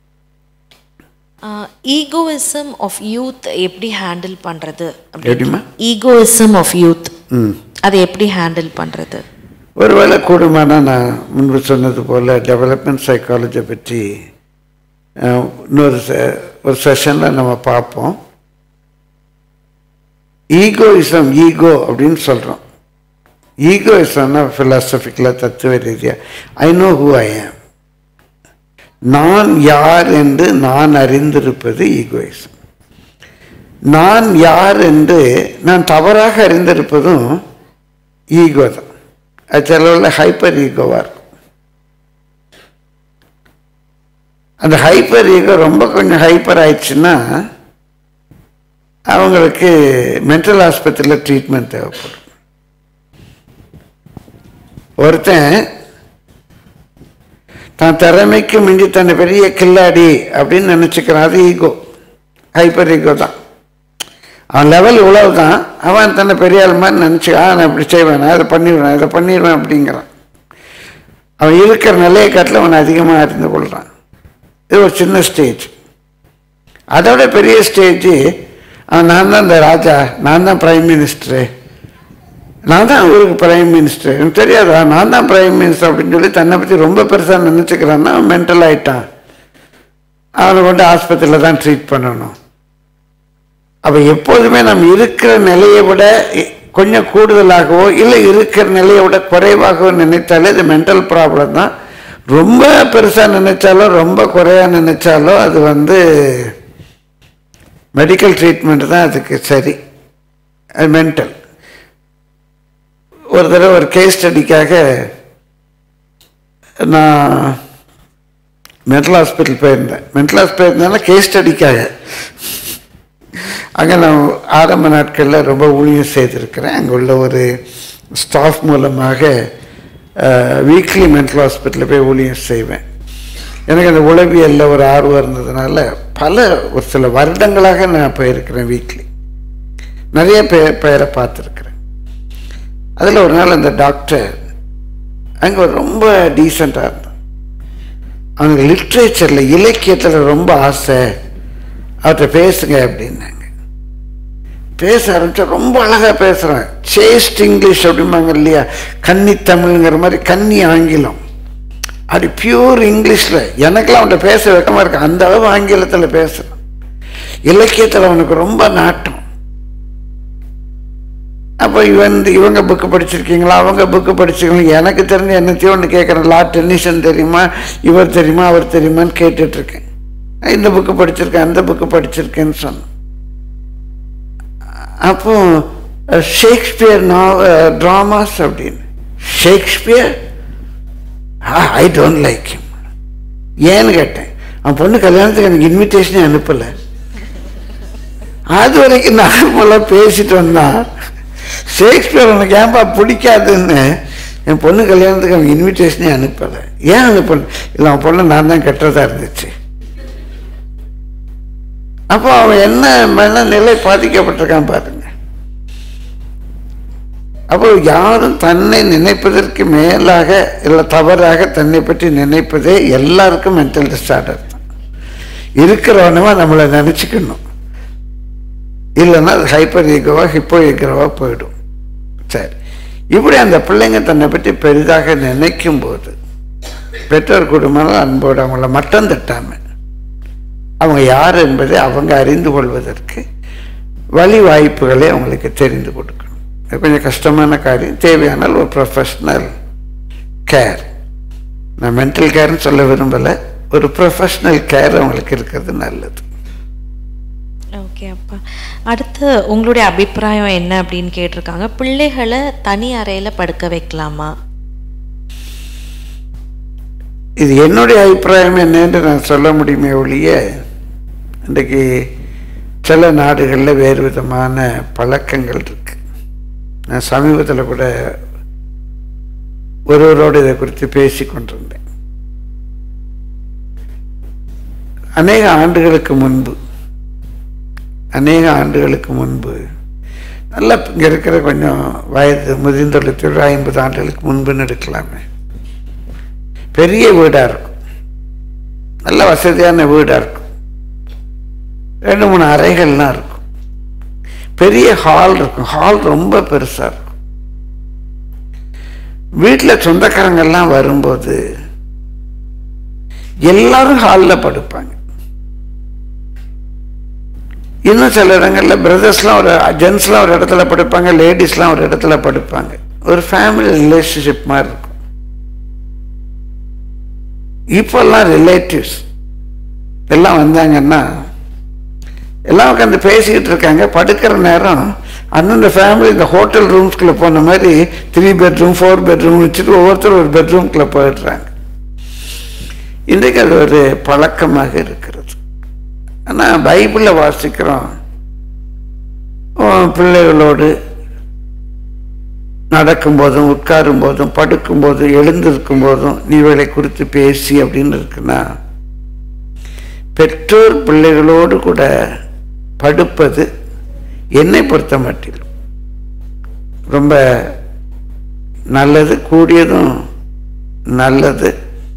ஈகோயிசம் ஆஃப் யூத் எப்படி ஹேண்டில் பண்ணுறது எப்படிம்மா ஈகோயிசம் ஆஃப் யூத் ம் அதை எப்படி ஹேண்டில் பண்ணுறது ஒருவேளை கூடுமானா நான் முன்பு சொன்னது போல் டெவலப்மெண்ட் சைக்காலஜி பற்றி அஹ், இன்னொரு செ- ஒரு செஷனில் நம்ம பார்ப்போம் ஈகோயிசம் ஈகோ அப்படின்னு சொல்கிறோம் ஈகோயிசம்னா ஃபிலாசபிக்கலாக தத்துவ ரீதியாக ஐ நோ ஹூ ஐ ஆம் நான் யார் என்று நான் அறிந்திருப்பது ஈகோயிசம் நான் யார் என்று நான் தவறாக அறிந்திருப்பதும் ஈகோ தான் அது சிலவில் ஹைப்பர் ஈகோவாக இருக்கும் அந்த ஹைப்பர் ஈகோ ரொம்ப கொஞ்சம் ஹைப்பர் ஆயிடுச்சுன்னா அவங்களுக்கு மென்டல் ஆஸ்பத்திரியில் ட்ரீட்மெண்ட் தேவைப்படும் ஒருத்தன் தான் திறமைக்கு மிஞ்சி தன்னை பெரிய கில்லாடி அப்படின்னு நினச்சிக்கிறான் அது ஈகோ ஹைப்பர் ஈகோ தான் அவன் லெவல் இவ்வளவு தான் அவன் தன்னை பெரிய ஆள் மாதிரி நினச்சி ஆ நான் இப்படி செய்வேன் நான் இதை பண்ணிடுவேன் இதை பண்ணிடுவேன் அப்படிங்கிறான் அவன் இருக்கிற நிலையை காட்டில் அவன் அதிகமாக அறிந்து கொள்கிறான் இது ஒரு சின்ன ஸ்டேஜ் அதோட பெரிய ஸ்டேஜ் அவன் நான் தான் இந்த ராஜா நான் தான் பிரைம் மினிஸ்டரு நான் தான் ஊருக்கு பிரைம் மினிஸ்டர் எனக்கு தெரியாதா நான் தான் பிரைம் மினிஸ்டர் அப்படின்னு சொல்லி தன்னை பற்றி ரொம்ப பெருசாக நினச்சிக்கிறான்னா அவன் மென்டல் ஆயிட்டான் அவனை கொண்டு ஆஸ்பத்திரியில் தான் ட்ரீட் பண்ணணும் அப்போ எப்போதுமே நம்ம இருக்கிற நிலையை விட இ- கொஞ்சம் கூடுதலாகவோ இல்லை இருக்கிற நிலையை விட குறைவாகவோ நினைத்தாலே இது மென்டல் ப்ராப்ளம் தான் ரொம்ப பெருசாக நினைச்சாலோ ரொம்ப குறையா நினைச்சாலோ அது வந்து மெடிக்கல் ட்ரீட்மெண்ட் தான் அதுக்கு சரி அது மென்டல் ஒரு தடவை ஒரு கேஸ் ஸ்டடிக்காக நான் மென்டல் ஹாஸ்பிட்டல் போயிருந்தேன் மென்டல் ஹாஸ்பிட்டல் போயிருந்தேன்னா கேஸ் ஸ்டடிக்காக அங்கே நான் ஆரம்ப நாட்களில் ரொம்ப ஊழியம் செய்திருக்கிறேன் அங்கே உள்ள ஒரு ஸ்டாஃப் மூலமாக வீக்லி மென்டல் ஹாஸ்பிட்டலில் போய் ஊழியம் செய்வேன் எனக்கு அந்த உளவியலில் ஒரு ஆர்வம் இருந்ததுனால பல ஒரு சில வருடங்களாக நான் போயிருக்கிறேன் வீக்லி நிறைய பேர் பேரை பார்த்துருக்குறேன் அதில் ஒரு நாள் அந்த டாக்டர் அங்கே ரொம்ப டீசெண்டாக இருந்தான் அவனுக்கு லிட்ரேச்சரில் இலக்கியத்தில் ரொம்ப ஆசை அவர்கிட்ட பேசுங்க அப்படின்னாங்க பேச ஆரம்பிச்சா ரொம்ப அழகாக பேசுகிறேன் சேஸ்ட் இங்கிலீஷ் அப்படிம்பாங்க இல்லையா கன்னி தமிழ்ங்கிற மாதிரி கன்னி ஆங்கிலம் அப்படி பியூர் இங்கிலீஷில் எனக்கெல்லாம் அவன்கிட்ட பேச வெக்கமாக இருக்கு அந்த அளவு ஆங்கிலத்தில் பேசுகிறான் இலக்கியத்தில் அவனுக்கு ரொம்ப நாட்டம் அப்போ இவன் இவங்க புக்கு படிச்சிருக்கீங்களா அவங்க புக்கு படிச்சிருக்கீங்களா எனக்கு தெரிஞ்ச என்னத்தையும் ஒன்று கேட்குறேன் லா டென்னிஷன் தெரியுமா இவர் தெரியுமா அவர் தெரியுமான்னு கேட்டுட்ருக்கேன் இந்த புக்கு படிச்சிருக்கேன் அந்த புக்கு படிச்சிருக்கேன்னு சொன்னேன் அப்போ ஷேக்ஸ்பியர் நா ட்ராமாஸ் அப்படின்னு Shakespeare I don't like him ஏன்னு கேட்டேன் அவன் பொண்ணு கல்யாணத்துக்கு எனக்கு இன்விடேஷனே அனுப்பலை அது வரைக்கும் நார்மலாக பேசிட்டு வந்தான் ஷேக்ஸ்பியர் உனக்கு ஏன்பா பிடிக்காதுன்னு என் பொண்ணு கல்யாணத்துக்கு அவன் இன்விடேஷனே அனுப்பலை ஏன் அனுப்பல இல்லை அவன் பொண்ணு நான் தான் கெட்டதாக இருந்துச்சு அப்போ அவன் என்ன மனநிலை பாதிக்கப்பட்டிருக்கான் பாருங்க அப்போ யாரும் தன்னை நினைப்பதற்கு மேலாக இல்லை தவறாக தன்னை பற்றி நினைப்பதே எல்லாருக்கும் மென்டல் டிஸார்டர் தான் இருக்கிறவனவா நம்மளை நினச்சிக்கணும் இல்லைன்னா அது ஹைப்பர் ஈகோவா ஹிப்போ ஈகோவா போயிடும் சரி இப்படி அந்த பிள்ளைங்க தன்னை பற்றி பெரிதாக நினைக்கும் போது பெற்றோர் குடும்பம் அன்போடு அவங்கள மட்டம் தட்டாமல் அவங்க யார் என்பதை அவங்க அறிந்து கொள்வதற்கு வழி வாய்ப்புகளை அவங்களுக்கு தெரிந்து கொடுக்கணும் இது கொஞ்சம் கஷ்டமான காரியம் தேவையானால் ஒரு ப்ரொஃபஷ்னல் கேர் நான் மென்டல் கேர்னு சொல்ல விரும்பலை ஒரு ப்ரொஃபஷ்னல் கேர் அவங்களுக்கு இருக்கிறது நல்லது ஓகே அப்பா அடுத்து உங்களுடைய அபிப்பிராயம் என்ன அப்படின்னு கேட்டிருக்காங்க பிள்ளைகளை தனி அறையில் படுக்க வைக்கலாமா இது என்னுடைய அபிப்பிராயம் என்னன்னு நான் சொல்ல முடியுமே ஒழிய இன்றைக்கு சில நாடுகளில் வேறு விதமான பழக்கங்கள் இருக்கு நான் சமீபத்தில் கூட ஒருவரோடு இதை குறித்து பேசி கொண்டிருந்தேன் அநேக ஆண்டுகளுக்கு முன்பு அநேக ஆண்டுகளுக்கு முன்பு நல்லா இங்கே இருக்கிற கொஞ்சம் வயது முதிர்ந்தொழில் ஐம்பது ஆண்டுகளுக்கு முன்புன்னு எடுக்கலாமே பெரிய வீடாக இருக்கும் நல்ல வசதியான வீடாக இருக்கும் ரெண்டு மூணு அறைகள்லாம் இருக்கும் பெரிய ஹால் இருக்கும் ஹால் ரொம்ப பெருசாக இருக்கும் வீட்டில் சொந்தக்காரங்கெல்லாம் வரும்போது எல்லாரும் ஹாலில் படுப்பாங்க இன்னும் சில இடங்களில் பிரதர்ஸ்லாம் ஒரு ஜென்ஸ்லாம் ஒரு இடத்துல படுப்பாங்க லேடிஸ்லாம் ஒரு இடத்துல படுப்பாங்க ஒரு ஃபேமிலி ரிலேஷன்ஷிப் மாதிரி இருக்கும் இப்போல்லாம் ரிலேட்டிவ்ஸ் எல்லாம் வந்தாங்கன்னா எல்லாம் உட்காந்து பேசிக்கிட்டு இருக்காங்க படுக்கிற நேரம் அந்தந்த ஃபேமிலி இந்த ஹோட்டல் ரூம்ஸ்குள்ளே போன மாதிரி த்ரீ பெட்ரூம் ஃபோர் பெட்ரூம் வச்சுட்டு ஒவ்வொருத்தரும் ஒரு பெட்ரூம்குள்ளே போயிடுறாங்க இன்றைக்கு அது ஒரு பழக்கமாக இருக்கிறது ஆனால் பைபிளில் வாசிக்கிறோம் பிள்ளைகளோடு நடக்கும்போதும் உட்காரும் போதும் படுக்கும் போதும் எழுந்திருக்கும் போதும் நீவேளை குறித்து பேசி அப்படின்னு இருக்குன்னா பெற்றோர் பிள்ளைகளோடு கூட படுப்பது என்னை பொறுத்த மட்டில் ரொம்ப நல்லது கூடியதும் நல்லது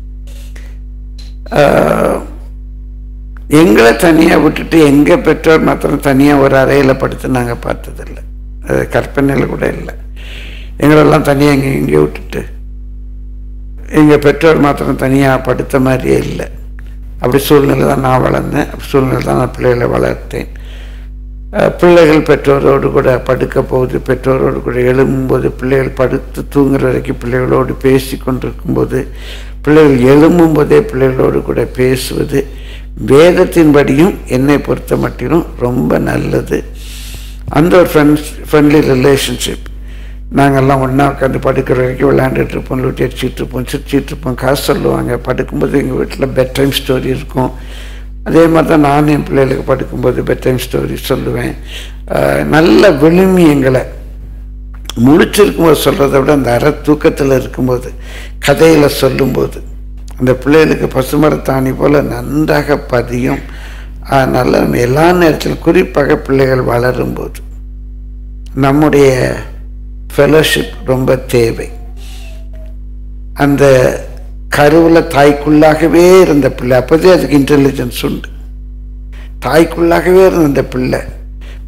எங்களை தனியாக விட்டுட்டு எங்கள் பெற்றோர் மாத்திரம் தனியாக ஒரு அறையில் படுத்து நாங்கள் பார்த்ததில்லை அது கற்பனையில் கூட இல்லை எங்களெல்லாம் தனியாக இங்கே இங்கே விட்டுட்டு எங்கள் பெற்றோர் மாத்திரம் தனியாக படுத்த மாதிரியே இல்லை அப்படி சூழ்நிலை தான் நான் வளர்ந்தேன் அப்படி சூழ்நிலை தான் நான் பிள்ளைகளை வளர்த்தேன் பிள்ளைகள் பெற்றோரோடு கூட படுக்க போகுது பெற்றோரோடு கூட எழும்பும்போது பிள்ளைகள் படுத்து தூங்குற வரைக்கும் பிள்ளைகளோடு பேசி கொண்டிருக்கும்போது பிள்ளைகள் எழும்பும்போதே பிள்ளைகளோடு கூட பேசுவது வேதத்தின்படியும் என்னை பொறுத்த மட்டிலும் ரொம்ப நல்லது அந்த ஒரு ஃப்ரெண்ட்ஸ் ஃப்ரெண்ட்லி ரிலேஷன்ஷிப் நாங்கள்லாம் ஒன்றா உட்காந்து படுக்கிற வரைக்கும் விளையாண்டுட்டு இருப்போம் லூட்டி அடிச்சுட்டு இருப்போம் சிரிச்சிட்டு இருப்போம் காசு சொல்லுவாங்க படுக்கும்போது எங்கள் வீட்டில் பெட் டைம் ஸ்டோரி இருக்கும் அதே மாதிரி தான் நானும் என் பிள்ளைகளுக்கு படுக்கும்போது பெட் டைம் ஸ்டோரி சொல்லுவேன் நல்ல விழுமி எங்களை முழிச்சிருக்கும்போது சொல்கிறத விட அந்த அற தூக்கத்தில் இருக்கும்போது கதையில் சொல்லும்போது அந்த பிள்ளைகளுக்கு பசுமரத்தாணி போல் நன்றாக பதியும் அதனால் நம்ம எல்லா நேரத்திலும் குறிப்பாக பிள்ளைகள் வளரும்போது நம்முடைய ஃபெலோஷிப் ரொம்ப தேவை அந்த கருவில் தாய்க்குள்ளாகவே இருந்த பிள்ளை அப்போதே அதுக்கு இன்டெலிஜென்ஸ் உண்டு தாய்க்குள்ளாகவே இருந்த அந்த பிள்ளை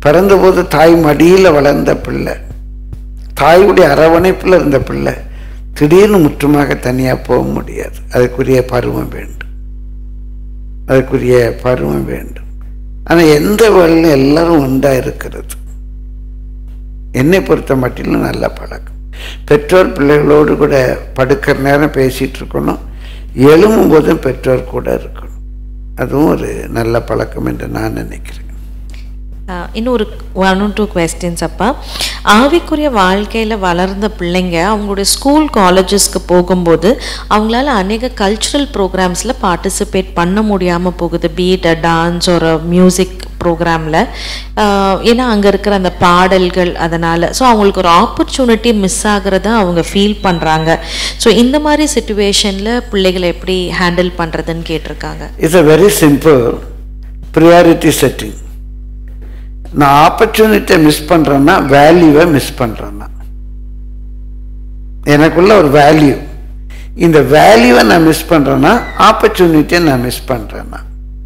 பிறந்தபோது தாய் மடியில் வளர்ந்த பிள்ளை தாயுடைய அரவணைப்பில் இருந்த பிள்ளை திடீர்னு முற்றுமாக தனியாக போக முடியாது அதுக்குரிய பருவம் வேண்டும் அதுக்குரிய பருவம் வேண்டும் ஆனால் எந்த வேலையும் எல்லாரும் ஒன்றாக இருக்கிறது என்னை பொறுத்த மட்டிலும் நல்ல பழக்கம் பெற்றோர் பிள்ளைகளோடு கூட படுக்கிற நேரம் பேசிகிட்டு இருக்கணும் எழும்பும் போதும் பெற்றோர் கூட இருக்கணும் அதுவும் ஒரு நல்ல பழக்கம் என்று நான் நினைக்கிறேன் ஆஹ் இன்னொரு ஒன் டூ கொஸ்டின்ஸ் அப்பா ஆவிக்குரிய வாழ்க்கையில் வளர்ந்த பிள்ளைங்க அவங்களுடைய ஸ்கூல் காலேஜஸ்க்கு போகும்போது அவங்களால அநேக கல்ச்சுரல் ப்ரோக்ராம்ஸில் பார்ட்டிசிபேட் பண்ண முடியாமல் போகுது பீட் டான்ஸ் ஒரு மியூசிக் ப்ரோக்ராமில் ஏன்னா அங்கே இருக்கிற அந்த பாடல்கள் அதனால் ஸோ அவங்களுக்கு ஒரு ஆப்பர்ச்சுனிட்டி மிஸ் ஆகிறத அவங்க ஃபீல் பண்ணுறாங்க ஸோ இந்த மாதிரி சுச்சுவேஷனில் பிள்ளைகளை எப்படி ஹேண்டில் பண்ணுறதுன்னு கேட்டிருக்காங்க it's a very simple priority setting நான் ஆப்பர்ச்சுனிட்டியை மிஸ் பண்ணுறேன்னா வேல்யூவை மிஸ் பண்ணுறேன்னா எனக்குள்ள ஒரு வேல்யூ இந்த வேல்யூவை நான் மிஸ் பண்ணுறேன்னா ஆப்பர்ச்சுனிட்டியை நான் மிஸ் பண்ணுறேன்னா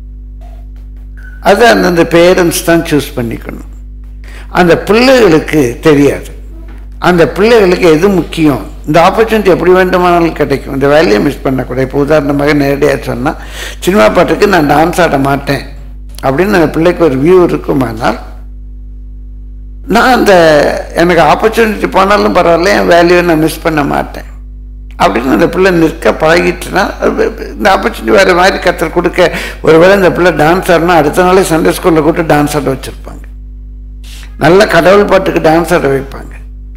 அது அந்தந்த பேரண்ட்ஸ் தான் சூஸ் பண்ணிக்கணும் அந்த பிள்ளைகளுக்கு தெரியாது அந்த பிள்ளைகளுக்கு எது முக்கியம் இந்த ஆப்பர்ச்சுனிட்டி எப்படி வேண்டுமானாலும் கிடைக்கும் இந்த வேலையை மிஸ் பண்ணக்கூடாது இப்போ உதாரணமாக நேரடியாக சொன்னால் சினிமா பாட்டுக்கு நான் டான்ஸ் ஆட மாட்டேன் அப்படின்னு அந்த பிள்ளைக்கு ஒரு வியூ இருக்குமானால் நான் அந்த எனக்கு ஆப்பர்ச்சுனிட்டி போனாலும் பரவாயில்ல என் வேல்யூவை நான் மிஸ் பண்ண மாட்டேன் அப்படின்னு அந்த பிள்ளை நிற்க பழகிட்டுனா அது இந்த ஆப்பர்ச்சுனிட்டி வேறு மாதிரி கற்றுக் கொடுக்க ஒருவேளை இந்த பிள்ளை டான்ஸ் ஆடினா அடுத்த நாளே சண்டே ஸ்கூலில் கூப்பிட்டு டான்ஸ் ஆட வச்சுருப்பாங்க நல்ல கடவுள் பாட்டுக்கு டான்ஸ் ஆட வைப்பாங்க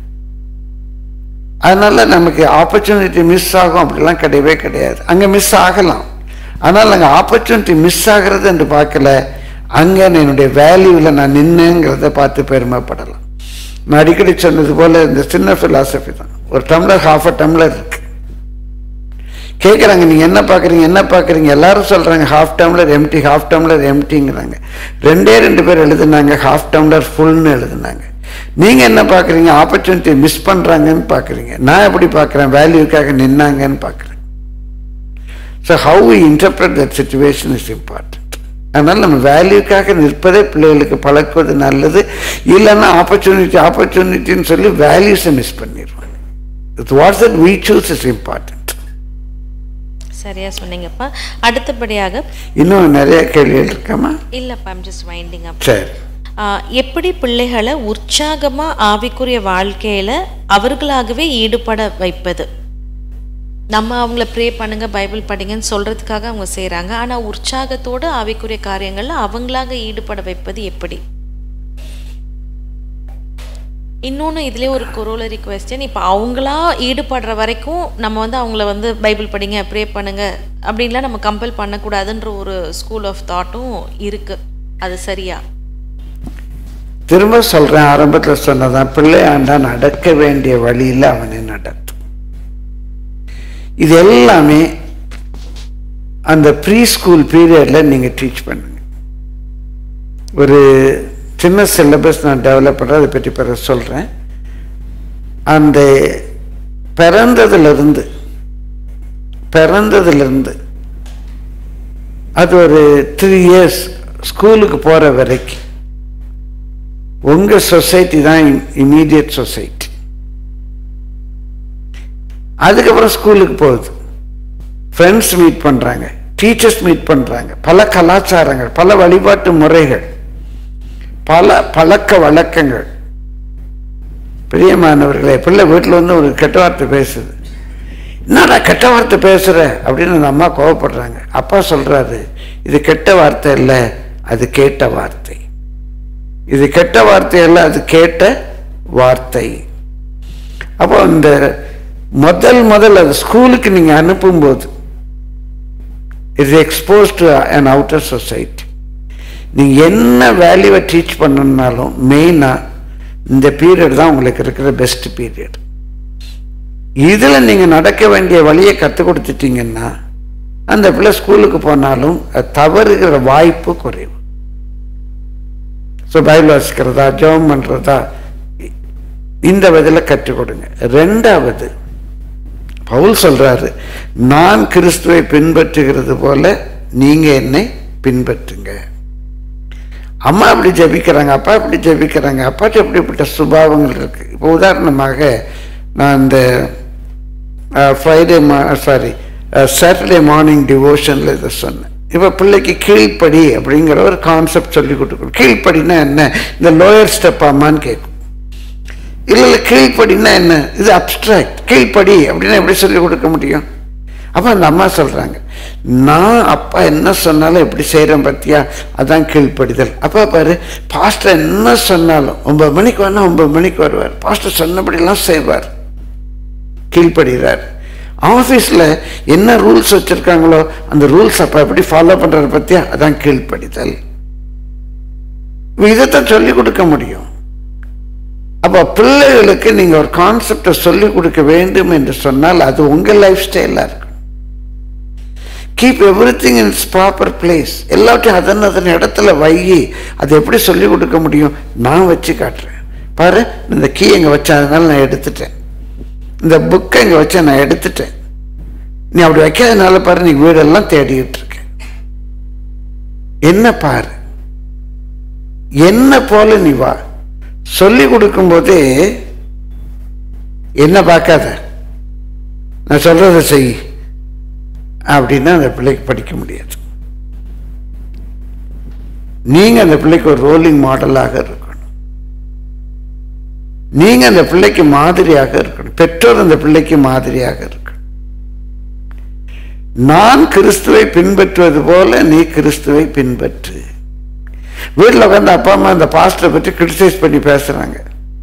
அதனால நமக்கு ஆப்பர்ச்சுனிட்டி மிஸ் ஆகும் அப்படிலாம் கிடையவே கிடையாது அங்கே மிஸ் ஆகலாம் ஆனால் அங்கே ஆப்பர்ச்சுனிட்டி மிஸ் ஆகிறது என்று பார்க்கல அங்கே என்னுடைய வேல்யூவில் நான் நின்னேங்கிறத பார்த்து பெருமைப்படலாம் நான் அடிக்கடி சொன்னது போல இந்த சின்ன ஃபிலாசபி தான் ஒரு டம்ளர் ஹாஃப் அ டம்ளர் இருக்கு கேட்குறாங்க நீங்கள் என்ன பார்க்குறீங்க என்ன பார்க்குறீங்க எல்லாரும் சொல்கிறாங்க half tumbler empty half tumbler எம்டிங்கிறாங்க ரெண்டே ரெண்டு பேர் எழுதுனாங்க ஹாஃப் டம்ளர் ஃபுல்னு எழுதுனாங்க நீங்கள் என்ன பார்க்குறீங்க ஆப்பர்ச்சுனிட்டி மிஸ் பண்ணுறாங்கன்னு பார்க்குறீங்க நான் எப்படி பார்க்குறேன் வேல்யூக்காக நின்னாங்கன்னு பார்க்குறேன் so how we interpret that situation is important அதனால் நம்ம வேல்யூக்காக நிற்பதே பிள்ளைகளுக்கு பழக்குவது நல்லது இல்லைன்னா ஆப்பர்ச்சுனிட்டி ஆப்பர்ச்சுனிட்டின்னு சொல்லி வேல்யூஸை மிஸ் பண்ணிடுவாங்க what's that we choose is important சரியா சொன்னீங்கப்பா அடுத்தபடியாக இன்னும் நிறைய கேள்விகள் இருக்காமா இல்லைப்பா ஐம் ஜஸ்ட் வைண்டிங் அப் சரி ஆஹ் எப்படி பிள்ளைகளை உற்சாகமா ஆவிக்குரிய வாழ்க்கையில அவர்களாகவே ஈடுபட வைப்பது நம்ம அவங்கள ப்ரே பண்ணுங்க பைபிள் படிங்கன்னு சொல்றதுக்காக அவங்க செய்றாங்க ஆனா உற்சாகத்தோடு ஆவிக்குரிய காரியங்கள்ல அவங்களாக ஈடுபட வைப்பது எப்படி இன்னொன்று இதுலேயே ஒரு கொரோலரி கொஸ்டின் இப்போ அவங்களா ஈடுபடுற வரைக்கும் நம்ம வந்து அவங்கள வந்து பைபிள் படிங்க ப்ரே பண்ணுங்க அப்படின்லாம் நம்ம கம்பல் பண்ணக்கூடாதுன்ற ஒரு ஸ்கூல் ஆஃப் தாட்டும் இருக்கு அது சரியா திரும்ப சொல்றேன் ஆரம்பத்தில் சொன்னதான் பிள்ளை ஆண்டா நடக்க வேண்டிய வழியில் அவனை நடத்தும் இது எல்லாமே அந்த ப்ரீ ஸ்கூல் பீரியடில் நீங்கள் டீச் பண்ணுங்க ஒரு சின்ன சிலபஸ் நான் டெவலப் பண்ணுறேன் அதை பற்றி பிறகு சொல்கிறேன் அந்த பிறந்ததுலேருந்து பிறந்ததுலேருந்து அது ஒரு த்ரீ இயர்ஸ் ஸ்கூலுக்கு போகிற வரைக்கும் உங்கள் சொசைட்டி தான் இமீடியட் சொசைட்டி அதுக்கப்புறம் ஸ்கூலுக்கு போகுது ஃப்ரெண்ட்ஸ் மீட் பண்ணுறாங்க டீச்சர்ஸ் மீட் பண்ணுறாங்க பல கலாச்சாரங்கள் பல வழிபாட்டு முறைகள் பல பழக்க வழக்கங்கள் பிரியமானவர்களே பிள்ளை வீட்டில் வந்து ஒரு கெட்ட வார்த்தை பேசுது என்னடா கெட்ட வார்த்தை பேசுகிற அப்படின்னு அந்த அம்மா கோவப்படுறாங்க அப்பா சொல்கிறாரு இது கெட்ட வார்த்தை இல்லை அது கேட்ட வார்த்தை இது கெட்ட வார்த்தை அல்ல அது கேட்ட வார்த்தை அப்போ இந்த முதல் முதல் அது ஸ்கூலுக்கு நீங்கள் அனுப்பும்போது is expose to an outer society நீங்கள் என்ன வேல்யூவை டீச் பண்ணணுன்னாலும் மெயினாக இந்த பீரியட் தான் உங்களுக்கு இருக்கிற பெஸ்ட் பீரியட் இதில் நீங்கள் நடக்க வேண்டிய வழியை கற்றுக் கொடுத்துட்டீங்கன்னா அந்த பிள்ளை ஸ்கூலுக்கு போனாலும் அது தவறுகிற வாய்ப்பு குறைவு ஸோ பைபிள் வாசிக்கிறதா ஜெபம் பண்ணுறதா இந்த விதில் கற்றுக் கொடுங்க ரெண்டாவது பவுல் சொல்றாரு நான் கிறிஸ்துவை பின்பற்றுகிறது போல நீங்க என்னை பின்பற்றுங்க அம்மா இப்படி ஜெபிக்கிறாங்க அப்பா இப்படி ஜெபிக்கிறாங்க அப்பாட்ட எப்படிப்பட்ட சுபாவங்கள் இருக்குது இப்போ உதாரணமாக நான் இந்த ஃப்ரைடே மா சாரி சாட்டர்டே மார்னிங் டிவோஷனில் இதை சொன்னேன் இப்போ பிள்ளைக்கு கீழ்ப்படி அப்படிங்கிற ஒரு கான்செப்ட் சொல்லி கொடுக்கணும் கீழ்ப்படினா என்ன இந்த லோயர் ஸ்டெப் ஆமான்னு கேட்கும் இல்லை இல்லை கீழ்ப்படினா என்ன இது அப்ட்ராக்ட் கீழ்ப்படி அப்படின்னா எப்படி சொல்லி கொடுக்க முடியும் அப்போ அந்த அம்மா சொல்கிறாங்க நான் அப்பா என்ன சொன்னாலும் எப்படி செய்கிறேன் பார்த்தியா அதான் கீழ்ப்படிதல் அப்பா பாரு பாஸ்டர் என்ன சொன்னாலும் ஒன்பது மணிக்கு வேணால் ஒன்பது மணிக்கு வருவார் பாஸ்டர் சொன்னபடிலாம் செய்வார் கீழ்ப்படுகிறார் ஆஃபீஸில் என்ன ரூல்ஸ் வச்சுருக்காங்களோ அந்த ரூல்ஸ் அப்போ எப்படி ஃபாலோ பண்ணுறத பற்றியா அதான் கீழ்ப்படிதல் இதைத்தான் சொல்லிக் கொடுக்க முடியும் அப்போ பிள்ளைகளுக்கு நீங்கள் ஒரு கான்செப்டை சொல்லிக் கொடுக்க வேண்டும் என்று சொன்னால் அது உங்கள் லைஃப் ஸ்டைலாக இருக்கும் keep everything in its proper place எல்லாத்தையும் அதன் அதன் இடத்துல வை அது எப்படி சொல்லிக் கொடுக்க முடியும் நான் வச்சு காட்டுறேன் பாரு இந்த கீ எங்கே வச்சேன் அதனால நான் எடுத்துட்டேன் இந்த புக்கை இங்கே வச்சேன் நான் எடுத்துட்டேன் நீ அப்படி வைக்காதனால பாரு நீ வீடெல்லாம் தேடிட்டு இருக்க என்ன பாரு என்ன போல நீ வா சொல்லி கொடுக்கும்போதே என்ன பார்க்காத நான் சொல்றதை செய் அப்படின்னா அந்த பிள்ளைக்கு படிக்க முடியாது நீங்க அந்த பிள்ளைக்கு ஒரு ரோலிங் மாடலாக இருக்கணும் நீங்க அந்த பிள்ளைக்கு மாதிரியாக இருக்கணும் பெற்றோர் அந்த பிள்ளைக்கு மாதிரியாக இருக்கணும் நான் கிறிஸ்துவை பின்பற்றுவது போல நீ கிறிஸ்துவை பின்பற்று வீட்டில் உட்காந்து அப்பா அம்மா அந்த பாஸ்டரை பற்றி கிரிட்டிசைஸ் பண்ணி பேசுறாங்க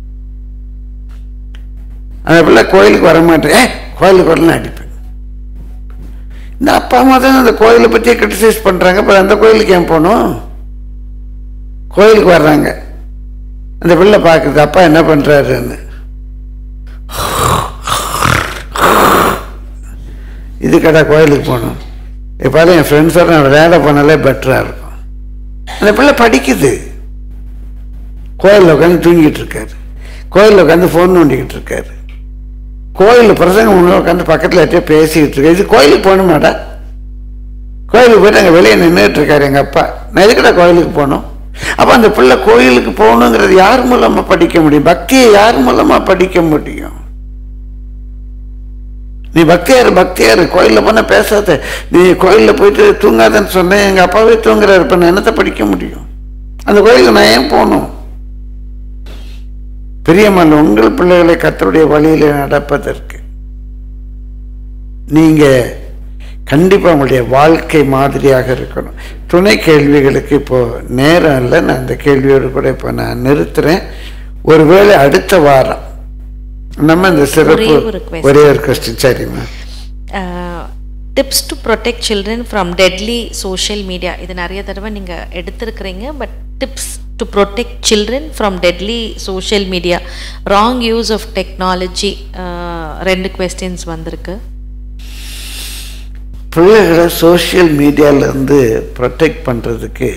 அந்த பிள்ளை கோயிலுக்கு வர மாட்டேன் ஏ கோயிலுக்கு வரலாம் அடிப்பேன் இந்த அப்பா அம்மா தான் அந்த கோயிலை பற்றியே கிரிட்டிசைஸ் பண்றாங்க அப்புறம் அந்த கோயிலுக்கு ஏன் போகணும் கோயிலுக்கு வர்றாங்க அந்த பிள்ளை பார்க்குது அப்பா என்ன பண்றாருன்னு இதுக்கடா கோயிலுக்கு போகணும் இப்போ என் ஃப்ரெண்ட்ஸோட நான் விளையாட போனாலே பெட்டராக இருக்கும் அந்த பிள்ளை படிக்குது கோயிலில் உட்காந்து தூங்கிட்டு இருக்காரு கோயிலில் உட்காந்து ஃபோன் நோண்டிக்கிட்டு இருக்காரு கோயிலில் பிரசங்க முன்னாடி உட்காந்து பக்கத்தில் யார்ட்டயோ பேசிக்கிட்டு இருக்காரு இது கோயிலுக்கு போகணுமாடா கோயிலுக்கு போயிட்டு அங்கே வெளியே நின்றுட்டு இருக்காரு எங்கள் அப்பா நான் எதுக்கடா கோயிலுக்கு போகணும் அப்போ அந்த பிள்ளை கோயிலுக்கு போகணுங்கிறது யார் மூலமாக படிக்க முடியும் பக்தியை யார் மூலமாக படிக்க முடியும் நீ பக்தியாரு பக்தியாரு கோயிலில் போனால் பேசாத நீ கோயிலில் போயிட்டு தூங்காதன்னு சொன்னேன் எங்கள் அப்பாவே தூங்குறாரு இப்போ நான் என்னத்தை படிக்க முடியும் அந்த கோயிலுக்கு நான் ஏன் போகணும் பிரியமான உங்கள் பிள்ளைகளை கத்தருடைய வழியில் நடப்பதற்கு நீங்க கண்டிப்பாக உங்களுடைய வாழ்க்கை மாதிரியாக இருக்கணும் துணை கேள்விகளுக்கு இப்போ நேரம் இல்லை நான் இந்த கேள்வியோடு கூட இப்போ நான் நிறுத்துறேன் ஒருவேளை அடுத்த வாரம் நம்ம இந்த சிறப்பு ஒரே ஒரு question. ஒரே ஒரு கொஸ்டின் சரிம்மா tips to protect children from deadly social media இது நிறைய தடவை நீங்கள் எடுத்திருக்கிறீங்க but tips to protect children from deadly social media wrong use of technology ரெண்டு கொஸ்டின்ஸ் வந்திருக்கு பிள்ளைகளை சோஷியல் மீடியாவிலேருந்து ப்ரொடெக்ட் பண்ணுறதுக்கு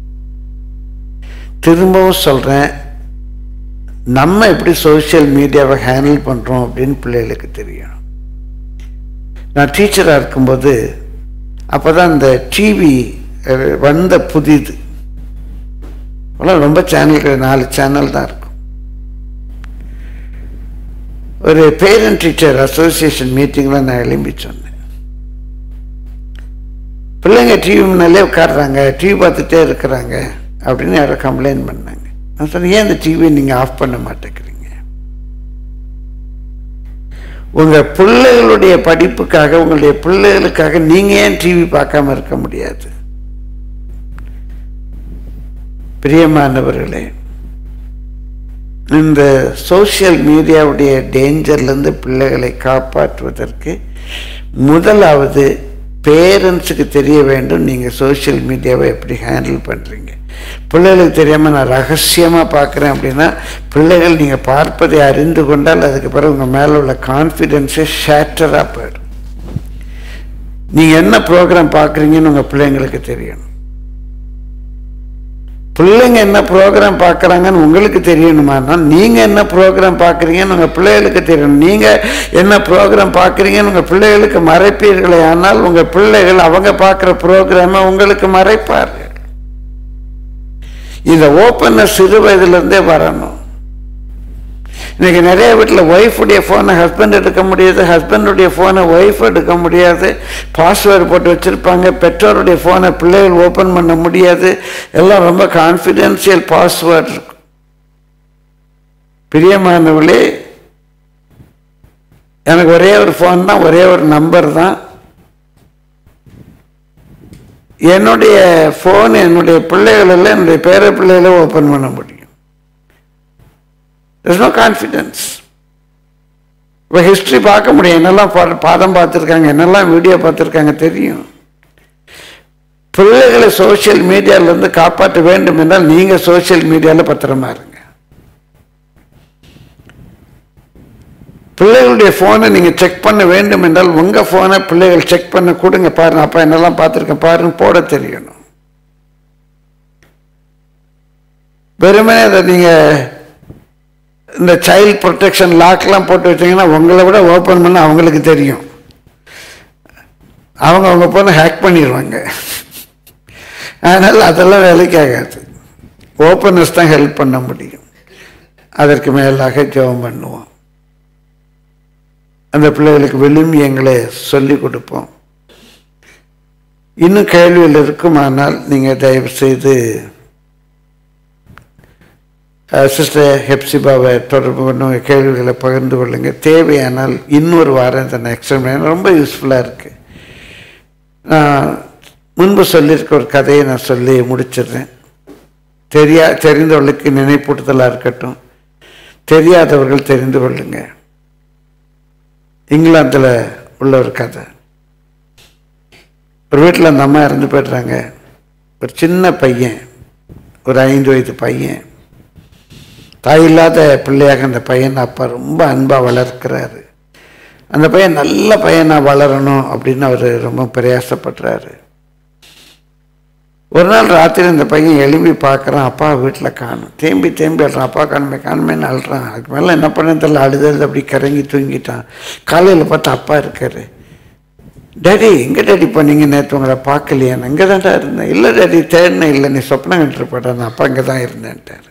திரும்பவும் சொல்கிறேன் நம்ம எப்படி சோஷியல் மீடியாவை ஹேண்டில் பண்ணுறோம் அப்படின்னு பிள்ளைகளுக்கு தெரியும் நான் டீச்சராக இருக்கும்போது அப்போ தான் இந்த டிவி வந்த புதிது அப்போலாம் ரொம்ப சேனல்கள் நாலு சேனல் தான் இருக்கும் ஒரு பேரண்ட் டீச்சர் அசோசியேஷன் மீட்டிங்கில் நான் எழும்பி சொன்னேன் பிள்ளைங்க டிவி முன்னாலே உட்காடுறாங்க டிவி பார்த்துட்டே இருக்கிறாங்க அப்படின்னு யாரோ கம்ப்ளைண்ட் பண்ணாங்க நான் சொன்னேன் ஏன் இந்த டிவியை நீங்கள் ஆஃப் பண்ண மாட்டேங்கிறீங்க உங்கள் பிள்ளைகளுடைய படிப்புக்காக உங்களுடைய பிள்ளைகளுக்காக நீங்கள் ஏன் டிவி பார்க்காம இருக்க முடியாது பிரியமானவர்களே இந்த சோஷியல் மீடியாவுடைய டேஞ்சர்லேருந்து பிள்ளைகளை காப்பாற்றுவதற்கு முதலாவது பேரண்ட்ஸுக்கு தெரிய வேண்டும் நீங்கள் சோஷியல் மீடியாவை எப்படி ஹேண்டில் பண்ணுறீங்க பிள்ளைகளுக்கு தெரியாமல் நான் ரகசியமாக பார்க்குறேன் அப்படின்னா பிள்ளைகள் நீங்கள் பார்ப்பதை அறிந்து கொண்டால் அதுக்கு பிறகு உங்கள் மேலே உள்ள கான்ஃபிடென்ஸே ஷேட்டராக போயிடும் நீங்கள் என்ன ப்ரோக்ராம் பார்க்குறீங்கன்னு உங்கள் பிள்ளைங்களுக்கு தெரியணும் பிள்ளைங்க என்ன ப்ரோக்ராம் பார்க்குறாங்கன்னு உங்களுக்கு தெரியணுமானா நீங்கள் என்ன ப்ரோக்ராம் பார்க்குறீங்கன்னு உங்கள் பிள்ளைகளுக்கு தெரியணும் நீங்கள் என்ன ப்ரோக்ராம் பார்க்குறீங்கன்னு உங்கள் பிள்ளைகளுக்கு மறைப்பீர்களே ஆனால் உங்கள் பிள்ளைகள் அவங்க பார்க்குற ப்ரோக்ராமை உங்களுக்கு மறைப்பார்கள் இந்த ஓப்பனர் சிறு வயதிலிருந்தே வரணும் இன்னைக்கு நிறைய வீட்டில் ஒய்ஃபுடைய ஃபோனை ஹஸ்பண்ட் எடுக்க முடியாது ஹஸ்பண்டுடைய ஃபோனை ஒய்ஃப் எடுக்க முடியாது பாஸ்வேர்டு போட்டு வச்சுருப்பாங்க பெற்றோருடைய ஃபோனை பிள்ளைகள் ஓப்பன் பண்ண முடியாது எல்லாம் ரொம்ப கான்ஃபிடென்ஷியல் பாஸ்வேர்டு இருக்கும் பிரியமானவளே எனக்கு ஒரே ஒரு ஃபோன் தான் ஒரே ஒரு நம்பர் தான் என்னுடைய ஃபோன் என்னுடைய பிள்ளைகள் எல்லாம் என்னுடைய பேர பிள்ளைகளை ஓப்பன் பண்ண முடியும் there's no கான்ஃபிடென்ஸ் இப்போ ஹிஸ்ட்ரி பார்க்க முடியும் என்னெல்லாம் பா- பாடம் பார்த்துருக்காங்க என்னெல்லாம் வீடியோ பார்த்துருக்காங்க தெரியும் பிள்ளைகளை சோஷியல் மீடியாவிலேருந்து காப்பாற்ற வேண்டும் என்றால் நீங்கள் சோஷியல் மீடியாவில் பத்திரமா இருங்க பிள்ளைகளுடைய ஃபோனை நீங்கள் செக் பண்ண வேண்டும் என்றால் உங்கள் ஃபோனை பிள்ளைகள் செக் பண்ண கொடுங்க பாருங்க அப்பா என்னெல்லாம் பார்த்துருக்கேன் பாருங்க போட தெரியணும் வெறுமனே அதை நீங்கள் இந்த சைல்ட் ப்ரொடெக்ஷன் லாக்லாம் போட்டு வச்சீங்கன்னா உங்களை விட ஓப்பன் பண்ண அவங்களுக்கு தெரியும் அவங்க அவங்க போன ஹேக் பண்ணிடுவாங்க அதனால் அதெல்லாம் வேலைக்கு ஆகாது ஓப்பனர்ஸ் தான் ஹெல்ப் பண்ண முடியும் அதற்கு மேலாக ஜெபம் பண்ணுவோம் அந்த பிள்ளைகளுக்கு விழுமியங்களை சொல்லி கொடுப்போம் இன்னும் கேள்வியில் இருக்குமானால் நீங்கள் தயவு செய்து சிஸ்டர் ஹெப்சிபாவை தொடர்பு கொண்டு உங்கள் கேள்விகளை பகிர்ந்து கொள்ளுங்க தேவையானால் இன்னொரு வாரம் இதை நான் எக்ஸ்டெண்ட் பண்ண ரொம்ப யூஸ்ஃபுல்லாக இருக்குது நான் முன்பு சொல்லியிருக்க ஒரு கதையை நான் சொல்லி முடிச்சிடுறேன் தெரியா தெரிந்தவர்களுக்கு நினைப்பூட்டுதலாக இருக்கட்டும் தெரியாதவர்கள் தெரிந்து கொள்ளுங்க இங்கிலாந்தில் உள்ள ஒரு கதை ஒரு வீட்டில் அந்த அம்மா இறந்து போய்ட்றாங்க ஒரு சின்ன பையன் ஒரு ஐந்து வயது பையன் தாய் இல்லாத பிள்ளையாக அந்த பையனை அப்பா ரொம்ப அன்பாக வளர்க்கிறாரு அந்த பையன் நல்ல பையனாக வளரணும் அப்படின்னு அவர் ரொம்ப பிரயாசப்படுறாரு ஒரு நாள் ராத்திரி இந்த பையன் எழும்பி பார்க்குறான் அப்பா வீட்டில் காணும் தேம்பி தேம்பி அழுறான் அப்பா காணுமே காணுமேன்னு அழுறான் அதுக்கு மேலே என்ன பண்ணு தெரியல அழுதல் அப்படி கறங்கி தூங்கிட்டான் காலையில் பார்த்தா அப்பா இருக்காரு டேடி எங்கே டேடி பண்ணீங்க நேற்று உங்களை பார்க்கலையா நான் இங்கே தான்டா இருந்தேன் இல்லை டேடி தேடினேன் இல்லை நீ சொப்னம் கண்டிருப்பாடா நான் அப்பா இங்கே தான் இருந்தேன்ட்டார்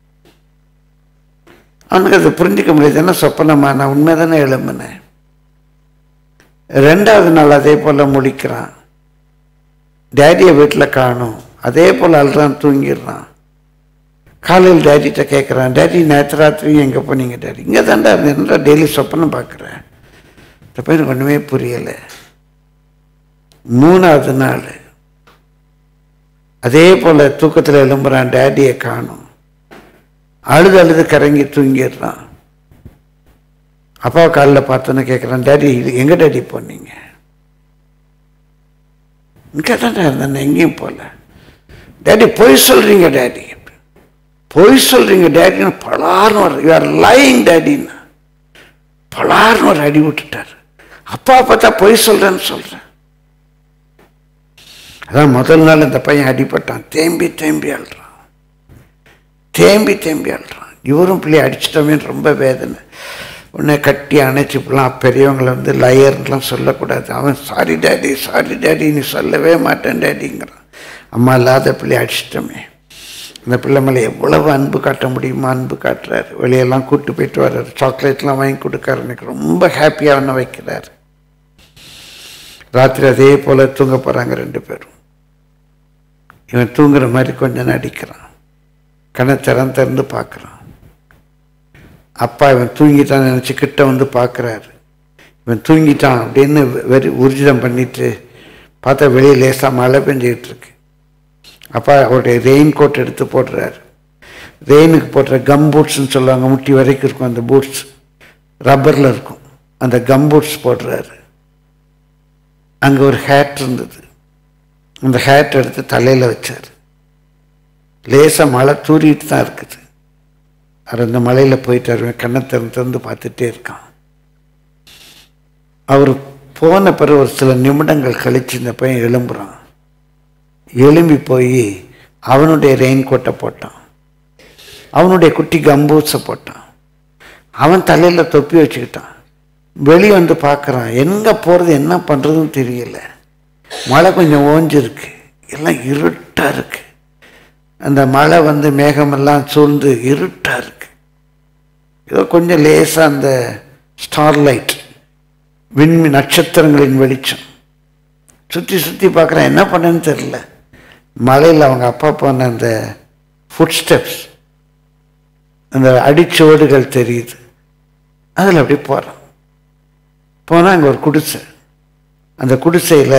அவனுக்கு அதை புரிஞ்சிக்க முடியாது என்ன சொப்பனமா நான் உண்மை தானே எழும்பினேன் ரெண்டாவது நாள் அதே போல் முடிக்கிறான் டேடியை வீட்டில் காணும் அதே போல் அழுறான் தூங்கிடுறான் காலையில் டேடிகிட்ட கேட்குறான் டேடி நேற்று ராத்திரி எங்கே போனீங்க டேடி இங்கே தாண்டா இருந்தேன் டெய்லி சொப்பனம் பார்க்குறேன் இந்த பையனுக்கு ஒன்றுமே புரியலை மூணாவது நாள் அதே போல் தூக்கத்தில் எழும்புறான் டேடியை காணும் அழுது அழுது கறங்கி தூங்கிடுறான் அப்பா காலில் பார்த்தோன்னு கேட்குறான் டேடி இது எங்கே டேடி போனீங்க இங்கே தான் இருந்தேன் எங்கேயும் போகல டேடி பொய் சொல்கிறீங்க டேடி பொய் சொல்கிறீங்க டேடின்னு பலார்னு ஒரு யூஆர் லைங் டேடின்னு பலார்னு ஒரு அடி விட்டுட்டார் அப்பா பார்த்தா பொய் சொல்கிறேன்னு சொல்கிறேன் அதான் முதல் நாள் இந்த பையன் அடிபட்டான் தேம்பி தேம்பி அழுறான் தேம்பி தேம்பி அழுறான் இவரும் பிள்ளை அடிச்சிட்டோமேன்னு ரொம்ப வேதனை உன்னை கட்டி அணைச்சிப்பெல்லாம் பெரியவங்களை வந்து லயர்லாம் சொல்லக்கூடாது அவன் சாரி டேடி சாரி டேடி நீ சொல்லவே மாட்டேன் டேடிங்கிறான் அம்மா இல்லாத பிள்ளை அடிச்சிட்டோமே இந்த பிள்ளை மேலே எவ்வளவு அன்பு காட்ட முடியுமோ அன்பு காட்டுறாரு வெளியெல்லாம் கூட்டு போயிட்டு வர்றாரு சாக்லேட்லாம் வாங்கி கொடுக்காரு எனக்கு ரொம்ப ஹாப்பியாக ஒன்று வைக்கிறாரு ராத்திரி அதே போல் தூங்க போகிறாங்க ரெண்டு பேரும் இவன் தூங்குற மாதிரி கொஞ்சம் நடிக்கிறான் கண்ணை திறந்து திறந்து பார்க்குறான் அப்பா இவன் தூங்கிட்டான்னு நினச்சி கிட்ட வந்து பார்க்குறாரு இவன் தூங்கிட்டான் அப்படின்னு வெறி ஊர்ஜிதம் பண்ணிட்டு பார்த்தா வெளியே லேசாக மழை பெஞ்சிக்கிட்டு இருக்கு அப்பா அவருடைய ரெயின் கோட் எடுத்து போடுறாரு ரெயினுக்கு போடுற கம் பூட்ஸ்னு சொல்லுவாங்க முட்டி வரைக்கும் இருக்கும் அந்த பூட்ஸ் ரப்பரில் இருக்கும் அந்த கம் பூட்ஸ் போடுறாரு அங்கே ஒரு ஹேட் இருந்தது அந்த ஹேட் எடுத்து தலையில் வச்சார் லேசாக மழை தூரிட்டு தான் இருக்குது அவர் அந்த மலையில் போயிட்டார் கண்ணை திறந்து திறந்து பார்த்துட்டே இருக்கான் அவர் போன பிறகு ஒரு சில நிமிடங்கள் கழித்து இந்த பையன் எழும்புறான் எழும்பி போய் அவனுடைய ரெயின் கோட்டை போட்டான் அவனுடைய குட்டி கம்பூஸை போட்டான் அவன் தலையில் தொப்பி வச்சுக்கிட்டான் வெளியே வந்து பார்க்குறான் எங்கே போகிறது என்ன பண்ணுறதுன்னு தெரியல மழை கொஞ்சம் ஓஞ்சிருக்கு எல்லாம் இருட்டாக இருக்கு அந்த மழை வந்து மேகமெல்லாம் சூழ்ந்து இருட்டாக இருக்கு ஏதோ கொஞ்சம் லேசாக அந்த ஸ்டார்லைட் விண்மி நட்சத்திரங்களின் வெளிச்சம் சுற்றி சுற்றி பார்க்குறேன் என்ன பண்ணேன்னு தெரில மலையில் அவங்க அப்பா போன அந்த ஃபுட் ஸ்டெப்ஸ் அந்த அடிச்சுவடுகள் தெரியுது அதில் அப்படி போகிறோம் போனால் அங்கே ஒரு குடிசை அந்த குடிசையில்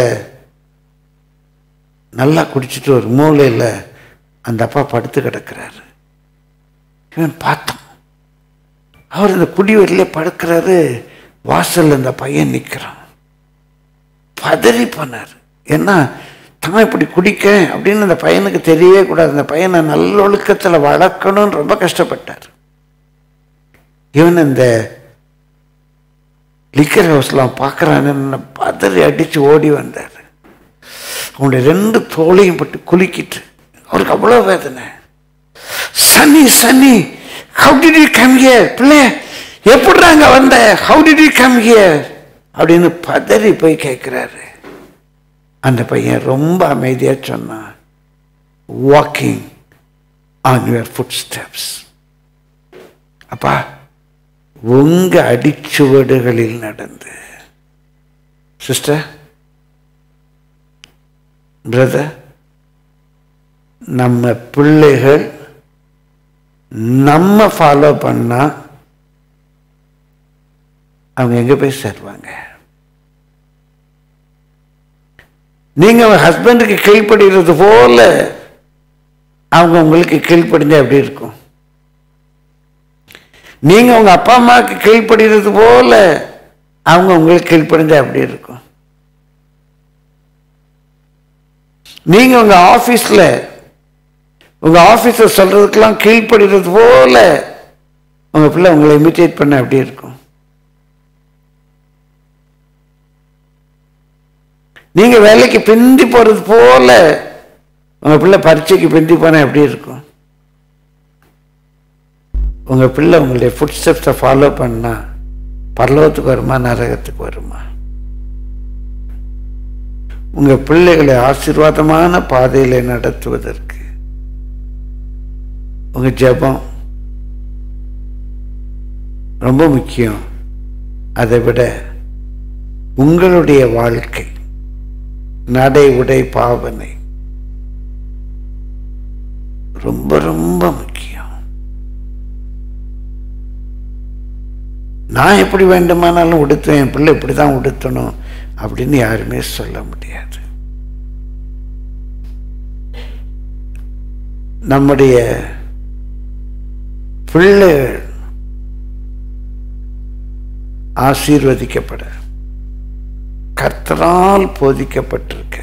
நல்லா குடிச்சிட்டு ஒரு மூலையில் அந்த அப்பா படுத்து கிடக்கிறாரு இவன் பார்த்தான் அவர் இந்த குடி வெளியில படுக்கிறாரு வாசல்ல இந்த பையன் நிற்கிறான் பதறி போனார் ஏன்னா தான் இப்படி குடிக்க அப்படின்னு அந்த பையனுக்கு தெரியவே கூடாது அந்த பையனை நல்லொழுக்கத்தில் வளர்க்கணும்னு ரொம்ப கஷ்டப்பட்டார் இவன் இந்த லிக்கர் ஹவுஸ்லாம் பார்க்குறான்னு பதறி அடித்து ஓடி வந்தார் அவனுடைய ரெண்டு தோலையும் பட்டு குலுக்கிட்டு அவருக்கு அவ்வளோ வேதனை சனி சனி how did you come here பிள்ளை எப்படிடா அங்கே வந்த how did you come here அப்படின்னு பதறி போய் கேட்குறாரு அந்த பையன் ரொம்ப அமைதியாக சொன்னான் walking on your footsteps அப்பா உங்க அடிச்சுவடுகளில் நடந்து சிஸ்டர் பிரதர் நம்ம பிள்ளைகள் நம்ம ஃபாலோ பண்ணா அவங்க எங்க போய் சேருவாங்க நீங்க உங்க ஹஸ்பண்டுக்கு கீழ்ப்படுகிறது போல அவங்க உங்களுக்கு கீழ்ப்படிஞ்சா எப்படி இருக்கும் நீங்க உங்க அப்பா அம்மாவுக்கு கீழ்ப்படுகிறது போல அவங்க உங்களுக்கு கீழ்ப்படிஞ்சா எப்படி இருக்கும் நீங்க உங்க ஆபீஸ்ல உங்க ஆபீஸ்ல சொல்றதுக்கெல்லாம் கீழ்ப்படுகிறது போல உங்க பிள்ளை உங்களை இமிட்டேட் பண்ண எப்படி இருக்கும் நீங்க வேலைக்கு பிந்தி போறது போல உங்க பிள்ளை பரீட்சைக்கு பிந்தி போனா எப்படி இருக்கும் உங்க பிள்ளை உங்களுடைய ஃபுட் ஸ்டெப்ஸை ஃபாலோ பண்ணா பரலோகத்துக்கு வருமா நரகத்துக்கு வருமா உங்க பிள்ளைகளை ஆசீர்வாதமான பாதையில நடத்துவதற்கு உங்க ஜெபம் ரொம்ப முக்கியம் அதை விட உங்களுடைய வாழ்க்கை நடை உடை பாவனை ரொம்ப ரொம்ப முக்கியம் நான் எப்படி வேண்டுமானாலும் உடுத்துவேன் என் பிள்ளை இப்படி தான் உடுத்தணும் அப்படின்னு யாருமே சொல்ல முடியாது நம்முடைய பிள்ளைகள் ஆசீர்வதிக்கப்பட கர்த்தரால் போதிக்கப்பட்டிருக்க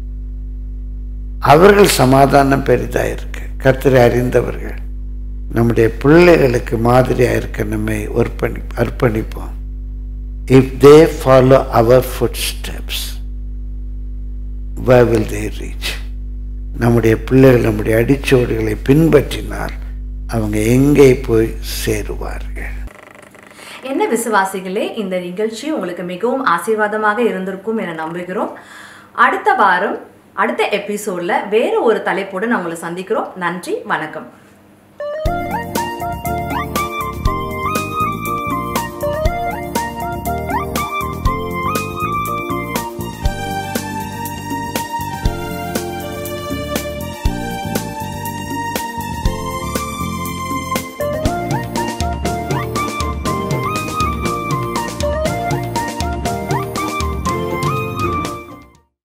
அவர்கள் சமாதானம் பெரிதாயிருக்கு கர்த்தரை அறிந்தவர்கள் நம்முடைய பிள்ளைகளுக்கு மாதிரியாக இருக்க நம்மை அர்ப்பணி அர்ப்பணிப்போம் if they follow our footsteps where will they reach நம்முடைய பிள்ளைகள் நம்முடைய அடிச்சோடுகளை பின்பற்றினால் அவங்க எங்கே போய் சேருவார்கள் என்ன விசுவாசிகளே இந்த நிகழ்ச்சி உங்களுக்கு மிகவும் ஆசீர்வாதமாக இருந்திருக்கும் என நம்புகிறோம் அடுத்த வாரம் அடுத்த எபிசோட்ல வேறு ஒரு தலைப்போடு நான் உங்களை சந்திக்கிறோம் நன்றி வணக்கம்